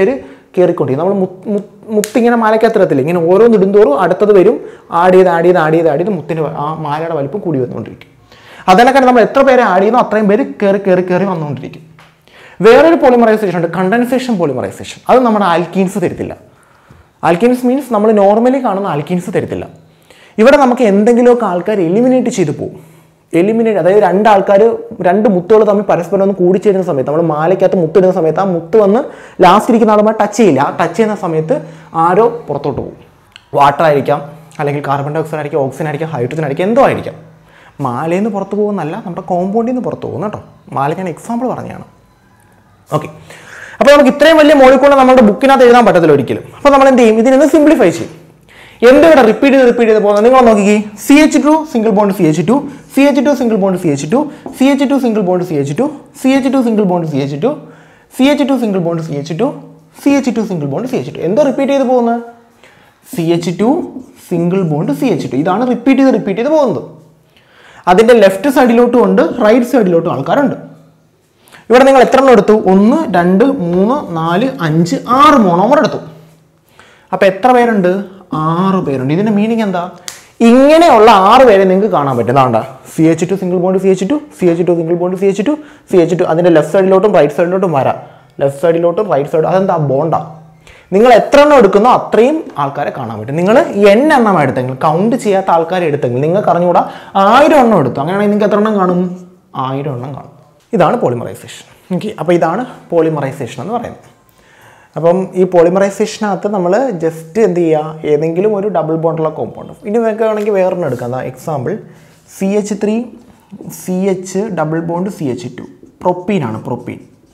കയറിക്കൊണ്ടിരിക്കും നമ്മൾ മുത്ത് മുത്ത് മുത്തിങ്ങനെ മാലയ്ക്കകത്തിരത്തില്ല ഇങ്ങനെ ഓരോന്ന് ഇടുന്തോറും അടുത്തത് വരും ആഡ് ചെയ്ത് ആഡ് ചെയ്ത് ആഡ് ചെയ്ത് ആഡ് ചെയ്ത് മുത്തിൻ്റെ വ- ആ മാലയുടെ വലിപ്പം കൂടി വന്നുകൊണ്ടിരിക്കും അതിനൊക്കെ നമ്മൾ എത്ര പേരെ ആഡ് ചെയ്യുന്നോ അത്രയും പേര് കയറി കയറി കയറി വന്നുകൊണ്ടിരിക്കും വേറൊരു പോളിമറൈസേഷൻ ഉണ്ട് കണ്ടൻസേഷൻ പോളിമറൈസേഷൻ അത് നമ്മുടെ ആൽക്കീൻസ് തരത്തില്ല ആൽക്കീൻസ് മീൻസ് നമ്മൾ നോർമലി കാണുന്ന ആൽക്കീൻസ് തരത്തില്ല ഇവിടെ നമുക്ക് എന്തെങ്കിലുമൊക്കെ ആൾക്കാർ എലിമിനേറ്റ് ചെയ്തു പോകും എലിമിനേറ്റ് അതായത് രണ്ട് ആൾക്കാർ രണ്ട് മുത്തുകൾ തമ്മിൽ പരസ്പരം ഒന്ന് കൂടിച്ചേരുന്ന സമയത്ത് നമ്മൾ മാലയ്ക്കകത്ത് മുത്തിടുന്ന സമയത്ത് ആ മുത്ത് വന്ന് ലാസ്റ്റ് ഇരിക്കുന്ന ആളുമായി ടച്ച് ചെയ്യില്ല ആ ടച്ച് ചെയ്യുന്ന സമയത്ത് ആരോ പുറത്തോട്ട് പോകും വാട്ടർ ആയിരിക്കാം അല്ലെങ്കിൽ കാർബൺ ഡൈ ഓക്സൈഡ് ആയിരിക്കും ഓക്സിജൻ ആയിരിക്കാം ഹൈഡ്രജൻ ആയിരിക്കും എന്തോ ആയിരിക്കാം മാലയിൽ നിന്ന് പുറത്ത് പോകുന്നല്ല നമ്മുടെ കോമ്പൗണ്ടിൽ നിന്ന് പുറത്ത് പോകുന്നു കേട്ടോ മാല ഞാൻ എക്സാമ്പിൾ പറഞ്ഞതാണ് ഓക്കെ അപ്പോൾ നമുക്ക് ഇത്രയും വലിയ മോളിക്കൂൾ നമ്മുടെ ബുക്കിനകത്ത് എഴുതാൻ പറ്റത്തില്ല ഒരിക്കലും അപ്പോൾ നമ്മൾ എന്ത് ചെയ്യും ഇതിനൊന്ന് സിംപ്ലിഫൈ ചെയ്യും എന്ത് ഇവിടെ റിപ്പീറ്റ് ചെയ്ത് റിപ്പീറ്റ് ചെയ്ത് പോകുന്നത് നിങ്ങൾ നോക്കിക്കേ C H two single bond C H two C H two single bond C H two C H two single bond C H two C H two single bond C H two C H two single bond C H two C H two single bond C H two എന്തോ repeat ചെയ്ത് പോകുന്നത് C H two single bond C H two ഇതാണ് repeat ചെയ്ത് repeat ചെയ്ത് പോകുന്നത് അതിൻ്റെ left സൈഡിലോട്ടും ഉണ്ട് right സൈഡിലോട്ടും ആൾക്കാരുണ്ട് ഇവിടെ നിങ്ങൾ എത്ര എണ്ണം എടുത്തു ഒന്ന് രണ്ട് മൂന്ന് നാല് അഞ്ച് ആറ് മോണോമർ എടുത്തു അപ്പോൾ എത്ര പേരുണ്ട് ആറ് പേരുണ്ട് ഇതിൻ്റെ മീനിങ് എന്താ ഇങ്ങനെയുള്ള ആറ് പേരെ നിങ്ങൾക്ക് കാണാൻ പറ്റും അതാണ്ട C H two single bond C H two C H two single bond C H two C H two അതിൻ്റെ ലെഫ്റ്റ് സൈഡിലോട്ടും റൈറ്റ് സൈഡിലോട്ടും വരാം ലെഫ്റ്റ് സൈഡിലോട്ടും റൈറ്റ് സൈഡ് അതെന്താ ബോണ്ടാ നിങ്ങൾ എത്ര എണ്ണം എടുക്കുന്നോ അത്രയും ആൾക്കാരെ കാണാൻ പറ്റും നിങ്ങൾ എൻ എണ്ണം എടുത്തെങ്കിൽ കൗണ്ട് ചെയ്യാത്ത ആൾക്കാരെ എടുത്തെങ്കിൽ നിങ്ങൾക്ക് അറിഞ്ഞുകൂടാ ആയിരം എണ്ണം എടുത്തു അങ്ങനെയാണെങ്കിൽ നിങ്ങൾക്ക് എത്ര എണ്ണം കാണും ആയിരം എണ്ണം കാണും ഇതാണ് പോളിമറൈസേഷൻ ഓക്കെ അപ്പോൾ ഇതാണ് പോളിമറൈസേഷൻ എന്ന് പറയുന്നത് അപ്പം ഈ പോളിമറൈസേഷനകത്ത് നമ്മൾ ജസ്റ്റ് എന്ത് ചെയ്യുക ഏതെങ്കിലും ഒരു ഡബിൾ ബോണ്ടുള്ള കോമ്പൗണ്ട് ഇനി നിങ്ങൾക്ക് വേണമെങ്കിൽ വേറൊരെണ്ണം എടുക്കാം example C H three C H double bond C H two പ്രൊപ്പീനാണ് പ്രൊപ്പീൻ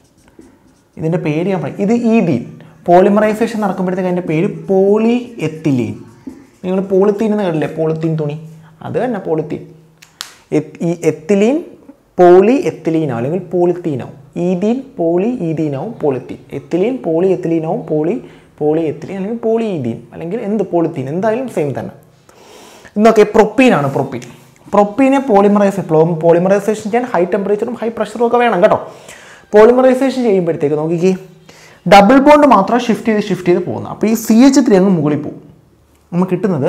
ഇതിൻ്റെ പേര് ഞാൻ പറയും ഇത് ഈതീൻ പോളിമറൈസേഷൻ നടക്കുമ്പോഴത്തേക്ക് അതിൻ്റെ പേര് പോളി എത്തിലീൻ നിങ്ങൾ പോളിത്തീൻ എന്ന് കേട്ടില്ലേ പോളിത്തീൻ തുണി അത് തന്നെ പോളിത്തീൻ എത്ത്- ഈ എത്തിലീൻ പോളി എത്തിലീനാവും അല്ലെങ്കിൽ പോളിത്തീനാവും ഈതീൻ പോളി ഈതീനാവും പോളിത്തീൻ എത്തിലീൻ പോളി എത്തിലീനാവും പോളി പോളി എത്തിലീൻ അല്ലെങ്കിൽ പോളി ഈതീൻ അല്ലെങ്കിൽ എന്ത് പോളിത്തീൻ എന്തായാലും സെയിം തന്നെ ഇന്നൊക്കെ പ്രൊപ്പീനാണ് പ്രൊപ്പീൻ പ്രൊപ്പീനെ പോളിമറൈസ് പോളിമറൈസേഷൻ ചെയ്യാൻ ഹൈ ടെമ്പറേച്ചറും ഹൈ പ്രഷറും ഒക്കെ വേണം കേട്ടോ പോളിമറൈസേഷൻ ചെയ്യുമ്പോഴത്തേക്ക് നോക്കിക്കേ ഡബിൾ ബോണ്ട് മാത്രം ഷിഫ്റ്റ് ചെയ്ത് ഷിഫ്റ്റ് ചെയ്ത് പോകുന്നത് അപ്പോൾ ഈ സി എച്ച് ത്രീ അങ്ങ് മുകളിൽ പോകും നമുക്ക് കിട്ടുന്നത്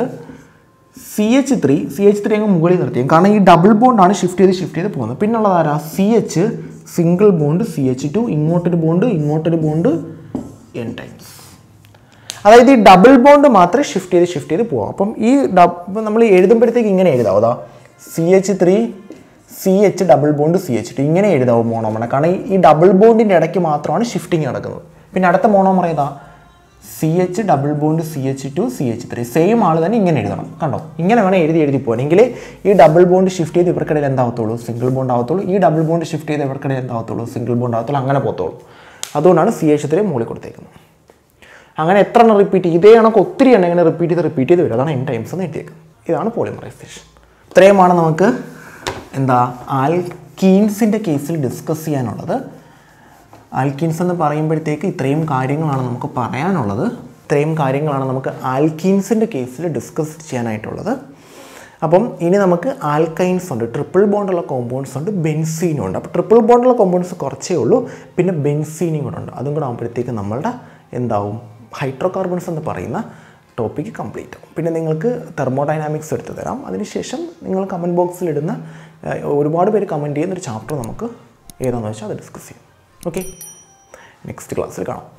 C H three C H three അങ്ങ് മുകളിൽ നിർത്തിയും കാരണം ഈ ഡബിൾ ബോണ്ടാണ് ഷിഫ്റ്റ് ചെയ്ത് ഷിഫ്റ്റ് ചെയ്ത് പോകുന്നത് പിന്നുള്ളത് ആരാ C H single bond C H two ഇങ്ങോട്ടൊരു ബോണ്ട് ഇങ്ങോട്ടൊരു ബോണ്ട് എൻ ടൈംസ് അതായത് ഈ ഡബിൾ ബോണ്ട് മാത്രമേ ഷിഫ്റ്റ് ചെയ്ത് ഷിഫ്റ്റ് ചെയ്ത് പോകാം അപ്പം ഈ ഡബ് നമ്മൾ എഴുതുമ്പോഴത്തേക്ക് ഇങ്ങനെ എഴുതാവും അതാ C H three C H double bond C H two ഇങ്ങനെ എഴുതാവും മോണോമറ കാരണം ഈ- ഈ ഡബിൾ ബോണ്ടിൻ്റെ ഇടയ്ക്ക് മാത്രമാണ് ഷിഫ്റ്റിംഗ് നടക്കുന്നത് പിന്നെ അടുത്ത മോണോമറ ഏതാ C H double bond C H two C H three same ആൾ തന്നെ ഇങ്ങനെ എഴുതണം കണ്ടോ ഇങ്ങനെ വേണം എഴുതി എഴുതി പോകാൻ എങ്കിലേ ഈ ഡബിൾ ബോണ്ട് ഷിഫ്റ്റ് ചെയ്ത് ഇവർക്കിടയിൽ എന്താവത്തുള്ളൂ സിംഗിൾ ബോണ്ട് ആവത്തുള്ളൂ ഈ ഡബിൾ ബോണ്ട് ഷിഫ്റ്റ് ചെയ്ത് ഇവർക്കിടയിൽ എന്താവത്തുള്ളൂ സിംഗിൾ ബോണ്ട് ആവത്തുള്ളൂ അങ്ങനെ പോകത്തുള്ളൂ അതുകൊണ്ടാണ് സി എച്ച് ത്രീ മുകളിൽ കൊടുത്തേക്കുന്നത് അങ്ങനെ എത്ര എണ്ണം റിപ്പീറ്റ് ഇതേ കണക്ക് ഒത്തിരി എണ്ണം ഇങ്ങനെ റിപ്പീറ്റ് ചെയ്ത് റിപ്പീറ്റ് ചെയ്ത് വരും അതാണ് എൻ ടൈംസ് എന്ന് എഴുതിയേക്കുന്നത് ഇതാണ് പോളിമറൈസേഷൻ ഇത്രയുമാണ് നമുക്ക് എന്താ ആൽക്കീൻസിൻ്റെ കേസിൽ ഡിസ്കസ് ചെയ്യാനുള്ളത് ആൽക്കീൻസ് എന്ന് പറയുമ്പോഴത്തേക്ക് ഇത്രയും കാര്യങ്ങളാണ് നമുക്ക് പറയാനുള്ളത് ഇത്രയും കാര്യങ്ങളാണ് നമുക്ക് ആൽക്കീൻസിൻ്റെ കേസിൽ ഡിസ്കസ് ചെയ്യാനായിട്ടുള്ളത് അപ്പം ഇനി നമുക്ക് ആൽക്കൈൻസ് ഉണ്ട് ട്രിപ്പിൾ ബോണ്ടുള്ള കോമ്പൗണ്ട്സ് ഉണ്ട് ബെൻസീനും ഉണ്ട് അപ്പോൾ ട്രിപ്പിൾ ബോണ്ടുള്ള കോമ്പൗണ്ട്സ് കുറച്ചേ ഉള്ളൂ പിന്നെ ബെൻസീനും കൂടെ ഉണ്ട് അതും കൂടെ ആകുമ്പോഴത്തേക്ക് നമ്മളുടെ എന്താവും ഹൈഡ്രോ കാർബൺസ് എന്ന് പറയുന്ന ടോപ്പിക്ക് കംപ്ലീറ്റ് ആവും പിന്നെ നിങ്ങൾക്ക് തെർമോഡൈനാമിക്സ് എടുത്ത് തരാം അതിനുശേഷം നിങ്ങൾ കമൻറ്റ് ബോക്സിൽ ഇടുന്ന ഏഹ്, ഒരുപാട് പേര് കമൻറ്റ് ചെയ്യുന്ന ഒരു ചാപ്റ്റർ നമുക്ക് ഏതാണെന്ന് വെച്ചാൽ അത് ഡിസ്കസ് ചെയ്യാം ഓക്കെ നെക്സ്റ്റ് ക്ലാസ്സിൽ കാണാം